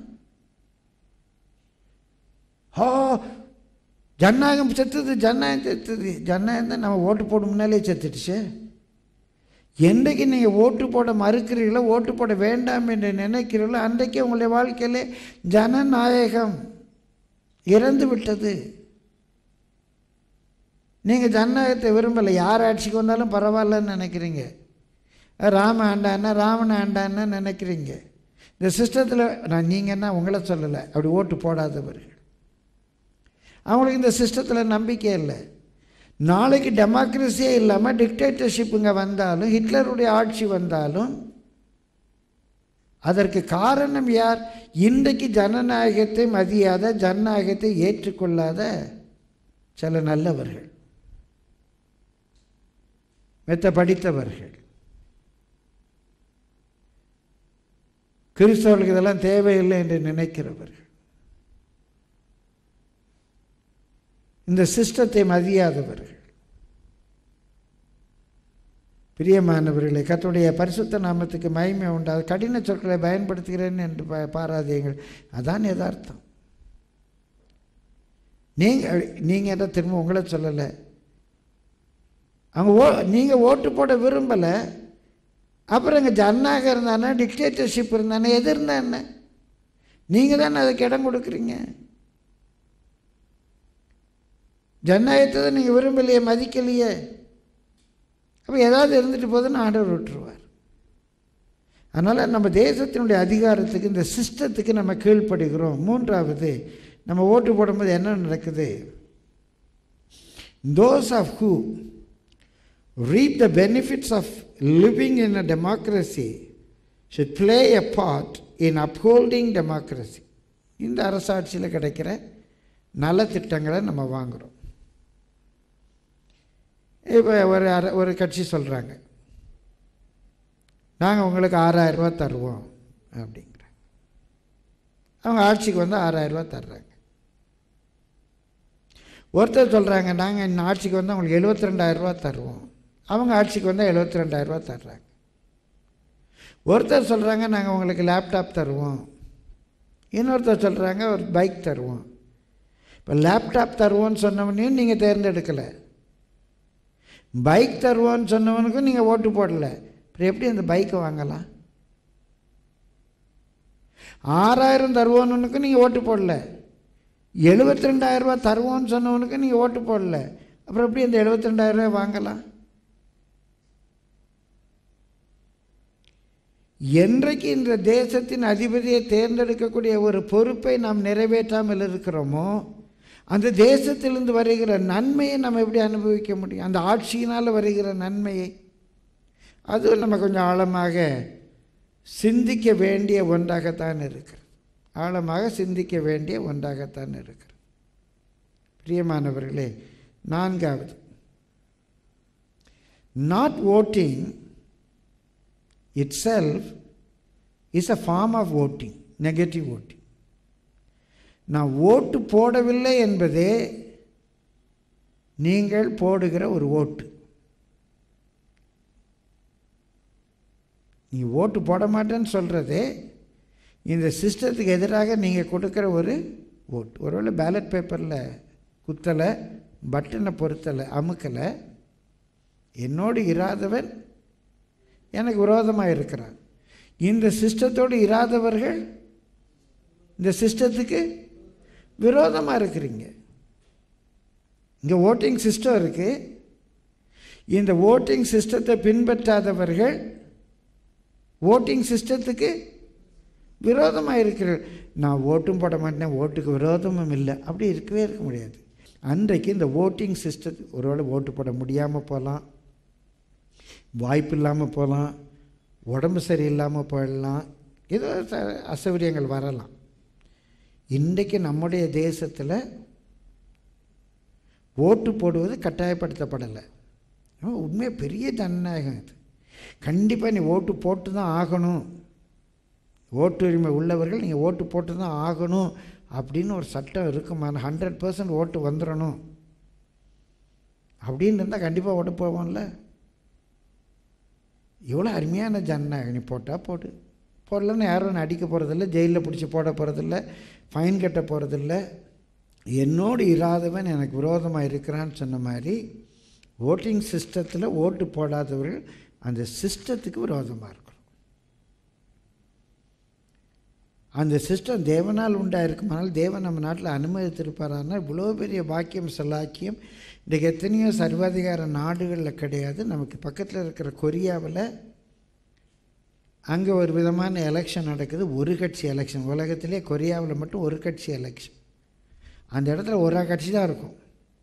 ஹோ ஜனநாயகம் செத்துது ஜனநாயகம் செத்துது ஜனநாயகம் தான் நம்ம ஓட்டு போட முன்னாலே செத்துடுச்சு என்றைக்கு நீங்கள் ஓட்டு போட மறுக்கிறீர்களோ ஓட்டு போட வேண்டாம் என்று நினைக்கிறீர்களோ அன்றைக்கு உங்களுடைய வாழ்க்கையிலே ஜனநாயகம் இறந்து விட்டது நீங்கள் ஜனநாயகத்தை விரும்பலை யார் ஆட்சிக்கு வந்தாலும் பரவாயில்லன்னு நினைக்கிறீங்க ராம ஆண்டான்னா ராவண ஆண்டான்னு நினைக்கிறீங்க இந்த சிஸ்டத்தில் நான் நீங்கன்னா உங்களை சொல்லலை அப்படி ஓட்டு போடாதவர்கள் அவங்களுக்கு இந்த சிஸ்டத்தில் நம்பிக்கை இல்லை நாளைக்கு டெமோக்ரஸியே இல்லாமல் டிக்டேட்டர்ஷிப்புங்க வந்தாலும் ஹிட்லருடைய ஆட்சி வந்தாலும் அதற்கு காரணம் யார் இன்றைக்கு ஜனநாயகத்தை மதியாத ஜனநாயகத்தை ஏற்றுக்கொள்ளாத சில நல்லவர்கள் மெத்த படித்தவர்கள் கிறிஸ்தவர்களுக்கு இதெல்லாம் தேவையில்லை என்று நினைக்கிறவர்கள் இந்த சிஸ்டத்தை மதியாதவர்கள் பிரியமானவர்களே கத்துடைய பரிசுத்த நாமத்துக்கு மகிமை உண்டாது கடின சொற்களை பயன்படுத்துகிறேன் என்று பா பாராதீங்கள் அதான் யதார்த்தம் நீங்கள் நீங்கள் என்ன திரும்ப உங்களை சொல்லலை அவங்க ஓ நீங்கள் ஓட்டு போட விரும்பலை அப்புறம் இங்கே ஜனநாயகம் இருந்தானே டிக்டேட்டர்ஷிப் இருந்தானே எது இருந்தா என்ன நீங்கள் தானே அதுக்கு இடம் கொடுக்குறீங்க ஜனநாயகத்தை தான் நீங்கள் விரும்பலையே மதிக்கலையே அப்போ ஏதாவது இருந்துட்டு போதுன்னு ஆண்டவர் விட்டுருவார் அதனால் நம்ம தேசத்தினுடைய அதிகாரத்துக்கு இந்த சிஸ்டத்துக்கு நம்ம கீழ்ப்படுகிறோம் மூன்றாவது நம்ம ஓட்டு போடும்போது என்ன நடக்குது those of who reap the benefits of living in a democracy should play a part in upholding democracy இந்த அரசாட்சியில் கிடைக்கிற நலத்திட்டங்களை நம்ம வாங்குகிறோம் இப்போ ஒரு அர ஒரு கட்சி சொல்கிறாங்க நாங்கள் உங்களுக்கு ஆறாயிரரூபா தருவோம் அப்படிங்கிறாங்க அவங்க ஆட்சிக்கு வந்து ஆறாயிரரூபா தர்றாங்க ஒருத்தர் சொல்கிறாங்க நாங்கள் இந்த ஆட்சிக்கு வந்து உங்களுக்கு எழுபத்தி ரெண்டாயிரரூபா தருவோம் அவங்க ஆட்சிக்கு வந்தால் எழுபத்தி ரெண்டாயிரரூபா தர்றாங்க ஒருத்தர் சொல்கிறாங்க நாங்கள் உங்களுக்கு லேப்டாப் தருவோம் இன்னொருத்தர் சொல்கிறாங்க ஒரு பைக் தருவோம் இப்போ லேப்டாப் தருவோன்னு சொன்னவனையும் நீங்கள் தேர்ந்தெடுக்கலை பைக் தருவோன்னு சொன்னவனுக்கும் நீங்கள் ஓட்டு போடலை அப்புறம் எப்படி அந்த பைக்கை வாங்கலாம் ஆறாயிரம் தருவோன்னுக்கும் நீங்கள் ஓட்டு போடல எழுபத்தி ரெண்டாயிரரூபா தருவோன்னு சொன்னவனுக்கு நீங்கள் ஓட்டு போடல அப்புறம் எப்படி அந்த எழுபத்தி ரெண்டாயிரரூபா வாங்கலாம் என்றைக்கு இந்த தேசத்தின் அதிபதியை தேர்ந்தெடுக்கக்கூடிய ஒரு பொறுப்பை நாம் நிறைவேற்றாமல் இருக்கிறோமோ அந்த தேசத்திலிருந்து வருகிற நன்மையை நம்ம எப்படி அனுபவிக்க முடியும் அந்த ஆட்சியினால் வருகிற நன்மையை அதுவும் நம்ம கொஞ்சம் ஆழமாக சிந்திக்க வேண்டிய ஒன்றாகத்தான் இருக்கிறது ஆழமாக சிந்திக்க வேண்டிய ஒன்றாகத்தான் இருக்கிறது பிரியமானவர்களே நான்காவது not voting itself is a form of voting negative voting நான் ஓட்டு போடவில்லை என்பதே நீங்கள் போடுகிற ஒரு ஓட்டு நீ ஓட்டு போட மாட்டேன்னு சொல்கிறதே இந்த சிஸ்டத்துக்கு எதிராக நீங்கள் கொடுக்குற ஒரு ஓட்டு ஒருவேளை பேலட் பேப்பரில் குத்தலை பட்டனை பொருத்தலை அமுக்கலை என்னோடு இராதவன் எனக்கு விரோதமாக இருக்கிறான் இந்த சிஸ்டத்தோடு இராதவர்கள் இந்த சிஸ்டத்துக்கு விரோதமாக இருக்கிறீங்க இங்கே ஓட்டிங் சிஸ்டம் இருக்குது இந்த ஓட்டிங் சிஸ்டத்தை பின்பற்றாதவர்கள் ஓட்டிங் சிஸ்டத்துக்கு விரோதமாக இருக்கிறார் நான் ஓட்டும் போட மாட்டேன் ஓட்டுக்கு விரோதமும் இல்லை அப்படி இருக்கவே இருக்க முடியாது அன்றைக்கு இந்த ஓட்டிங் சிஸ்டத்துக்கு ஒருவேளை ஓட்டு போட முடியாமல் போகலாம் வாய்ப்பு இல்லாமல் போகலாம் உடம்பு சரியில்லாமல் போயிடலாம் ஏதோ ச- அசௌகரியங்கள் வரலாம் இன்றைக்கு நம்முடைய தேசத்தில் ஓட்டு போடுவது கட்டாயப்படுத்தப்படலை உண்மையாக பெரிய ஜனநாயகம் இது கண்டிப்பாக நீ ஓட்டு போட்டு தான் ஆகணும் ஓட்டுரிமை உள்ளவர்கள் நீங்கள் ஓட்டு போட்டு தான் ஆகணும் அப்படின்னு ஒரு சட்டம் இருக்குமா ஹண்ட்ரட் பர்சன்ட் ஓட்டு வந்துடணும் அப்படின்னு இருந்தால் கண்டிப்பாக ஓட்டு போவோம்ல எவ்வளோ அருமையான ஜனநாயகம் நீ போட்டால் போடு போடலன்னு யாரும் உன்னை அடிக்க போகிறதில்ல ஜெயிலில் பிடிச்சி போட போகிறதில்ல ஃபைன் கட்ட போகிறதில்ல என்னோடு இராதவன் எனக்கு விரோதமாக இருக்கிறான்னு சொன்ன மாதிரி ஓட்டிங் சிஸ்டத்தில் ஓட்டு போடாதவர்கள் அந்த சிஸ்டத்துக்கு விரோதமாக இருக்கிறோம் அந்த சிஸ்டம் தேவனால் உண்டாயிருக்குமானால் தேவன் நம்ம நாட்டில் அனுமதித்திருப்பாரானா இவ்வளோ பெரிய பாக்கியம் செல்லாக்கியம் இன்றைக்கு எத்தனையோ சர்வாதிகார நாடுகளில் கிடையாது நமக்கு பக்கத்தில் இருக்கிற கொரியாவில் அங்கே ஒரு விதமான எலெக்ஷன் நடக்குது ஒரு கட்சி எலெக்ஷன் உலகத்திலே கொரியாவில் மட்டும் ஒரு கட்சி எலெக்ஷன் அந்த இடத்துல ஒரு கட்சி தான் இருக்கும்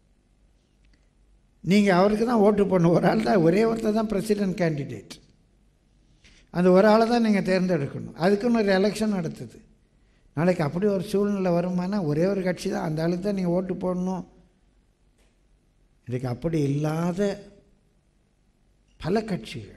நீங்கள் அவருக்கு தான் ஓட்டு போடணும் ஒரு ஆள் தான் ஒரே ஒருத்தர் தான் பிரசிடென்ட் கேண்டிடேட் அந்த ஒரு ஆளை தான் நீங்கள் தேர்ந்தெடுக்கணும் அதுக்குன்னு ஒரு எலெக்ஷன் நடத்துது நாளைக்கு அப்படி ஒரு சூழ்நிலை வருமானா ஒரே ஒரு கட்சி தான் அந்த ஆளுக்கு தான் நீங்கள் ஓட்டு போடணும் இன்றைக்கு அப்படி இல்லாத பல கட்சிகள்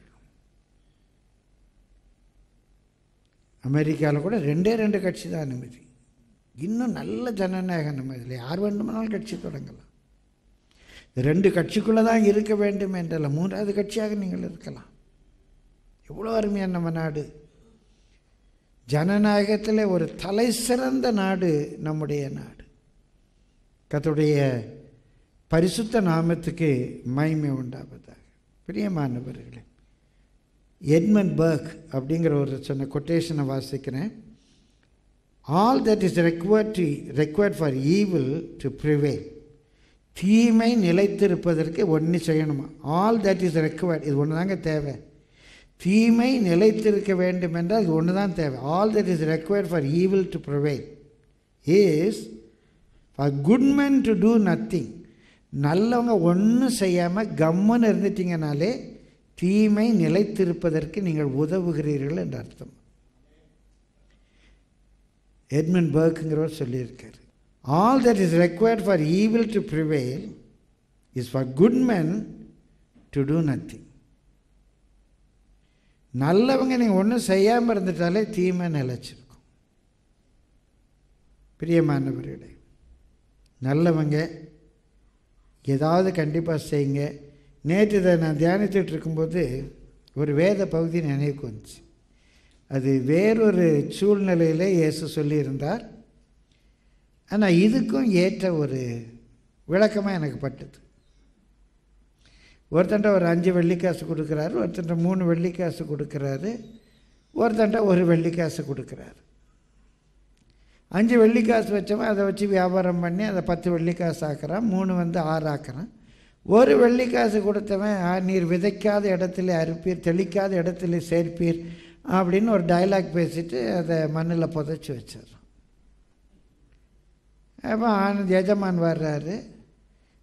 அமெரிக்காவில் கூட ரெண்டே ரெண்டு கட்சி தான் அனுமதி இன்னும் நல்ல ஜனநாயகம் நம்ம இதில் யார் வேண்டுமானாலும் கட்சி தொடங்கலாம் இந்த ரெண்டு கட்சிக்குள்ளே தான் இருக்க வேண்டும் என்றல்ல மூன்றாவது கட்சியாக நீங்கள் இருக்கலாம் எவ்வளோ அருமையான நம்ம நாடு ஜனநாயகத்தில் ஒரு தலை சிறந்த நாடு நம்முடைய நாடு கர்த்தருடைய பரிசுத்த நாமத்துக்கு மகிமை உண்டாவதாக பிரியமானவர்களே எட்மண்ட் பர்க் அப்படிங்கிற ஒரு சொன்ன கொட்டேஷனை வாசிக்கிறேன் all that is required to required for evil to prevail தீமை நிலைத்திருப்பதற்கு ஒன்று செய்யணுமா ஆல் தட் இஸ் ரெக்வயர்ட் இது ஒன்று தாங்க தேவை தீமை நிலைத்திருக்க வேண்டும் என்றால் இது ஒன்று தான் தேவை all that is required for evil to prevail is for good men to do nothing நல்லவங்க ஒன்றும் செய்யாமல் கம்முன்னு இருந்துட்டீங்கனாலே தீமை நிலைத்திருப்பதற்கு நீங்கள் உதவுகிறீர்கள் என்று அர்த்தம் எட்மன் பர்க்குங்கிறவர் சொல்லியிருக்கார் all that is required for evil to prevail is for good men to do nothing நல்லவங்க நீங்கள் ஒன்றும் செய்யாமல் இருந்துட்டாலே தீமை நிலைச்சிருக்கும் பிரியமானவர்களே நல்லவங்க ஏதாவது கண்டிப்பாக செய்யுங்க நேற்று இதை நான் தியானித்துட்டு இருக்கும்போது ஒரு வேத பகுதி நினைவுக்கு வந்துச்சு அது வேறொரு சூழ்நிலையில் இயேசு சொல்லியிருந்தார் ஆனால் இதுக்கும் ஏற்ற ஒரு விளக்கமாக எனக்கு பட்டது ஒருத்தன்ட்ட ஒரு அஞ்சு வெள்ளிக்காசு கொடுக்குறாரு ஒருத்தன்ட்ட மூணு வெள்ளிக்காசு கொடுக்குறாரு ஒருத்தன்ட்ட ஒரு வெள்ளிக்காசு கொடுக்குறாரு அஞ்சு வெள்ளிக்காசு வச்சவன் அதை வச்சு வியாபாரம் பண்ணி அதை பத்து வெள்ளிக்காசு ஆக்குறான் மூணு வந்து ஆறு ஆக்குறான் ஒரு வெள்ளிக்காசு கொடுத்தவன் "ஆ, நீர் விதைக்காத இடத்துல அறுப்பீர் தெளிக்காத இடத்துல சேர்ப்பீர் அப்படின்னு ஒரு டயலாக் பேசிட்டு அதை மண்ணில் புதைச்சி வச்சிடுறான் அப்போ ஆனந்த் எஜமான் வர்றாரு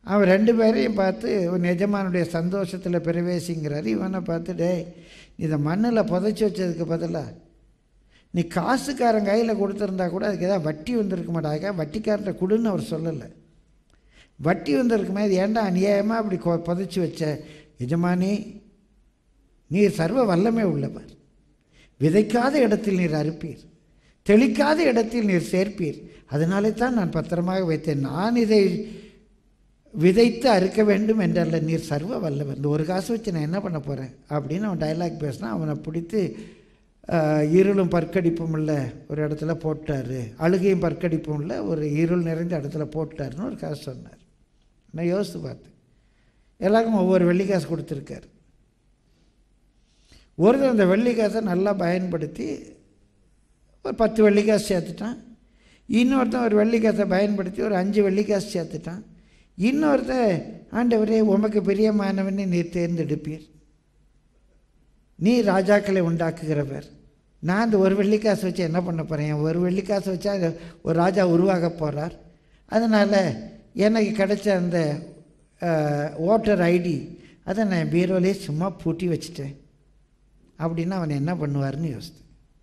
அவன் ரெண்டு பேரையும் பார்த்து உன் எஜமானுடைய சந்தோஷத்தில் பிரவேசிங்கிறாரு இவனை பார்த்து டேய் இதை மண்ணில் புதைச்சி வச்சதுக்கு பதிலாக நீ காசுக்காரன் கையில் கொடுத்துருந்தா கூட அதுக்கு ஏதாவது வட்டி வந்திருக்க மாட்டாங்க வட்டிக்காரன்ட்ட கொடுன்னு அவர் சொல்லலை வட்டி வந்திருக்குமே இது ஏன்டா அநியாயமாக அப்படி கொ- புதைச்சி வச்ச எஜமானி நீர் சர்வ வல்லமை உள்ளவர் விதைக்காத இடத்தில் நீர் அறுப்பீர் தெளிக்காத இடத்தில் நீர் சேர்ப்பீர் அதனாலே தான் நான் பத்திரமாக வைத்தேன் நான் இதை விதைத்து அறுக்க வேண்டும் என்றல்ல நீர் சர்வ வல்லவர் இந்த ஒரு காசு வச்சு நான் என்ன பண்ண போகிறேன் அப்படின்னு அவன் டயலாக் பேசினா அவனை பிடித்து ஆஹ், இருளும் பற்கடிப்பும் உள்ள ஒரு இடத்துல போட்டார் அழுகையும் பற்கடிப்பும் உள்ள ஒரு இருள் நிறைந்த இடத்துல போட்டாருன்னு ஒரு காசு சொன்னார் நான் யோசித்து பார்த்தேன் எல்லாருக்கும் ஒவ்வொரு வெள்ளிக்காசு கொடுத்துருக்காரு ஒருத்தர் அந்த வெள்ளிக்காசை நல்லா பயன்படுத்தி ஒரு பத்து வெள்ளிக்காசு சேர்த்துட்டான் இன்னொருத்தன் ஒரு வெள்ளிக்காசை பயன்படுத்தி ஒரு அஞ்சு வெள்ளிக்காசு சேர்த்துட்டான் இன்னொருத்தன் ஆண்டவரே உமக்கு பிரியமானவனை நீர் தேர்ந்தெடுப்பீர் நீ ராஜாக்களை உண்டாக்குகிறவர் நான் இந்த ஒரு வெள்ளிக்காசு வச்சு என்ன பண்ண போகிறேன் ஒரு வெள்ளிக்காசு வச்சா அது ஒரு ராஜா உருவாக போகிறார் அதனால் எனக்கு கிடைச்ச அந்த ஓட்டர் ஐடி அதை நான் பீரோலே சும்மா பூட்டி வச்சுட்டேன் அப்படின்னா அவன் என்ன பண்ணுவார்னு யோசித்தேன்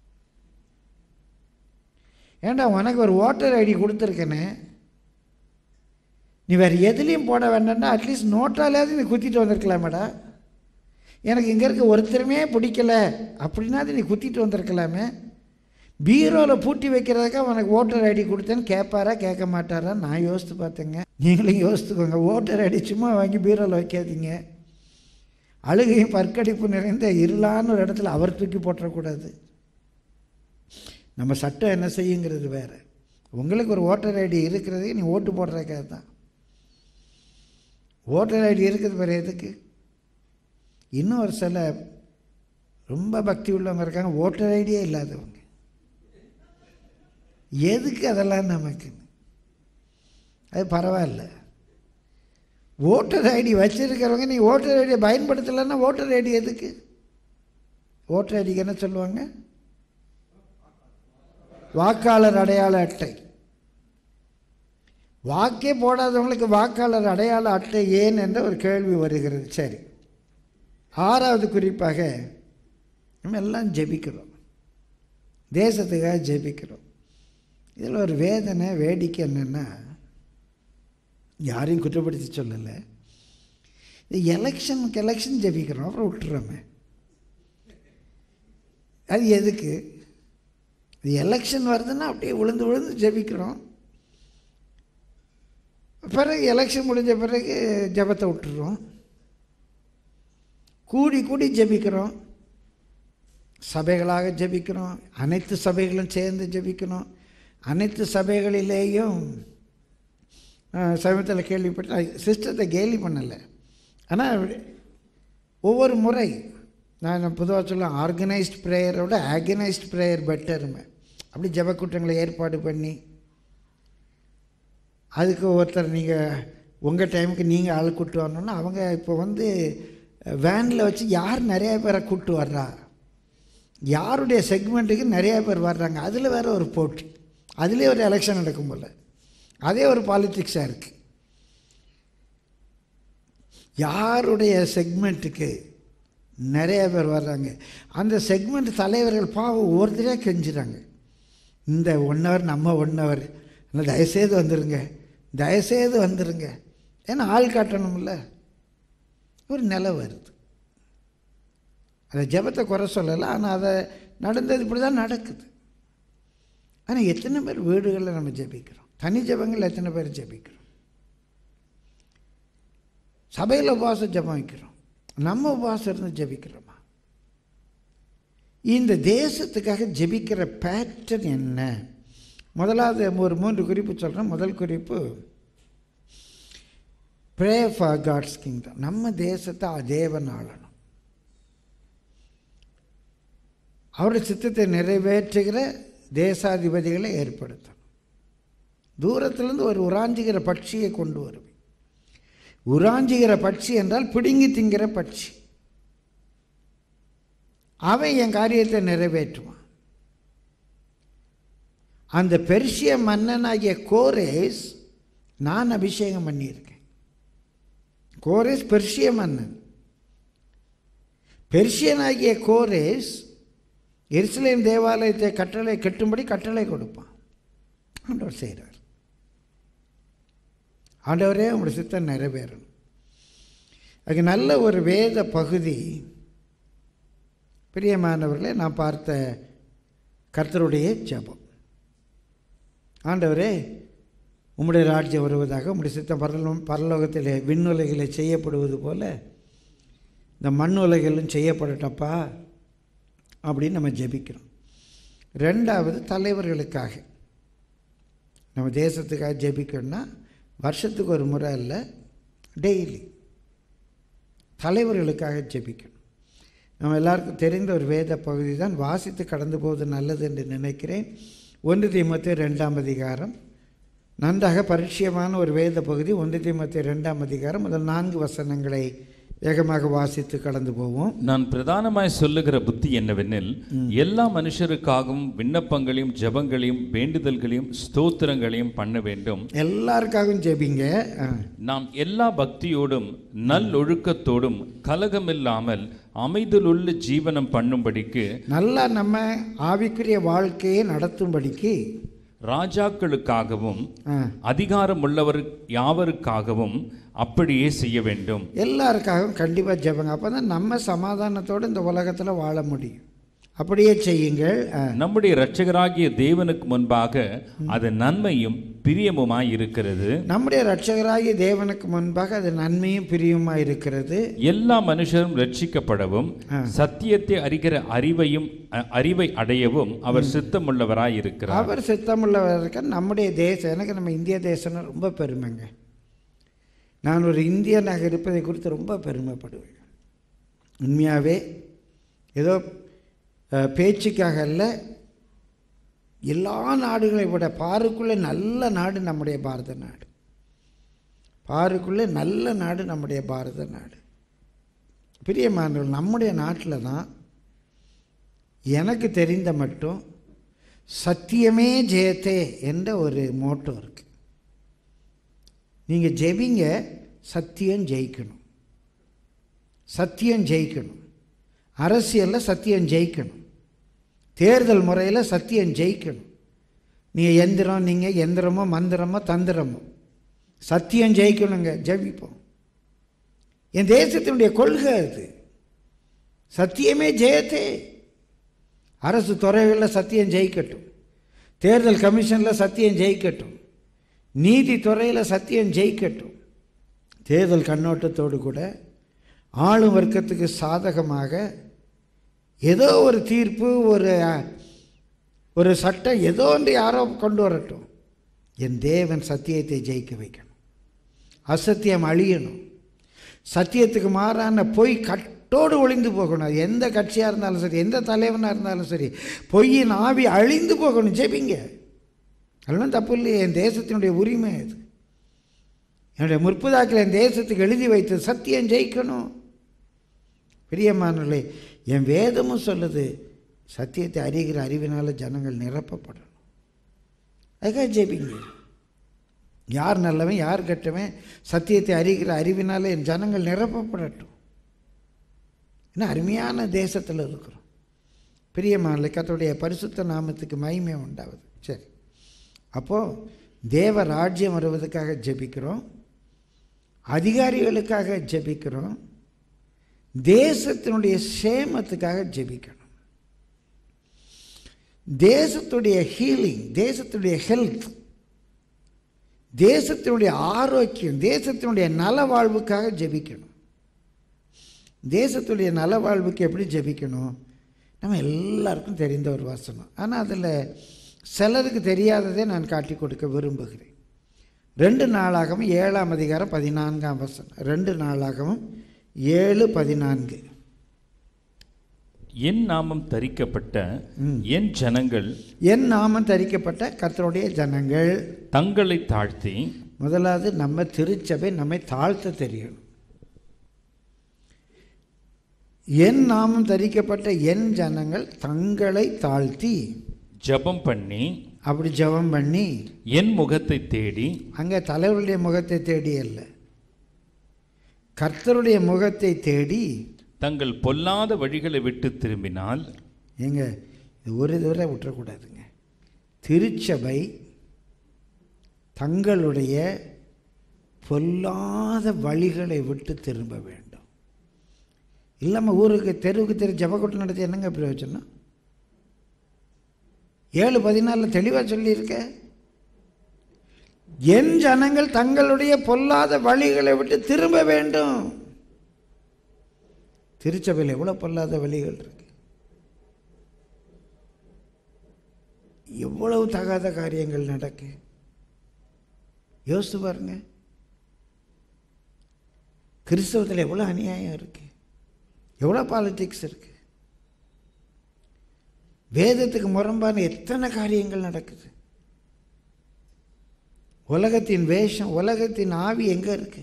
ஏன்டா உனக்கு ஒரு ஓட்டர் ஐடி கொடுத்துருக்கேனே நீ வேறு எதுலேயும் போட வேண்டாம்னா அட்லீஸ்ட் நோட்டாலேயாவது நீ குத்திட்டு வந்திருக்கலாமேடா எனக்கு இங்கே இருக்க ஒருத்தருமே பிடிக்கல அப்படின்னாது நீ குத்திட்டு வந்திருக்கலாமே பீரோவில் பூட்டி வைக்கிறதுக்காக உனக்கு ஓட்டர் ஐடி கொடுத்தேன்னு கேட்பாரா கேட்க மாட்டாரா நான் யோசித்து பார்த்தேங்க நீங்களும் யோசித்துக்கோங்க ஓட்டர் ஐடி சும்மா வாங்கி பீரோவில் வைக்காதீங்க அழுகையும் பற்கடிப்பு நிறைந்த இருளான ஒரு இடத்துல அவர் தூக்கி போட்டுறக்கூடாது நம்ம சட்டம் என்ன செய்யுங்கிறது வேறு உங்களுக்கு ஒரு ஓட்டர் ஐடி இருக்கிறதே நீ ஓட்டு போடுறதுக்காக தான் ஓட்டர் ஐடி இருக்குது வேறு எதுக்கு இன்னும் ஒரு சில ரொம்ப பக்தி உள்ளவங்க இருக்காங்க ஓட்டர் ஐடியே இல்லாதவங்க எதுக்கு அதெல்லாம் நமக்கு அது பரவாயில்ல ஓட்டர் ஐடி வச்சிருக்கிறவங்க நீ ஓட்டர் ஐடியை பயன்படுத்தலைன்னா ஓட்டர் ஐடி எதுக்கு ஓட்டர் ஐடிக்கு என்ன சொல்லுவாங்க வாக்காளர் அடையாள அட்டை வாக்கே போடாதவங்களுக்கு வாக்காளர் அடையாள அட்டை ஏன் என்ற ஒரு கேள்வி வருகிறது சரி ஆறாவது குறிப்பாக நம்ம எல்லாம் ஜெபிக்கிறோம் தேசத்துக்காக ஜெபிக்கிறோம் இதில் ஒரு வேதனை வேடிக்கை என்னென்னா யாரையும் குற்றப்படுத்தி சொல்லலை இது எலெக்ஷனுக்கு எலெக்ஷன் ஜெபிக்கிறோம் அப்புறம் விட்டுறோமே அது எதுக்கு இது எலெக்ஷன் வருதுன்னா அப்படியே விழுந்து விழுந்து ஜெபிக்கிறோம் பிறகு எலெக்ஷன் முடிஞ்ச பிறகு ஜெபத்தை விட்டுறோம் கூடி கூடி ஜெபிக்கிறோம் சபைகளாக ஜெபிக்கிறோம் அனைத்து சபைகளும் சேர்ந்து ஜெபிக்கணும் அனைத்து சபைகளிலேயும் சமயத்தில் கேள்விப்பட்ட சிஸ்டத்தை கேலி பண்ணலை ஆனால் ஒவ்வொரு முறை நான் பொதுவாக சொல்ல ஆர்கனைஸ்ட் ப்ரேயரோட ஆர்கனைஸ்ட் ப்ரேயர் பெட்டருமே அப்படி ஜெபக்கூட்டங்களை ஏற்பாடு பண்ணி அதுக்கு ஒருத்தர் நீங்கள் உங்கள் டைமுக்கு நீங்கள் ஆள் கூட்டு வரணுன்னா அவங்க இப்போ வந்து வேனில் வச்சு யார் நிறைய பேரை கூட்டு வர்றா யாருடைய செக்மெண்ட்டுக்கு நிறைய பேர் வர்றாங்க அதில் வேற ஒரு போட்டி அதிலே ஒரு எலெக்ஷன் நடக்கும் போல் அதே ஒரு பாலிட்டிக்ஸாக இருக்குது யாருடைய செக்மெண்ட்டுக்கு நிறைய பேர் வர்றாங்க அந்த செக்மெண்ட் தலைவர்கள் பாவம் ஒவ்வொருத்தரையாக கெஞ்சுறாங்க இந்த ஒன் ஹவர் நம்ம ஒன் ஹவர் தயவுசெய்து வந்துடுங்க தயவுசெய்து வந்துடுங்க ஏன்னா ஆள் காட்டணும்ல ஒரு நிலை வருது அதை ஜெபத்தை குறை சொல்லலை ஆனால் அதை நடந்தது இப்படி தான் நடக்குது ஆனால் எத்தனை பேர் வீடுகளில் நம்ம ஜெபிக்கிறோம் தனி ஜெபங்கள் எத்தனை பேர் ஜெபிக்கிறோம் சபையில் உபவாசம் ஜெபம் வைக்கிறோம் நம்ம உபவாசம் இருந்து ஜெபிக்கிறோமா இந்த தேசத்துக்காக ஜெபிக்கிற பேட்டர்ன் என்ன முதலாவது ஒரு மூன்று குறிப்பு சொல்கிறேன் முதல் குறிப்பு ப்ரே ஃபார் காட்ஸ் கிங்டம் நம்ம தேசத்தை தேவன் ஆளணும் அவருடைய சித்தத்தை நிறைவேற்றுகிற தேசாதிபதிகளை ஏற்படுத்தணும் தூரத்திலிருந்து ஒரு உராஞ்சுகிற பட்சியை கொண்டு வருவேன் உராஞ்சுகிற பட்சி என்றால் பிடுங்கி திங்கிற பட்சி அவன் என் காரியத்தை நிறைவேற்றுவான் அந்த பெர்ஷிய மன்னனாகிய கோரேஸ் நான் அபிஷேகம் பண்ணியிருக்கேன் கோரேஸ் பெர்ஷிய மன்னன் பெர்ஷியனாகிய கோரேஸ் எருசலேம் தேவாலயத்தை கட்டளை கட்டும்படி கட்டளை கொடுப்பான் ஆண்டவர் செய்கிறார் ஆண்டவரே உங்களுடைய சித்தம் நிறைவேறணும் அதுக்கு நல்ல ஒரு வேத பகுதி பிரியமானவர்களே நான் பார்த்த கர்த்தருடைய ஜெபம் ஆண்டவரே உம்முடைய ராஜ்யம் வருவதாக உம்முடைய சித்தம் பரலோ பரலோகத்தில் விண்ணுலகில் செய்யப்படுவது போல இந்த மண் உலகிலும் செய்யப்படட்டப்பா அப்படின்னு நம்ம ஜெபிக்கிறோம் ரெண்டாவது தலைவர்களுக்காக நம்ம தேசத்துக்காக ஜெபிக்கணும்னா வருஷத்துக்கு ஒரு முறை இல்லை டெய்லி தலைவர்களுக்காக ஜெபிக்கணும் நம்ம எல்லாருக்கும் தெரிந்த ஒரு வேத பகுதி தான் வாசித்து கடந்து போவது நல்லது என்று நினைக்கிறேன் ஒன்று தீமத்து ரெண்டாம் அதிகாரம் நன்றாக பரிச்சயமான ஒரு வேத பகுதி ஒன்று தீமத்து ரெண்டாம் அதிகாரம் முதல் நான்கு வசனங்களை வேகமாக வாசித்து கடந்து போவோம் நான் பிரதானமாய் சொல்லுகிற புத்தி என்னவெனில் எல்லா மனுஷருக்காகவும் விண்ணப்பங்களையும் ஜெபங்களையும் வேண்டுதல்களையும் ஸ்தோத்திரங்களையும் பண்ண வேண்டும் எல்லாருக்காகவும் ஜெபிங்க ஆ. நாம் எல்லா பக்தியோடும் நல்லொழுக்கத்தோடும் கலகமில்லாமல் அமைதலுள்ள ஜீவனம் பண்ணும்படிக்கு நல்லா நம்ம ஆவிக்குரிய வாழ்க்கையை நடத்தும்படிக்கு ராஜாக்களுக்காகவும் ஆ, அதிகாரமுள்ளவர் யாவருக்காகவும் அப்படியே செய்ய வேண்டும் எல்லாருக்காகவும் கண்டிப்பாக ஜெபங்க அப்போ தான் நம்ம சமாதானத்தோடு இந்த உலகத்தில் வாழ முடியும் அப்படியே செய்யுங்கள் ஆ. நம்முடைய இரட்சகராகிய தேவனுக்கு முன்பாக அது நன்மையும் பிரியமுமாய் இருக்கிறது நம்முடைய இரட்சகராகிய தேவனுக்கு முன்பாக அது நன்மையும் பிரியுமாக இருக்கிறது எல்லா மனுஷரும் ரட்சிக்கப்படவும் சத்தியத்தை அறிகிற அறிவையும் அ- அறிவை அடையவும் அவர் சித்தமுள்ளவராய் இருக்கிறார் அவர் சித்தமுள்ளவர் இருக்க நம்முடைய தேசம் எனக்கு நம்ம இந்திய தேசம்னா ரொம்ப பெருமைங்க நான் ஒரு இந்தியனாக இருப்பதை குறித்து ரொம்ப பெருமைப்படுவேன் உண்மையாகவே ஏதோ அஹ், பேச்சுக்காக அல்ல எல்லா நாடுகளை விட பாருக்குள்ளே நல்ல நாடு நம்முடைய பாரத நாடு பாருக்குள்ளே நல்ல நாடு நம்முடைய பாரத நாடு பிரியமானவர்கள் நம்முடைய நாட்டில் தான் எனக்கு தெரிந்த மட்டும் சத்தியமே ஜெயத்தே என்ற ஒரு மோட்டோ இருக்கு நீங்கள் ஜெபிங்க சத்தியம் ஜெயிக்கணும் சத்தியம் ஜெயிக்கணும் அரசியலில் சத்தியம் ஜெயிக்கணும் தேர்தல் முறையில் சத்தியம் ஜெயிக்கணும் நீங்கள் எந்திரம் நீங்கள் எந்திரமோ மந்திரமோ தந்திரமோ சத்தியம் ஜெயிக்கணுங்க ஜெபிப்போம் என் தேசத்தினுடைய கொள்கை அது சத்தியமே ஜெயத்தே அரசு துறைகளில் சத்தியம் ஜெயிக்கட்டும் தேர்தல் கமிஷனில் சத்தியம் ஜெயிக்கட்டும் நீதித்துறையில் சத்தியம் ஜெயிக்கட்டும் தேர்தல் கண்ணோட்டத்தோடு கூட ஆளும் வர்க்கத்துக்கு சாதகமாக ஏதோ ஒரு தீர்ப்பு ஒரு ஒரு சட்டம் ஏதோ ஒன்று யாரோ கொண்டு வரட்டும் என் தேவன் சத்தியத்தை ஜெயிக்க வைக்கணும் அசத்தியம் அழியணும் சத்தியத்துக்கு மாறான பொய் கட்டோடு ஒளிந்து போகணும் அது எந்த கட்சியாக இருந்தாலும் சரி எந்த தலைவனாக இருந்தாலும் சரி பொய்யின் ஆவி அழிந்து போகணும் ஜெபிங்க அதெல்லாம் தப்பு இல்லையே என் தேசத்தினுடைய உரிமை அது என்னுடைய முற்பதாக்கில் என் தேசத்துக்கு எழுதி வைத்து சத்தியம் ஜெயிக்கணும் பிரியமானவர்களே என் வேதமும் சொல்லுது சத்தியத்தை அறிகிற அறிவினால் ஜனங்கள் நிரப்பப்படணும் அதுக்காக ஜெபிங்க யார் நல்லவன் யார் கெட்டவன் சத்தியத்தை அறிகிற அறிவினால என் ஜனங்கள் நிரப்பப்படட்டும் என்ன அருமையான தேசத்தில் இருக்கிறோம் பிரியமான கத்தோடைய பரிசுத்த நாமத்துக்கு மகிமை உண்டாகுது சரி அப்போது தேவ ராஜ்யம் வருவதற்காக ஜெபிக்கிறோம் அதிகாரிகளுக்காக ஜெபிக்கிறோம் தேசத்தினுடைய சேமத்துக்காக ஜெபிக்கணும் தேசத்துடைய ஹீலிங் தேசத்துடைய ஹெல்த் தேசத்தினுடைய ஆரோக்கியம் தேசத்தினுடைய நலவாழ்வுக்காக ஜெபிக்கணும் தேசத்துடைய நலவாழ்வுக்கு எப்படி ஜெபிக்கணும் நம்ம எல்லாருக்கும் தெரிந்த ஒரு வசனம் ஆனால் அதில் சிலருக்கு தெரியாததை நான் காட்டி கொடுக்க விரும்புகிறேன் ரெண்டு நாளாகவும் ஏழாம் அதிகாரம் பதினான்காம் வசனம் ரெண்டு நாளாகவும் ஏழு பதினான்கு என் நாமம் தரிக்கப்பட்ட என் ஜனங்கள் என் நாமம் தரிக்கப்பட்ட கர்த்தருடைய ஜனங்கள் தங்களை தாழ்த்தி முதலாவது நம்ம திருச்சபை நம்மை தாழ்த்த தெரியணும் என் நாமம் தரிக்கப்பட்ட என் ஜனங்கள் தங்களை தாழ்த்தி ஜெபம் பண்ணி அப்படி ஜெபம் பண்ணி என் முகத்தை தேடி அங்கே தலைவருடைய முகத்தை தேடி அல்ல கர்த்தருடைய முகத்தை தேடி தங்கள் பொல்லாத வழிகளை விட்டு திரும்பினால் ஏங்க இது ஒரு தடவை விட்டுறக்கூடாதுங்க திருச்சபை தங்களுடைய பொல்லாத வழிகளை விட்டு திரும்ப வேண்டும் இல்லாமல் ஊருக்கு தெருவுக்கு தெரு ஜபக்கூட்டம் நடத்தி என்னங்க பிரயோஜனம் ஏழு பதினாலில் தெளிவாக சொல்லியிருக்க என் ஜனங்கள் தங்களுடைய பொல்லாத வழிகளை விட்டு திரும்ப வேண்டும் திருச்சபையில் எவ்வளோ பொல்லாத வழிகள் இருக்கு எவ்வளவு தகாத காரியங்கள் நடக்கு யோசித்து பாருங்க கிறிஸ்தவத்தில் எவ்வளோ அநியாயம் இருக்கு எவ்வளோ பாலிடிக்ஸ் இருக்கு வேதத்துக்கு முரம்பான எத்தனை காரியங்கள் நடக்குது உலகத்தின் வேஷம் உலகத்தின் ஆவி எங்கே இருக்கு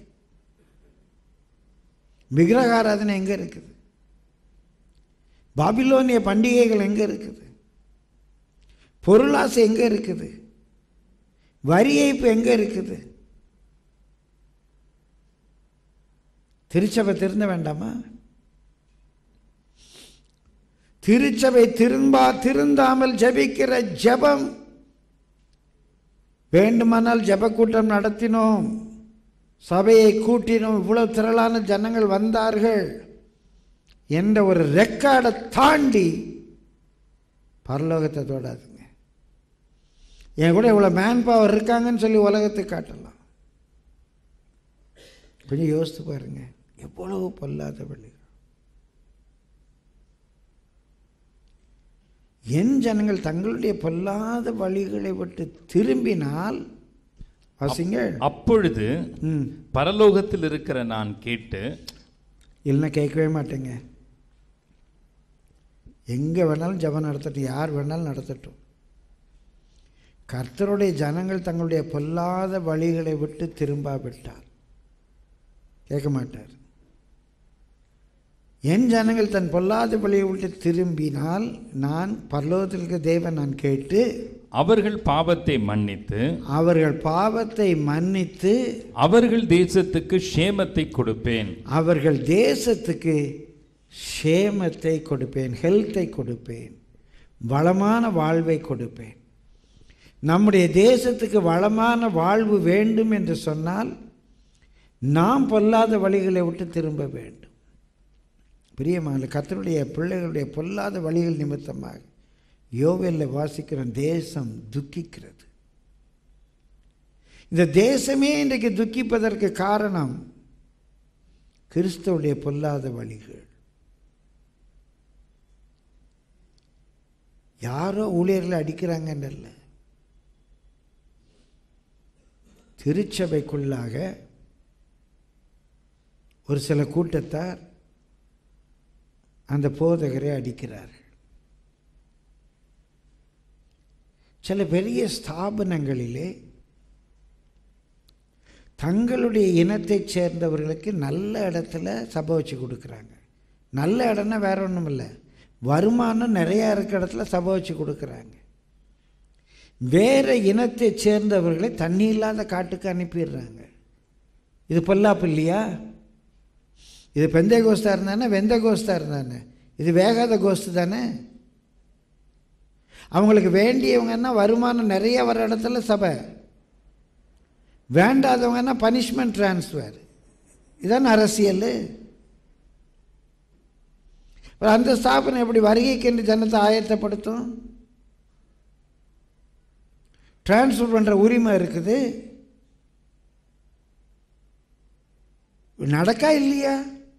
விக்கிரகாராதனை எங்கே இருக்குது பாபிலோனிய பண்டிகைகள் எங்கே இருக்குது பொருளாசை எங்கே இருக்குது வரி ஏய்ப்பு எங்கே இருக்குது திருச்சபை திருந்த வேண்டாமா திருச்சபை திரும்பா திருந்தாமல் ஜெபிக்கிற ஜெபம் வேண்டுமானால் ஜெபக்கூட்டம் நடத்தினோம் சபையை கூட்டினோம் இவ்வளவு திரளான ஜனங்கள் வந்தார்கள் என்ற ஒரு ரெக்கார்டை தாண்டி பரலோகத்தை தொடாதுங்க என் கூட இவ்வளோ மேன் பவர் இருக்காங்கன்னு சொல்லி உலகத்துக்கு காட்டலாம் கொஞ்சம் யோசித்து பாருங்க எவ்வளவு பொல்லாத வழிகள் என் ஜனங்கள் தங்களுடைய பொல்லாத வழிகளை விட்டு திரும்பினால் வாசிங்க அப்பொழுது ம் பரலோகத்தில் இருக்கிற நான் கேட்டு இல்லைன்னா கேட்கவே மாட்டேங்க எங்கே வேணாலும் ஜெபம் நடத்தட்டும் யார் வேணாலும் நடத்தட்டும் கர்த்தருடைய ஜனங்கள் தங்களுடைய பொல்லாத வழிகளை விட்டு திரும்பாவிட்டார் கேட்க மாட்டார் என் ஜனங்கள் தன் பொல்லாத வழியை விட்டு திரும்பினால் நான் பரலோகத்தில் இருக்க தேவன் நான் கேட்டு அவர்கள் பாவத்தை மன்னித்து அவர்கள் பாவத்தை மன்னித்து அவர்கள் தேசத்துக்கு ஷேமத்தை கொடுப்பேன் அவர்கள் தேசத்துக்கு ஷேமத்தை கொடுப்பேன் ஹெல்த்தை கொடுப்பேன் வளமான வாழ்வை கொடுப்பேன் நம்முடைய தேசத்துக்கு வளமான வாழ்வு வேண்டும் என்று சொன்னால் நாம் பொல்லாத வழிகளை விட்டு திரும்ப வேண்டும் பிரியமான கர்த்தருடைய பிள்ளைகளுடைய பொல்லாத வழிகள் நிமித்தமாக யோவேலில் வாசிக்கிற தேசம் துக்கிக்கிறது இந்த தேசமே இன்றைக்கு துக்கிப்பதற்கு காரணம் கிறிஸ்தவுடைய பொல்லாத வழிகள் யாரோ ஊழியர்களை அடிக்கிறாங்கன்னு அல்ல திருச்சபைக்குள்ளாக ஒரு சில கூட்டத்தார் அந்த போதகரை அடிக்கிறார்கள் சில பெரிய ஸ்தாபனங்களிலே தங்களுடைய இனத்தைச் சேர்ந்தவர்களுக்கு நல்ல இடத்துல சபை வச்சு கொடுக்குறாங்க நல்ல இடம்னா வேற ஒன்றும் இல்லை வருமானம் நிறையா இருக்க இடத்துல சபை வச்சு கொடுக்குறாங்க வேற இனத்தைச் சேர்ந்தவர்களை தண்ணி இல்லாத காட்டுக்கு அனுப்பிடுறாங்க இது பொல்லாப்பு இல்லையா இது பெந்தை கோஸ்தா இருந்தானே வெந்த கோஸ்தா இருந்தானே இது வேகாத கோஸ்து தானே அவங்களுக்கு வேண்டியவங்கன்னா வருமானம் நிறைய வர இடத்துல சபை வேண்டாதவங்கன்னா பனிஷ்மெண்ட் ட்ரான்ஸ்ஃபர் இதான அரசியல் அப்புறம் அந்த ஸ்தாபனம் எப்படி வருகைக்கென்று ஜனத்தை ஆயத்தப்படுத்தும் டிரான்ஸ்ஃபர் பண்ணுற உரிமை இருக்குது நடக்கா இல்லையா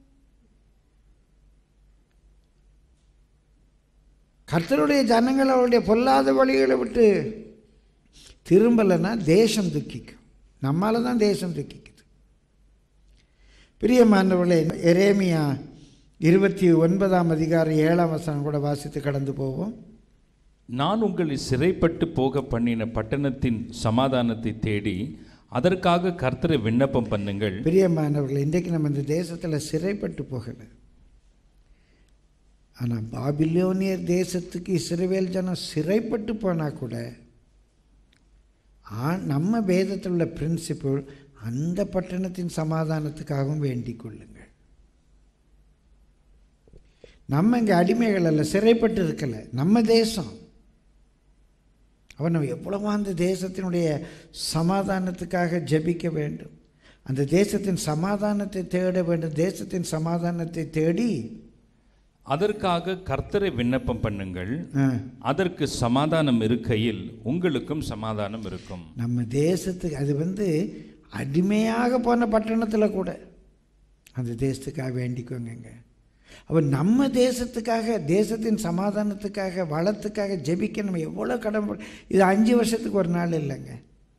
கர்த்தருடைய ஜனங்கள் அவருடைய பொல்லாத வழிகளை விட்டு திரும்பலைன்னா தேசம் துக்கிக்கும் நம்மால தான் தேசம் துக்கிக்குது பிரியமானவர்களே எரேமியா இருபத்தி ஒன்பதாம் அதிகாரம் ஏழாம் வசனம் கூட வாசித்து கடந்து போவோம் நான் உங்களை சிறைப்பட்டு போக பண்ணின பட்டணத்தின் சமாதானத்தை தேடி அதற்காக கர்த்தரை விண்ணப்பம் பண்ணுங்கள் பிரியமானவர்களே இன்றைக்கு நம்ம இந்த தேசத்தில் சிறைப்பட்டு போகலை ஆனால் பாபிலோனியர் தேசத்துக்கு இஸ்ரவேல் ஜனம் சிறைப்பட்டு போனால் கூட ஆ நம்ம வேதத்தில் உள்ள பிரின்சிபிள் அந்த பட்டணத்தின் சமாதானத்துக்காகவும் வேண்டிக் கொள்ளுங்கள் நம்ம இங்கே அடிமைகள் அல்ல சிறைப்பட்டு இருக்கல நம்ம தேசம் அவன் நம்ம எவ்வளவோ அந்த தேசத்தினுடைய சமாதானத்துக்காக ஜெபிக்க வேண்டும் அந்த தேசத்தின் சமாதானத்தை தேட வேண்டும் தேசத்தின் சமாதானத்தை தேடி அதற்காக கர்த்தரை விண்ணப்பம் பண்ணுங்கள் ஆ, அதற்கு சமாதானம் இருக்கையில் உங்களுக்கும் சமாதானம் இருக்கும் நம்ம தேசத்துக்கு அது வந்து அடிமையாக போன பட்டணத்தில் கூட அந்த தேசத்துக்காக வேண்டிக்கோங்க அப்போ நம்ம தேசத்துக்காக தேசத்தின் சமாதானத்துக்காக வளத்துக்காக ஜெபிக்க நம்ம எவ்வளோ கடமை இது அஞ்சு வருஷத்துக்கு ஒரு நாள் இல்லைங்க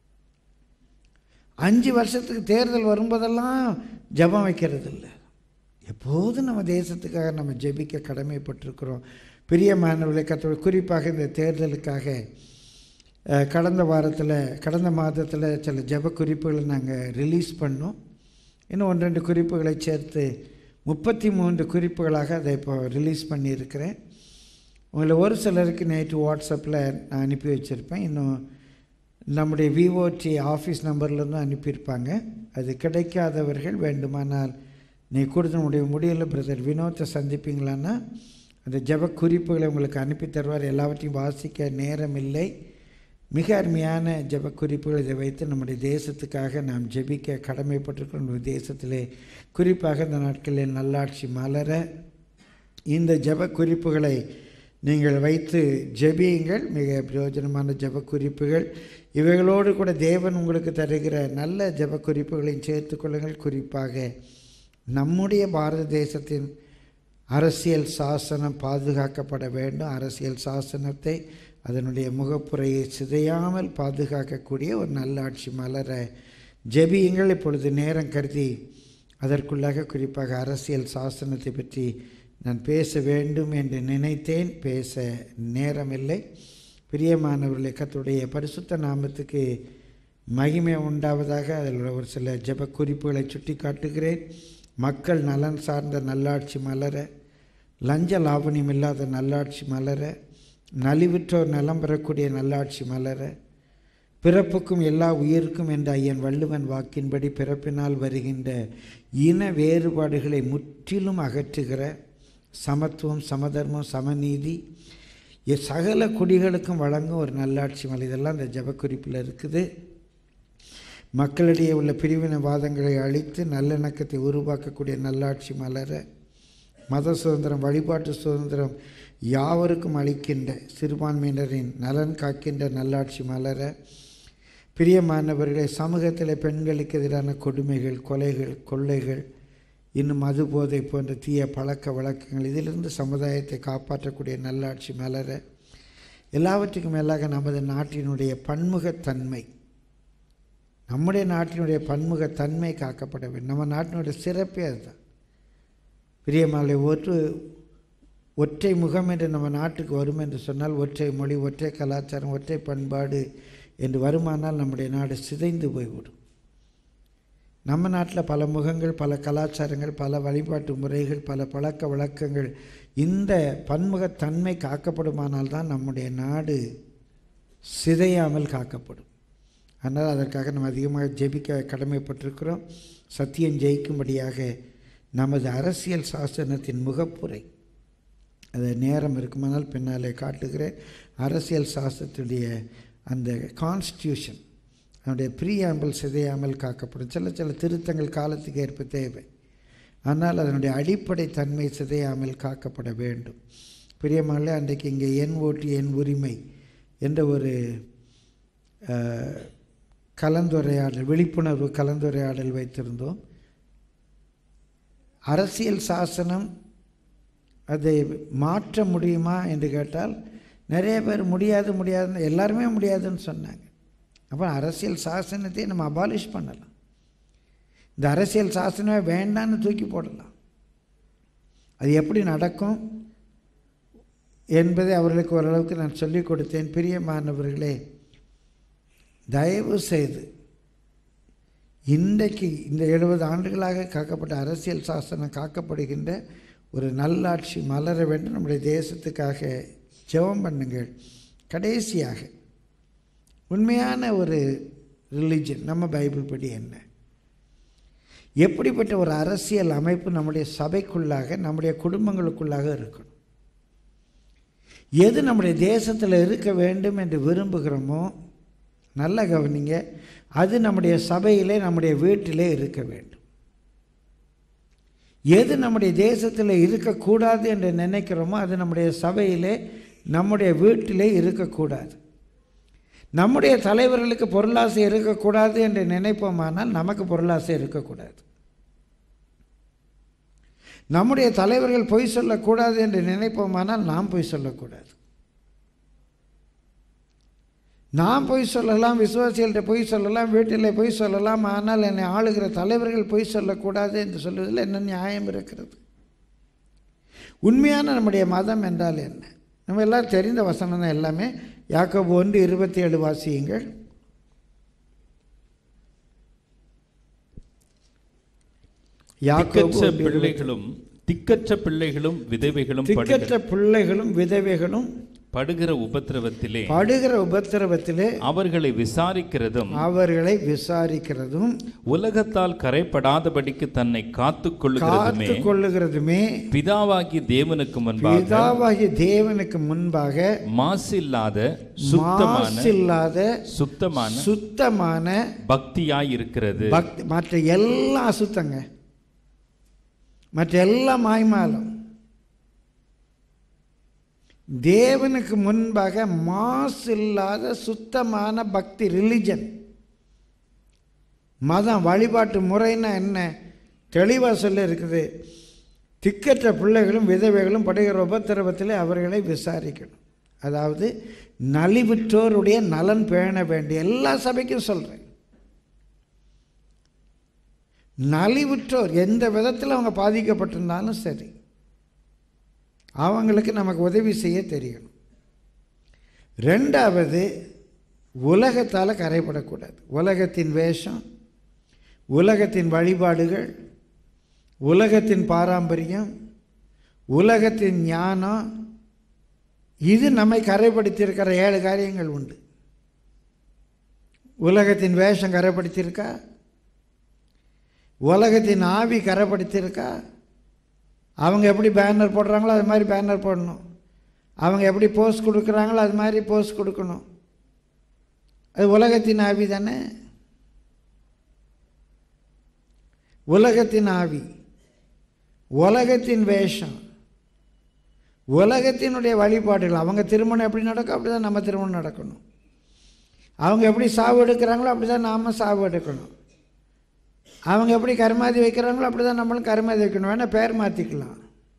அஞ்சு வருஷத்துக்கு தேர்தல் வரும்போதெல்லாம் ஜெபம் வைக்கிறது இல்லை எப்போதும் நம்ம தேசத்துக்காக நம்ம ஜெபிக்க கடமைப்பட்டிருக்கிறோம் பிரியமானவர்களை கத்தோட குறிப்பாக இந்த தேர்தலுக்காக அஹ், கடந்த வாரத்தில் கடந்த மாதத்தில் சில ஜெப குறிப்புகளை நாங்கள் ரிலீஸ் பண்ணோம் இன்னும் ஒன்று ரெண்டு குறிப்புகளை சேர்த்து முப்பத்தி மூன்று குறிப்புகளாக அதை இப்போ ரிலீஸ் பண்ணியிருக்கிறேன் உங்களை ஒரு சிலருக்கு நேற்று வாட்ஸ்அப்பில் நான் அனுப்பி வச்சுருப்பேன் இன்னும் நம்முடைய விஓடி ஆஃபீஸ் நம்பர்லேருந்து அனுப்பியிருப்பாங்க அது கிடைக்காதவர்கள் வேண்டுமானால் நீ கொடுத்த முடிய முடியல பிரதர் வினோத்தை சந்திப்பீங்களான்னா அந்த ஜெப குறிப்புகளை உங்களுக்கு அனுப்பி தருவார் எல்லாவற்றையும் வாசிக்க நேரம் இல்லை மிக அருமையான ஜெப குறிப்புகள் இதை வைத்து நம்முடைய தேசத்துக்காக நாம் ஜெபிக்க கடமைப்பட்டிருக்கிறோம் நம்முடைய தேசத்திலே குறிப்பாக இந்த நாட்களில் நல்லாட்சி மலர இந்த ஜெப குறிப்புகளை நீங்கள் வைத்து ஜெபியுங்கள் மிக பிரயோஜனமான ஜெப குறிப்புகள் இவைகளோடு கூட தேவன் உங்களுக்கு தருகிற நல்ல ஜெப குறிப்புகளையும் சேர்த்து கொள்ளுங்கள் குறிப்பாக நம்முடைய பாரத தேசத்தின் அரசியல் சாசனம் பாதுகாக்கப்பட வேண்டும் அரசியல் சாசனத்தை அதனுடைய முகப்புரையை சிதையாமல் பாதுகாக்கக்கூடிய ஒரு நல்லாட்சி மலர ஜெபியுங்கள் இப்பொழுது நேரம் கருதி அதற்குள்ளாக குறிப்பாக அரசியல் சாசனத்தை பற்றி நான் பேச வேண்டும் என்று நினைத்தேன் பேச நேரமில்லை பிரியமானவர்களே கர்த்தருடைய பரிசுத்த நாமத்துக்கு மகிமை உண்டாவதாக அதில் ஒரு சில ஜெப குறிப்புகளை சுட்டி காட்டுகிறேன் மக்கள் நலன் சார்ந்த நல்லாட்சி மலர லஞ்ச லாவணியம் இல்லாத நல்லாட்சி மலர நலிவுற்றோர் நலம் பெறக்கூடிய நல்லாட்சி மலர பிறப்புக்கும் எல்லா உயிருக்கும் என்ற ஐயன் வள்ளுவன் வாக்கின்படி பிறப்பினால் வருகின்ற இன வேறுபாடுகளை முற்றிலும் அகற்றுகிற சமத்துவம் சமதர்மம் சமநீதி இ- சகல குடிகளுக்கும் வழங்கும் ஒரு நல்லாட்சி மலை இதெல்லாம் இந்த ஜெபக்குறிப்பில் இருக்குது மக்களிடையே உள்ள பிரிவினவாதங்களை அழித்து நல்லிணக்கத்தை உருவாக்கக்கூடிய நல்லாட்சி மலர மத சுதந்திரம் வழிபாட்டு சுதந்திரம் யாவருக்கும் அளிக்கின்ற சிறுபான்மையினரின் நலன் காக்கின்ற நல்லாட்சி மலர பிரியமானவர்களே சமூகத்தில் பெண்களுக்கு எதிரான கொடுமைகள் கொலைகள் கொள்ளைகள் இன்னும் மது போதை போன்ற தீய பழக்க வழக்கங்கள் இதிலிருந்து சமுதாயத்தை காப்பாற்றக்கூடிய நல்லாட்சி மலர எல்லாவற்றுக்கும் மேலாக நமது நாட்டினுடைய பன்முகத்தன்மை நம்முடைய நாட்டினுடைய பன்முகத்தன்மை காக்கப்பட வேண்டும் நம்ம நாட்டினுடைய சிறப்பே அதுதான் பிரியமாலை ஒரு ஒற்றை முகம் என்று நம்ம நாட்டுக்கு வரும் என்று சொன்னால் ஒற்றை மொழி ஒற்றை கலாச்சாரம் ஒற்றை பண்பாடு என்று வருமானால் நம்முடைய நாடு சிதைந்து போய்விடும் நம்ம நாட்டில் பல முகங்கள் பல கலாச்சாரங்கள் பல வழிபாட்டு முறைகள் பல பழக்க வழக்கங்கள் இந்த பன்முகத்தன்மை காக்கப்படுமானால் தான் நம்முடைய நாடு சிதையாமல் காக்கப்படும் அதனால் அதற்காக நம்ம அதிகமாக ஜெபிக்க கடமைப்பட்டிருக்கிறோம் சத்தியம் ஜெயிக்கும்படியாக நமது அரசியல் சாசனத்தின் முகப்புரை அது நேரம் இருக்குமானால் பின்னாலே காட்டுகிறேன் அரசியல் சாஸ்திரத்துடைய அந்த கான்ஸ்டியூஷன் அதனுடைய ப்ரீஆம்பிள் சிதையாமல் காக்கப்படும் சில சில திருத்தங்கள் காலத்துக்கு ஏற்ப தேவை ஆனால் அதனுடைய அடிப்படை தன்மை சிதையாமல் காக்கப்பட வேண்டும் பிரியமானே அன்றைக்கு இங்கே என் ஓட்டு என் உரிமை என்ற ஒரு அஹ், கலந்துரையாடல் விழிப்புணர்வு கலந்துரையாடல் வைத்திருந்தோம் அரசியல் சாசனம் அதை மாற்ற முடியுமா என்று கேட்டால் நிறைய பேர் முடியாது முடியாதுன்னு எல்லாருமே முடியாதுன்னு சொன்னாங்க அப்போ அரசியல் சாசனத்தை நம்ம அபாலிஷ் பண்ணலாம் இந்த அரசியல் சாசனமே வேண்டான்னு தூக்கி போடலாம் அது எப்படி நடக்கும் என்பதை அவர்களுக்கு ஓரளவுக்கு நான் சொல்லிக் கொடுத்தேன் பிரியமானவர்களே தயவு செய்து இன்றைக்கு இந்த எழுபது ஆண்டுகளாக காக்கப்பட்ட அரசியல் சாசனம் காக்கப்படுகின்ற ஒரு நல்லாட்சி மலர வேண்டும் நம்முடைய தேசத்துக்காக ஜெபம் பண்ணுங்கள் கடைசியாக உண்மையான ஒரு ரிலிஜன் நம்ம பைபிள் படி என்ன எப்படிப்பட்ட ஒரு அரசியல் அமைப்பு நம்முடைய சபைக்குள்ளாக நம்முடைய குடும்பங்களுக்குள்ளாக இருக்கணும் எது நம்முடைய தேசத்தில் இருக்க வேண்டும் என்று விரும்புகிறோமோ நல்ல கவனிங்க அது நம்முடைய சபையிலே நம்முடைய வீட்டிலே இருக்க வேண்டும் எது நம்முடைய தேசத்தில் இருக்கக்கூடாது என்று நினைக்கிறோமோ அது நம்முடைய சபையிலே நம்முடைய வீட்டிலே இருக்கக்கூடாது நம்முடைய தலைவர்களுக்கு பொருளாசை இருக்கக்கூடாது என்று நினைப்போமானால் நமக்கு பொருளாசை இருக்கக்கூடாது நம்முடைய தலைவர்கள் பொய் சொல்லக்கூடாது என்று நினைப்போமானால் நாம் பொய் சொல்லக்கூடாது நான் பொய் சொல்லலாம் விசுவாசிகள்கிட்ட பொய் சொல்லலாம் வீட்டில் பொய் சொல்லலாம் ஆனால் என்னை ஆளுகிற தலைவர்கள் பொய் சொல்லக்கூடாது என்று சொல்வதில் என்ன நியாயம் இருக்கிறது உண்மையான நம்முடைய மதம் என்றால் என்ன நம்ம எல்லாம் தெரிந்த வசனம் தான் எல்லாமே யாக்கோபு ஒன்று இருபத்தி ஏழு வாசியுங்கள் யாக்கோபு திக்கற்ற ஒன்று இருபத்தி- பிள்ளைகளும் திக்கற்ற பிள்ளைகளும் விதவைகளும் படுகிற திக்கற்ற பிள்ளைகளும் விதவைகளும் படுகிற உபத்திரவத்திலே படுகிற உபத்திரவத்திலே அவர்களை விசாரிக்கிறதும் அவர்களை விசாரிக்கிறதும் உலகத்தால் கரைப்படாதபடிக்கு தன்னை காத்துக் கொள்ளுகிறதுமே காத்து கொள்ளுகிறதுமே பிதாவாகி தேவனுக்கு முன்பாக பிதாவாகிய தேவனுக்கு முன்பாக மாசில்லாத சுத்தமான மாசில்லாத சுத்தமான சுத்தமான பக்தியாய் இருக்கிறது பக்தி மற்ற எல்லாம் அசுத்தங்க மற்ற எல்லாம் மாய்மாலம் தேவனுக்கு முன்பாக மாசில்லாத சுத்தமான பக்தி ரிலிஜன் மதம் வழிபாட்டு முறைன்னா என்ன தெளிவாக சொல்ல இருக்குது திக்கற்ற பிள்ளைகளும் விதவைகளும் படுகிற உபத்திரவத்தில் அவர்களை விசாரிக்கணும் அதாவது நலிவுற்றோருடைய நலன் பேண வேண்டிய எல்லா சபைக்கும் சொல்கிறேன் நலிவுற்றோர் எந்த விதத்தில் அவங்க பாதிக்கப்பட்டிருந்தாலும் சரி அவங்களுக்கு நமக்கு உதவி செய்ய தெரியணும் ரெண்டாவது உலகத்தால் கரைபடக்கூடாது உலகத்தின் வேஷம் உலகத்தின் வழிபாடுகள் உலகத்தின் பாரம்பரியம் உலகத்தின் ஞானம் இது நம்மை கரைப்படுத்தியிருக்கிற ஏழு காரியங்கள் உண்டு உலகத்தின் வேஷம் கரைப்படுத்தியிருக்கா உலகத்தின் ஆவி கரைப்படுத்தியிருக்கா அவங்க எப்படி பேனர் போடுறாங்களோ அது மாதிரி பேனர் போடணும் அவங்க எப்படி போஸ்ட் கொடுக்குறாங்களோ அது மாதிரி போஸ்ட் கொடுக்கணும் அது உலகத்தின் ஆவி தானே உலகத்தின் ஆவி உலகத்தின் வேஷம் உலகத்தினுடைய வழிபாடுகள் அவங்க திருமணம் எப்படி நடக்கும் அப்படி தான் நம்ம திருமணம் நடக்கணும் அவங்க எப்படி சாவு எடுக்கிறாங்களோ அப்படி தான் நாம் சாவு எடுக்கணும் அவங்க எப்படி கருமாதி வைக்கிறாங்களோ அப்படி தான் நம்மளும் கருமாதி வைக்கணும் வேணால் பேர் மாற்றிக்கலாம்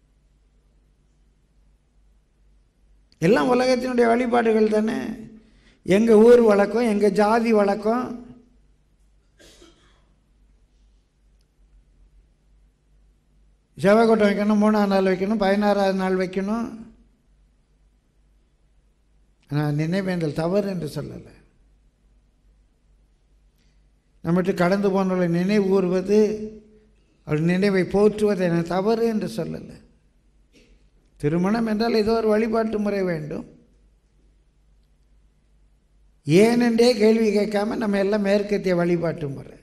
எல்லாம் உலகத்தினுடைய வழிபாடுகள் தானே எங்கள் ஊர் வழக்கம் எங்கள் ஜாதி வழக்கம் செவ்வாய்க்கோட்டை வைக்கணும் மூணாம் நாள் வைக்கணும் பதினாறாவது நாள் வைக்கணும் நான் நினைவேந்தல் தவறு என்று சொல்லலை நம்மகிட்ட கடந்து போனவர்களை நினைவு கூறுவது அவள் நினைவை போற்றுவது என தவறு என்று சொல்லலை திருமணம் என்றால் ஏதோ ஒரு வழிபாட்டு முறை வேண்டும் ஏனென்றே கேள்வி கேட்காம நம்ம எல்லாம் மேற்கத்திய வழிபாட்டு முறை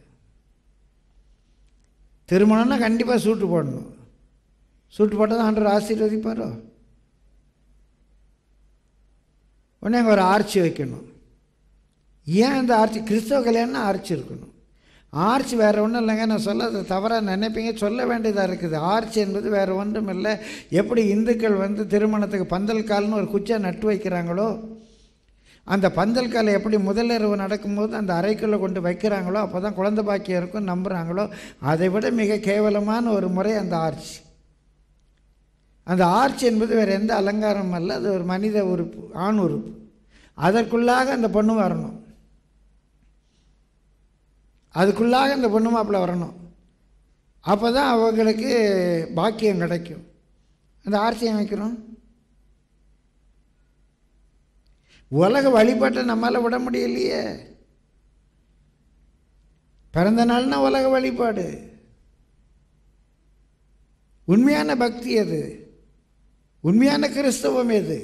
திருமணம்னா கண்டிப்பாக சூட்டு போடணும் சூட்டு போட்டால் தான் ஆண்டவர் ஆசீர்வதிப்பாரோ உடனே அங்கே ஒரு ஆர்ச்சி வைக்கணும் ஏன் அந்த ஆர்ச்சி கிறிஸ்தவ கல்யாணம்னா ஆர்ச்சி இருக்கணும் ஆர்ச்சி வேறு ஒன்றும் இல்லைங்க நான் சொல்ல அதை தவறாக நினைப்பீங்க சொல்ல வேண்டியதாக இருக்குது ஆர்ச்சி என்பது வேறு ஒன்றும் இல்லை எப்படி இந்துக்கள் வந்து திருமணத்துக்கு பந்தல் கால்னு ஒரு குச்சை நட்டு வைக்கிறாங்களோ அந்த பந்தல் காலை எப்படி முதலிரவு நடக்கும்போது அந்த அறைக்குள்ளே கொண்டு வைக்கிறாங்களோ அப்போ தான் குழந்தை பாக்கியம் இருக்கும் நம்புகிறாங்களோ அதை விட மிக கேவலமான ஒரு முறை அந்த ஆர்ச்சி அந்த ஆர்ச்சி என்பது வேறு எந்த அலங்காரமும் அல்ல அது ஒரு மனித உறுப்பு ஆண் உறுப்பு அதற்குள்ளாக அந்த பொண்ணு வரணும் அதுக்குள்ளாக அந்த பொண்ணு மாப்பிள்ளை வரணும் அப்போ தான் அவங்களுக்கு பாக்கியம் கிடைக்கும் அந்த ஆர்ச்சியம் வைக்கிறோம் உலக வழிபாட்டை நம்மளால் விட முடியலையே பிறந்த நாள்னா உலக வழிபாடு உண்மையான பக்தி அது உண்மையான கிறிஸ்தவம் எது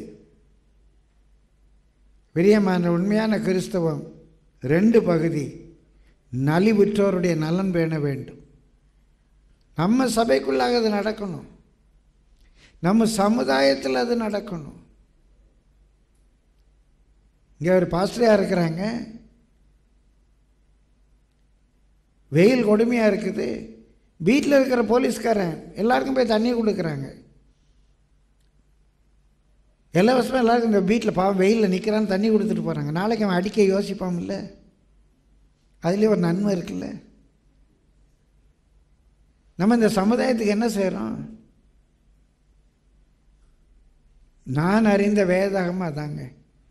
பிரியமான உண்மையான கிறிஸ்தவம் ரெண்டு பகுதி நலிவுற்றோருடைய நலன் பேண வேண்டும் நம்ம சபைக்குள்ளாக அது நடக்கணும் நம்ம சமுதாயத்தில் அது நடக்கணும் இங்கே ஒரு பாஸ்டராக இருக்கிறாங்க வெயில் கொடுமையாக இருக்குது வீட்டில் இருக்கிற போலீஸ்காரன் எல்லாருக்கும் போய் தண்ணி கொடுக்குறாங்க இலவசமாக எல்லாருக்கும் இந்த வீட்டில் பாவம் வெயிலில் நிற்கிறான்னு தண்ணி கொடுத்துட்டு போகிறாங்க நாளைக்கு அவன் அடிக்க யோசிப்பான்ல அதுலேயே ஒரு நன்மை இருக்குல்ல நம்ம இந்த சமுதாயத்துக்கு என்ன செய்கிறோம் நான் அறிந்த வேதாகமாக அதாங்க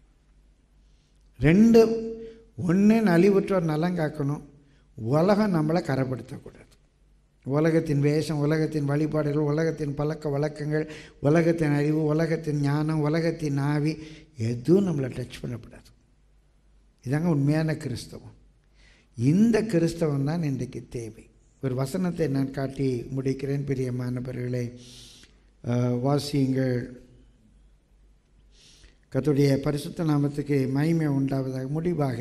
ரெண்டு ஒன்று நலிவுற்றோர் நலம் காக்கணும் உலகம் நம்மளை கரைப்படுத்தக்கூடாது உலகத்தின் வேஷம் உலகத்தின் வழிபாடுகள் உலகத்தின் பழக்க வழக்கங்கள் உலகத்தின் அறிவு உலகத்தின் ஞானம் உலகத்தின் ஆவி எதுவும் நம்மளை டச் பண்ணக்கூடாது இதாங்க உண்மையான கிறிஸ்தவம் இந்த கிறிஸ்தவம் தான் இன்றைக்கு தேவை ஒரு வசனத்தை நான் காட்டி முடிக்கிறேன் பிரியமானவர்களே அஹ், வாசியுங்கள் கர்த்தருடைய பரிசுத்த நாமத்துக்கு மகிமை உண்டாவதாக முடிவாக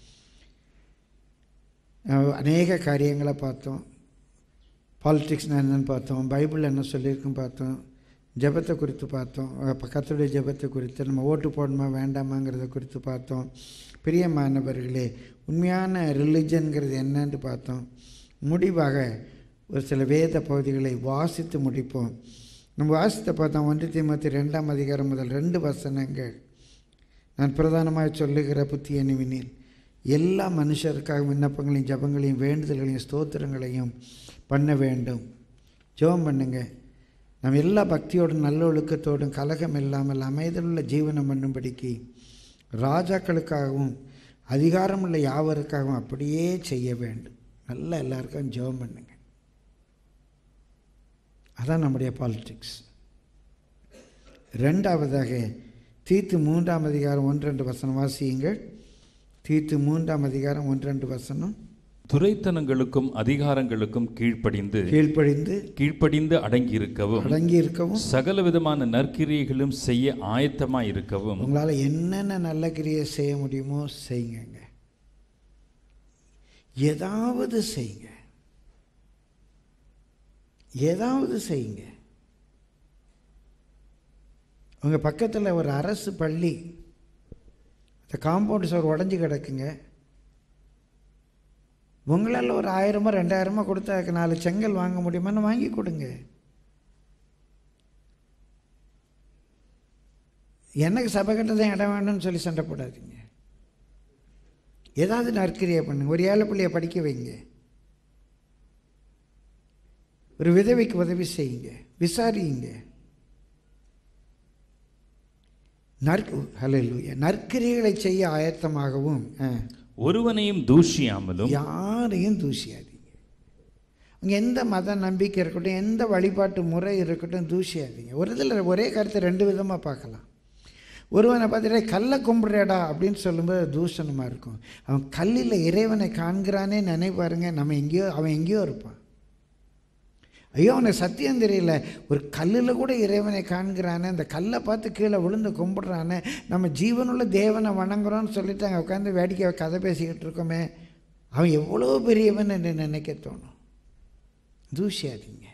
அஹ், அநேக காரியங்களை பார்த்தோம் பாலிட்டிக்ஸ்னால் என்னன்னு பார்த்தோம் பைபிள் என்ன சொல்லியிருக்குன்னு பார்த்தோம் ஜெபத்தை குறித்து பார்த்தோம் அப்போ கர்த்தருடைய ஜெபத்தை குறித்து நம்ம ஓட்டு போடணுமா வேண்டாமாங்கிறத குறித்து பார்த்தோம் பிரியமானவர்களே உண்மையான ரிலிஜன்கிறது என்னன்னு பார்த்தோம் முடிவாக ஒரு சில வேத பகுதிகளை வாசித்து முடிப்போம் நம்ம வாசித்து பார்த்தோம் ஒன்று தீமத்தி ரெண்டாம் அதிகாரம் முதல் ரெண்டு வசனங்கள் நான் பிரதானமாக சொல்லுகிற புத்தி அணிவினில் எல்லா மனுஷருக்காக விண்ணப்பங்களையும் ஜபங்களையும் வேண்டுதல்களையும் ஸ்தோத்திரங்களையும் பண்ண வேண்டும் ஜெபம் பண்ணுங்க நம்ம எல்லா பக்தியோடும் நல்ல ஒழுக்கத்தோடும் கலகம் இல்லாமல் அமைதலுள்ள ஜீவனம் பண்ணும்படிக்கு ராஜாக்களுக்காகவும் அதிகாரமுள்ள யாவருக்காகவும் அப்படியே செய்ய வேண்டும் நல்லா எல்லாருக்கும் ஜெபம் பண்ணுங்க அதான் நம்முடைய பாலிடிக்ஸ் ரெண்டாவதாக தீத்து மூன்றாம் அதிகாரம் ஒன்றெண்டு வசனம் வாசியுங்கள் தீத்து மூன்றாம் அதிகாரம் ஒன்றெண்டு வசனம் துரைத்தனங்களுக்கும் அதிகாரங்களுக்கும் கீழ்ப்படிந்து கீழ்ப்படிந்து கீழ்ப்படிந்து அடங்கியிருக்கவும் அடங்கி இருக்கவும் சகல விதமான நற்கிரியைகளும் செய்ய ஆயத்தமாய் இருக்கவும் உங்களால் என்னென்ன நல்ல கிரியை செய்ய முடியுமோ செய்யுங்க ஏதாவது செய்யுங்க ஏதாவது செய்யுங்க உங்கள் பக்கத்தில் ஒரு அரசு பள்ளி இந்த காம்பவுண்ட் சுவர் உடஞ்சி கிடக்குங்க உங்களால் ஒரு ஆயிரமோ ரெண்டாயிரமோ கொடுத்தா அதுக்கு நாலு செங்கல் வாங்க முடியுமான்னு வாங்கி கொடுங்க எனக்கு சபை கட்டதான் இடம் வேணும்னு சொல்லி சண்டை போடாதீங்க ஏதாவது நற்கிரியை பண்ணுங்க ஒரு ஏழை பிள்ளைய படிக்க வைங்க ஒரு விதவைக்கு உதவி செய்யுங்க விசாரியுங்க நற் ஹலோ நற்கிரிகளை செய்ய ஆயத்தமாகவும் ஆ, ஒருவனையும் தூஷியாமலும் யாரையும் தூசியாதீங்க அங்கே எந்த மத நம்பிக்கை இருக்கட்டும் எந்த வழிபாட்டு முறை இருக்கட்டும் தூசியாதீங்க ஒரு இதில் ஒரே கருத்தை ரெண்டு விதமாக பார்க்கலாம் ஒருவனை பார்த்துட்டு கல்லை கும்பிட்றேடா அப்படின்னு சொல்லும்போது தூஷணமாக இருக்கும் அவன் கல்லில் இறைவனை காண்கிறானே நினைப்பாருங்க நம்ம எங்கேயோ அவன் எங்கேயோ இருப்பான் ஐயோ அவனுக்கு சத்தியம் தெரியல ஒரு கல்லில் கூட இறைவனை காண்கிறானே அந்த கல்லை பார்த்து கீழே விழுந்து கும்பிட்றானே நம்ம ஜீவனுள்ள தேவனை வணங்குறோம்னு சொல்லிட்டு அங்கே உட்காந்து வேடிக்கை கதை பேசிக்கிட்டு இருக்கோமே அவன் எவ்வளோ பெரியவன் என்று நினைக்க தோணும் தூசியாதீங்க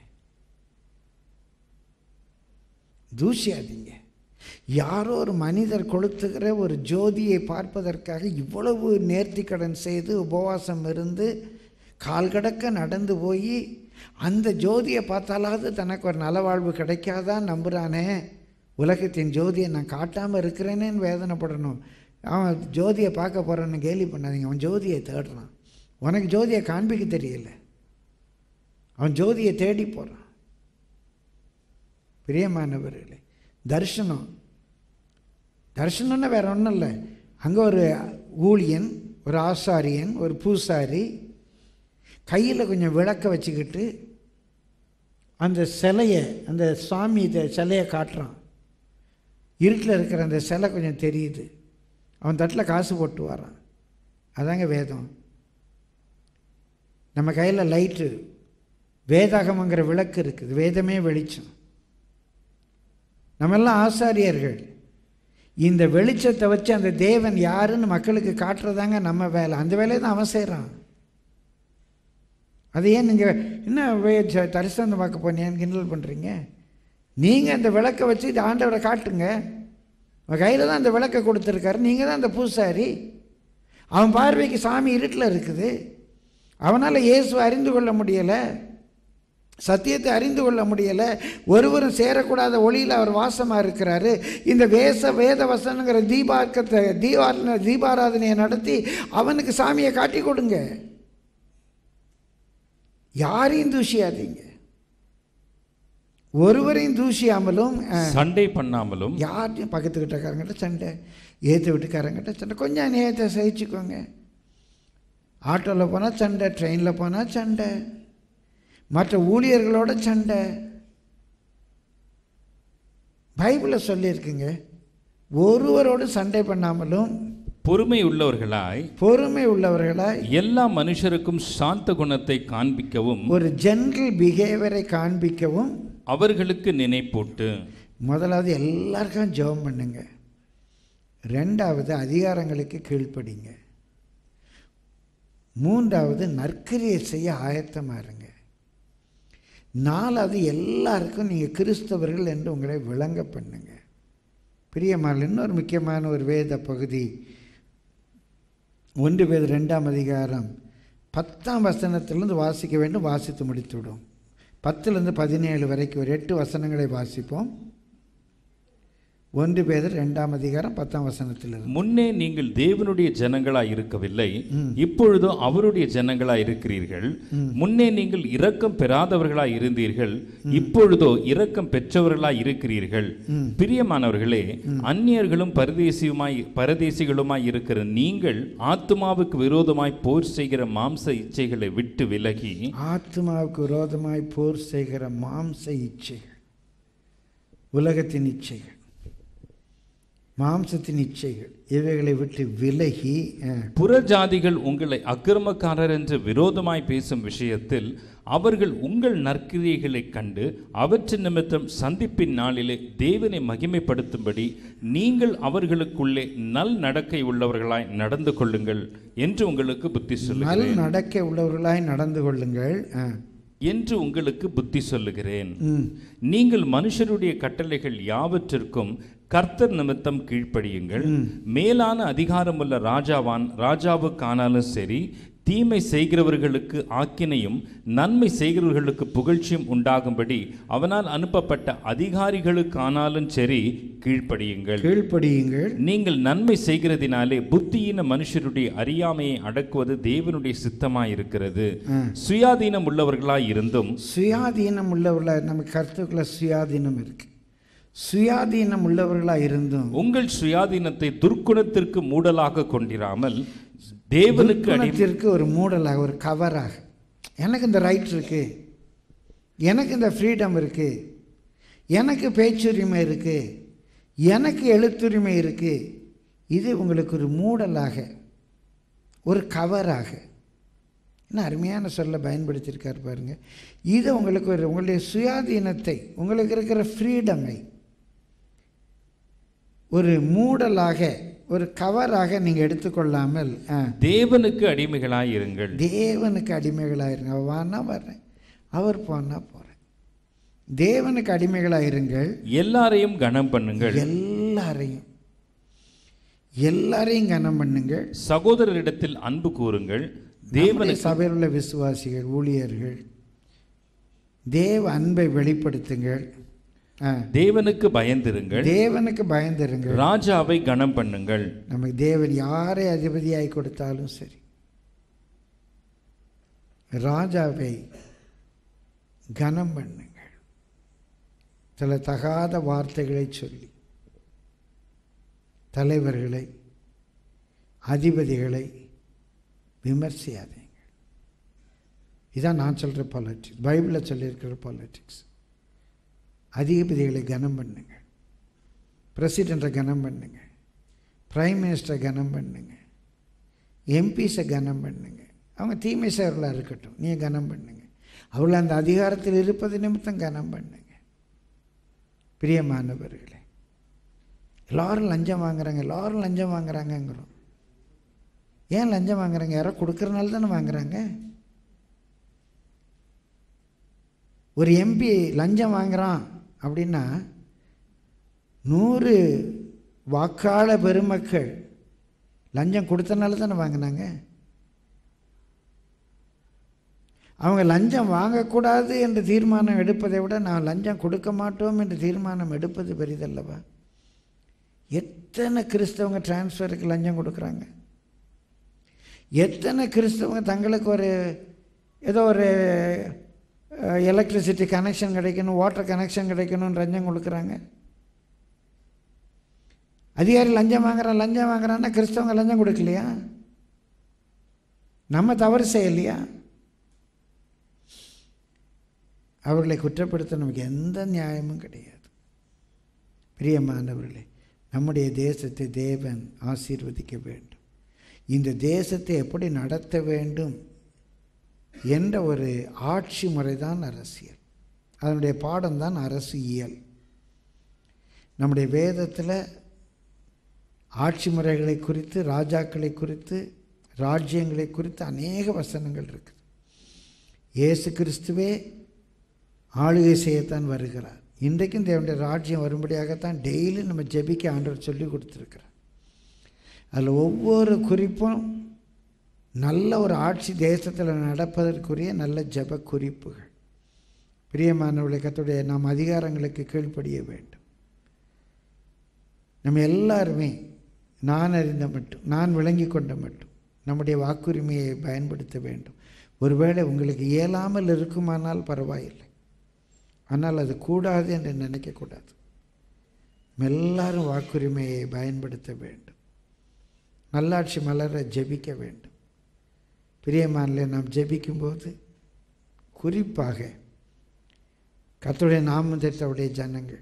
தூசியாதீங்க யாரோ ஒரு மனிதர் கொளுத்துகிற ஒரு ஜோதியை பார்ப்பதற்காக இவ்வளவு நேர்த்திக்கடன் செய்து உபவாசம் இருந்து கால் கடக்க நடந்து போய் அந்த ஜோதியை பார்த்தாலாவது தனக்கு ஒரு நலவாழ்வு கிடைக்காதான் நம்புகிறானே உலகத்தின் ஜோதியை நான் காட்டாமல் இருக்கிறேனேன்னு வேதனைப்படணும் அவன் ஜோதியை பார்க்க போகிறான்னு கேலி பண்ணாதீங்க அவன் ஜோதியை தேடுறான் உனக்கு ஜோதியை காண்பிக்க தெரியல அவன் ஜோதியை தேடி போகிறான் பிரியமானவர்களே தரிசனம் தரிசனம்னா வேற ஒன்றும் இல்லை அங்கே ஒரு ஊழியன் ஒரு ஆசாரியன் ஒரு பூசாரி கையில் கொஞ்சம் விளக்க வச்சுக்கிட்டு அந்த சிலையை அந்த சாமி த- சிலையை காட்டுறான் இருட்டில் இருக்கிற அந்த சிலை கொஞ்சம் தெரியுது அவன் தட்டில் காசு போட்டு வரான் அதாங்க வேதம் நம்ம கையில் லைட்டு வேதாகமங்கிற விளக்கு இருக்குது வேதமே வெளிச்சம் நம்மெல்லாம் ஆசாரியர்கள் இந்த வெளிச்சத்தை வச்சு அந்த தேவன் யாருன்னு மக்களுக்கு காட்டுறதாங்க நம்ம வேலை அந்த வேலையை தான் அவன் செய்கிறான் அது ஏன் நீங்கள் என்ன வே- ச- தரிசனம் பார்க்க போனீங்கன்னு கிண்டல் பண்ணுறீங்க நீங்கள் அந்த விளக்கை வச்சு இது ஆண்டவரை காட்டுங்க உங்கள் கையில் தான் அந்த விளக்கை கொடுத்துருக்காரு நீங்கள் தான் அந்த பூசாரி அவன் பார்வைக்கு சாமி இருட்டில் இருக்குது அவனால் இயேசுவை அறிந்து கொள்ள முடியலை சத்தியத்தை அறிந்து கொள்ள முடியலை ஒருவரும் சேரக்கூடாத ஒளியில் அவர் வாசமாக இருக்கிறாரு இந்த வேச வேத வசனங்கிற தீபார்க்கத்தை தீபா தீபாராதனையை நடத்தி அவனுக்கு சாமியை காட்டி கொடுங்க யாரையும் தூஷியாதீங்க ஒருவரையும் தூஷியாமலும் அஹ், சண்டை பண்ணாமலும் யார்ட்டையும் பக்கத்து வீட்டுக்காரங்கிட்ட சண்டை ஏற்ற வீட்டுக்காரங்கிட்ட சண்டை கொஞ்சம் நேரத்தை சகிச்சுக்கோங்க ஆட்டோவில் போனால் சண்டை ட்ரெயினில் போனால் சண்டை மற்ற ஊழியர்களோட சண்டை பைபிளில் சொல்லியிருக்குங்க ஒருவரோடு சண்டை பண்ணாமலும் பொறுமை உள்ளவர்களாய் பொறுமை உள்ளவர்களாய் எல்லா மனுஷருக்கும் சாந்த குணத்தை காண்பிக்கவும் ஒரு ஜென்ரல் பிஹேவியரை காண்பிக்கவும் அவர்களுக்கு நினைப்பூட்டு முதலாவது எல்லாருக்கும் ஜெபம் பண்ணுங்க ரெண்டாவது அதிகாரங்களுக்கு கீழ்ப்படிங்க மூன்றாவது நற்கிரியை செய்ய ஆயத்தமாக இருங்க நாலாவது எல்லாருக்கும் நீங்கள் கிறிஸ்தவர்கள் என்று உங்களை விளங்க பண்ணுங்க பிரியமான இன்னொரு முக்கியமான ஒரு வேத பகுதி ஒன்று பேர் ரெண்டாம் அதிகாரம் பத்தாம் வசனத்திலிருந்து வாசிக்க வேண்டும் வாசித்து முடித்து விடும் பத்துலேருந்து பதினேழு வரைக்கும் ஒரு எட்டு வசனங்களை வாசிப்போம் ஒன்று பேர் ரெண்டாம் அதிகாரம் பத்தாம் வசனத்திலிருந்து முன்னே நீங்கள் தேவனுடைய ஜனங்களாய் இருக்கவில்லை இப்பொழுதோ அவருடைய ஜனங்களாய் இருக்கிறீர்கள் முன்னே நீங்கள் இரக்கம் பெறாதவர்களாய் இருந்தீர்கள் இப்பொழுதோ இரக்கம் பெற்றவர்களாய் இருக்கிறீர்கள் பிரியமானவர்களே அந்நியர்களும் பரதேசியுமாய் பரதேசிகளுமாய் இருக்கிற நீங்கள் ஆத்துமாவுக்கு விரோதமாய் போர் செய்கிற மாம்ச இச்சைகளை விட்டு விலகி ஆத்மாவுக்கு விரோதமாய் போர் செய்கிற மாம்ச இச்சைகள் உலகத்தின் இச்சைகள் மாம்சத்தின் இச்சைகள் இவைகளை விட்டு விலகி அஹ், புறஜாதிகள் உங்களை அக்கிரமக்காரர் என்று விரோதமாய் பேசும் விஷயத்தில் அவர்கள் உங்கள் நற்கிரியைகளைக் கண்டு அவற்றின் நிமித்தம் சந்திப்பின் நாளிலே தேவனை மகிமைப்படுத்தும்படி நீங்கள் அவர்களுக்குள்ளே நல் நடக்கை உள்ளவர்களாய் நடந்து கொள்ளுங்கள் என்று உங்களுக்கு புத்தி நல் சொல்லுகிறேன் நடக்க உள்ளவர்களாய் நடந்து கொள்ளுங்கள் அஹ், என்று உங்களுக்கு புத்தி சொல்லுகிறேன் ம். நீங்கள் மனுஷருடைய கட்டளைகள் யாவற்றிற்கும் கர்த்தர் நிமித்தம் கீழ்ப்படியுங்கள் மேலான அதிகாரமுள்ள ராஜாவான் ராஜாவுக்கானாலும் சரி தீமை செய்கிறவர்களுக்கு ஆக்கினையும் நன்மை செய்கிறவர்களுக்கு புகழ்ச்சியும் உண்டாகும்படி அவனால் அனுப்பப்பட்ட அதிகாரிகளுக்கானாலும் சரி கீழ்ப்படியுங்கள் கீழ்ப்படியுங்கள் நீங்கள் நன்மை செய்கிறதினாலே புத்தியீன மனுஷருடைய அறியாமையை அடக்குவது தேவனுடைய சித்தமாயிருக்கிறது சுயாதீனம் உள்ளவர்களாய் இருந்தும் சுயாதீனம் உள்ளவர்களாக நமக்கு கருத்துக்குள்ள சுயாதீனம் இருக்கு சுயாதீனம் உள்ளவர்களாக இருந்தும் உங்கள் சுயாதீனத்தை துர்க்குணத்திற்கு மூடலாக கொண்டிராமல் தேவனுக்கு அடி குணத்திற்கு ஒரு மூடலாக ஒரு கவராக எனக்கு இந்த ரைட் இருக்கு எனக்கு இந்த ஃப்ரீடம் இருக்கு எனக்கு பேச்சுரிமை இருக்கு எனக்கு எழுத்துரிமை இருக்கு இது உங்களுக்கு ஒரு மூடலாக ஒரு கவராக என்ன அருமையான சொல்ல பயன்படுத்தியிருக்கார் பாருங்க இது உங்களுக்கு ஒரு உங்களுடைய சுயாதீனத்தை உங்களுக்கு இருக்கிற ஃப்ரீடமை ஒரு மூடலாக ஒரு கவராக நீங்கள் எடுத்துக்கொள்ளாமல் ஆ, தேவனுக்கு அடிமைகளாய் இருங்கள் தேவனுக்கு அடிமைகளாக இருங்க அவர் வானா வர்றேன் அவர் போனா போகிறேன் தேவனுக்கு அடிமைகளாக இருங்கள் எல்லாரையும் கனம் பண்ணுங்கள் எல்லாரையும் எல்லாரையும் கனம் பண்ணுங்கள் சகோதரரிடத்தில் அன்பு கூறுங்கள் நம்முடைய தேவனுக்கு சபையில் உள்ள விசுவாசிகள் ஊழியர்கள் தேவ அன்பை வெளிப்படுத்துங்கள் ஆ, தேவனுக்கு பயந்திருங்கள் தேவனுக்கு பயந்திருங்கள் ராஜாவை கனம் பண்ணுங்கள் நமக்கு தேவன் யாரை அதிபதியாய் கொடுத்தாலும் சரி ராஜாவை கனம் பண்ணுங்கள் சில தகாத வார்த்தைகளை சொல்லி தலைவர்களை அதிபதிகளை விமர்சியாதீங்க இதான் நான் சொல்கிற பாலிட்டிக்ஸ் பைபிளில் சொல்லியிருக்கிற பாலிட்டிக்ஸ் அதிபதிகளை கனம் பண்ணுங்க பிரசிடெண்ட்டை கனம் பண்ணுங்க பிரைம் மினிஸ்டரை கனம் பண்ணுங்க எம்பிஸை கனம் பண்ணுங்க அவங்க தீமை செய்கிறவர்களாக இருக்கட்டும் நீ கனம் பண்ணுங்க அவர்கள் அந்த அதிகாரத்தில் இருப்பது நிமித்தம் கனம் பண்ணுங்க பிரியமானவர்களே எல்லாரும் லஞ்சம் வாங்குறாங்க எல்லாரும் லஞ்சம் வாங்குறாங்கங்கிறோம் ஏன் லஞ்சம் வாங்குறாங்க யாரோ கொடுக்கறனால தானே வாங்குறாங்க ஒரு எம்பி லஞ்சம் வாங்குறான் அப்படின்னா நூறு வாக்காள பெருமக்கள் லஞ்சம் கொடுத்தனால தானே வாங்கினாங்க அவங்க லஞ்சம் வாங்கக்கூடாது என்று தீர்மானம் எடுப்பதை விட நான் லஞ்சம் கொடுக்க மாட்டோம் என்று தீர்மானம் எடுப்பது பெரிதல்லவா எத்தனை கிறிஸ்தவங்க டிரான்ஸ்ஃபருக்கு லஞ்சம் கொடுக்குறாங்க எத்தனை கிறிஸ்தவங்க தங்களுக்கு ஒரு ஏதோ ஒரு எலக்ட்ரிசிட்டி கனெக்ஷன் கிடைக்கணும் வாட்டர் கனெக்ஷன் கிடைக்கணும்னு லஞ்சம் கொடுக்குறாங்க அதிகாரி லஞ்சம் வாங்குறான் லஞ்சம் வாங்குறான்னா கிறிஸ்தவங்க லஞ்சம் கொடுக்கலையா நம்ம தவறு செய்யலையா அவர்களை குற்றப்படுத்த நமக்கு எந்த நியாயமும் கிடையாது பிரியமானவர்களே நம்முடைய தேசத்தை தேவன் ஆசீர்வதிக்க வேண்டும் இந்த தேசத்தை எப்படி நடத்த வேண்டும் என்ற ஒரு ஆட்சி முறைதான் அரசியல் அதனுடைய பாடம்தான் அரசியல் நம்முடைய வேதத்தில் ஆட்சி முறைகளை குறித்து ராஜாக்களை குறித்து ராஜ்யங்களை குறித்து அநேக வசனங்கள் இருக்குது இயேசு கிறிஸ்துவே ஆளுகை செய்யத்தான் வருகிறார் இன்றைக்கும் தேவனுடைய ராஜ்யம் வரும்படியாகத்தான் டெய்லி நம்ம ஜெபிக்க ஆண்டவர் சொல்லி கொடுத்துருக்கிறார் அதில் ஒவ்வொரு குறிப்பும் நல்ல ஒரு ஆட்சி தேசத்தில் நடப்பதற்குரிய நல்ல ஜெப குறிப்புகள் பிரியமானவர்களை கத்துடைய நாம் அதிகாரங்களுக்கு கீழ்ப்படிய வேண்டும் நம்ம எல்லாருமே நான் அறிந்த மட்டும் நான் விளங்கி கொண்ட மட்டும் நம்முடைய வாக்குரிமையை பயன்படுத்த வேண்டும் ஒருவேளை உங்களுக்கு இயலாமல் இருக்குமானால் பரவாயில்லை ஆனால் அது கூடாது என்று நினைக்கக்கூடாது நம்ம எல்லாரும் வாக்குரிமையை பயன்படுத்த வேண்டும் நல்லாட்சி மலர ஜெபிக்க வேண்டும் பிரியமானில் நாம் ஜெபிக்கும்போது குறிப்பாக கத்துடைய நாமதத்தவுடைய ஜனங்கள்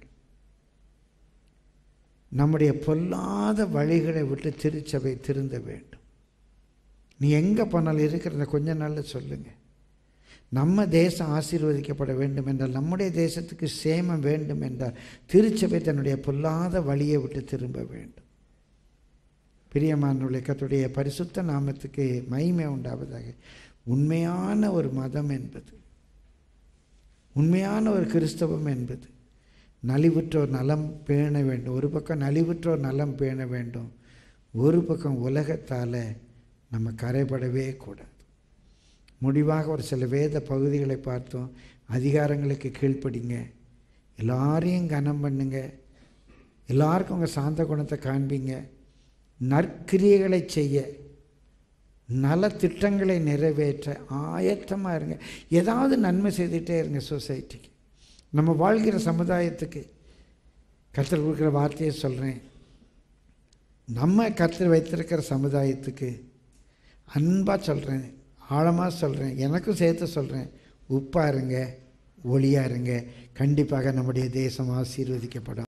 நம்முடைய பொல்லாத வழிகளை விட்டு திருச்சபை திருந்த வேண்டும் நீ எங்கே போனாலும் இருக்கிறத கொஞ்ச நாளில் சொல்லுங்கள் நம்ம தேசம் ஆசீர்வதிக்கப்பட வேண்டும் என்றால் நம்முடைய தேசத்துக்கு சேமம் வேண்டும் என்றால் திருச்சபை தன்னுடைய பொல்லாத வழியை விட்டு திரும்ப வேண்டும் பிரியமானுடைய கத்துடைய பரிசுத்த நாமத்துக்கு மகிமை உண்டாவதாக உண்மையான ஒரு மதம் என்பது உண்மையான ஒரு கிறிஸ்தவம் என்பது நலிவுற்றோர் நலம் பேண வேண்டும் ஒரு பக்கம் நலிவுற்றோர் நலம் பேண வேண்டும் ஒரு பக்கம் உலகத்தால் நம்ம கரைபடவே கூடாது முடிவாக ஒரு சில வேத பகுதிகளை பார்த்தோம் அதிகாரங்களுக்கு கீழ்ப்படிங்க எல்லாரையும் கனம் பண்ணுங்க எல்லாருக்கும் உங்கள் சாந்த குணத்தை காண்பீங்க நற்கிரியைகளை செய்ய நல திட்டங்களை நிறைவேற்ற ஆயத்தமாக இருங்க ஏதாவது நன்மை செய்துகிட்டே இருங்க சொசைட்டிக்கு நம்ம வாழ்கிற சமுதாயத்துக்கு கர்த்தர் கொடுக்குற வார்த்தையை சொல்கிறேன் நம்ம கர்த்தர் வைத்திருக்கிற சமுதாயத்துக்கு அன்பாக சொல்கிறேன் ஆழமாக சொல்கிறேன் எனக்கும் சேர்த்து சொல்கிறேன் உப்பாக இருங்க ஒளியாக இருங்க கண்டிப்பாக நம்முடைய தேசம் ஆசீர்வதிக்கப்படும்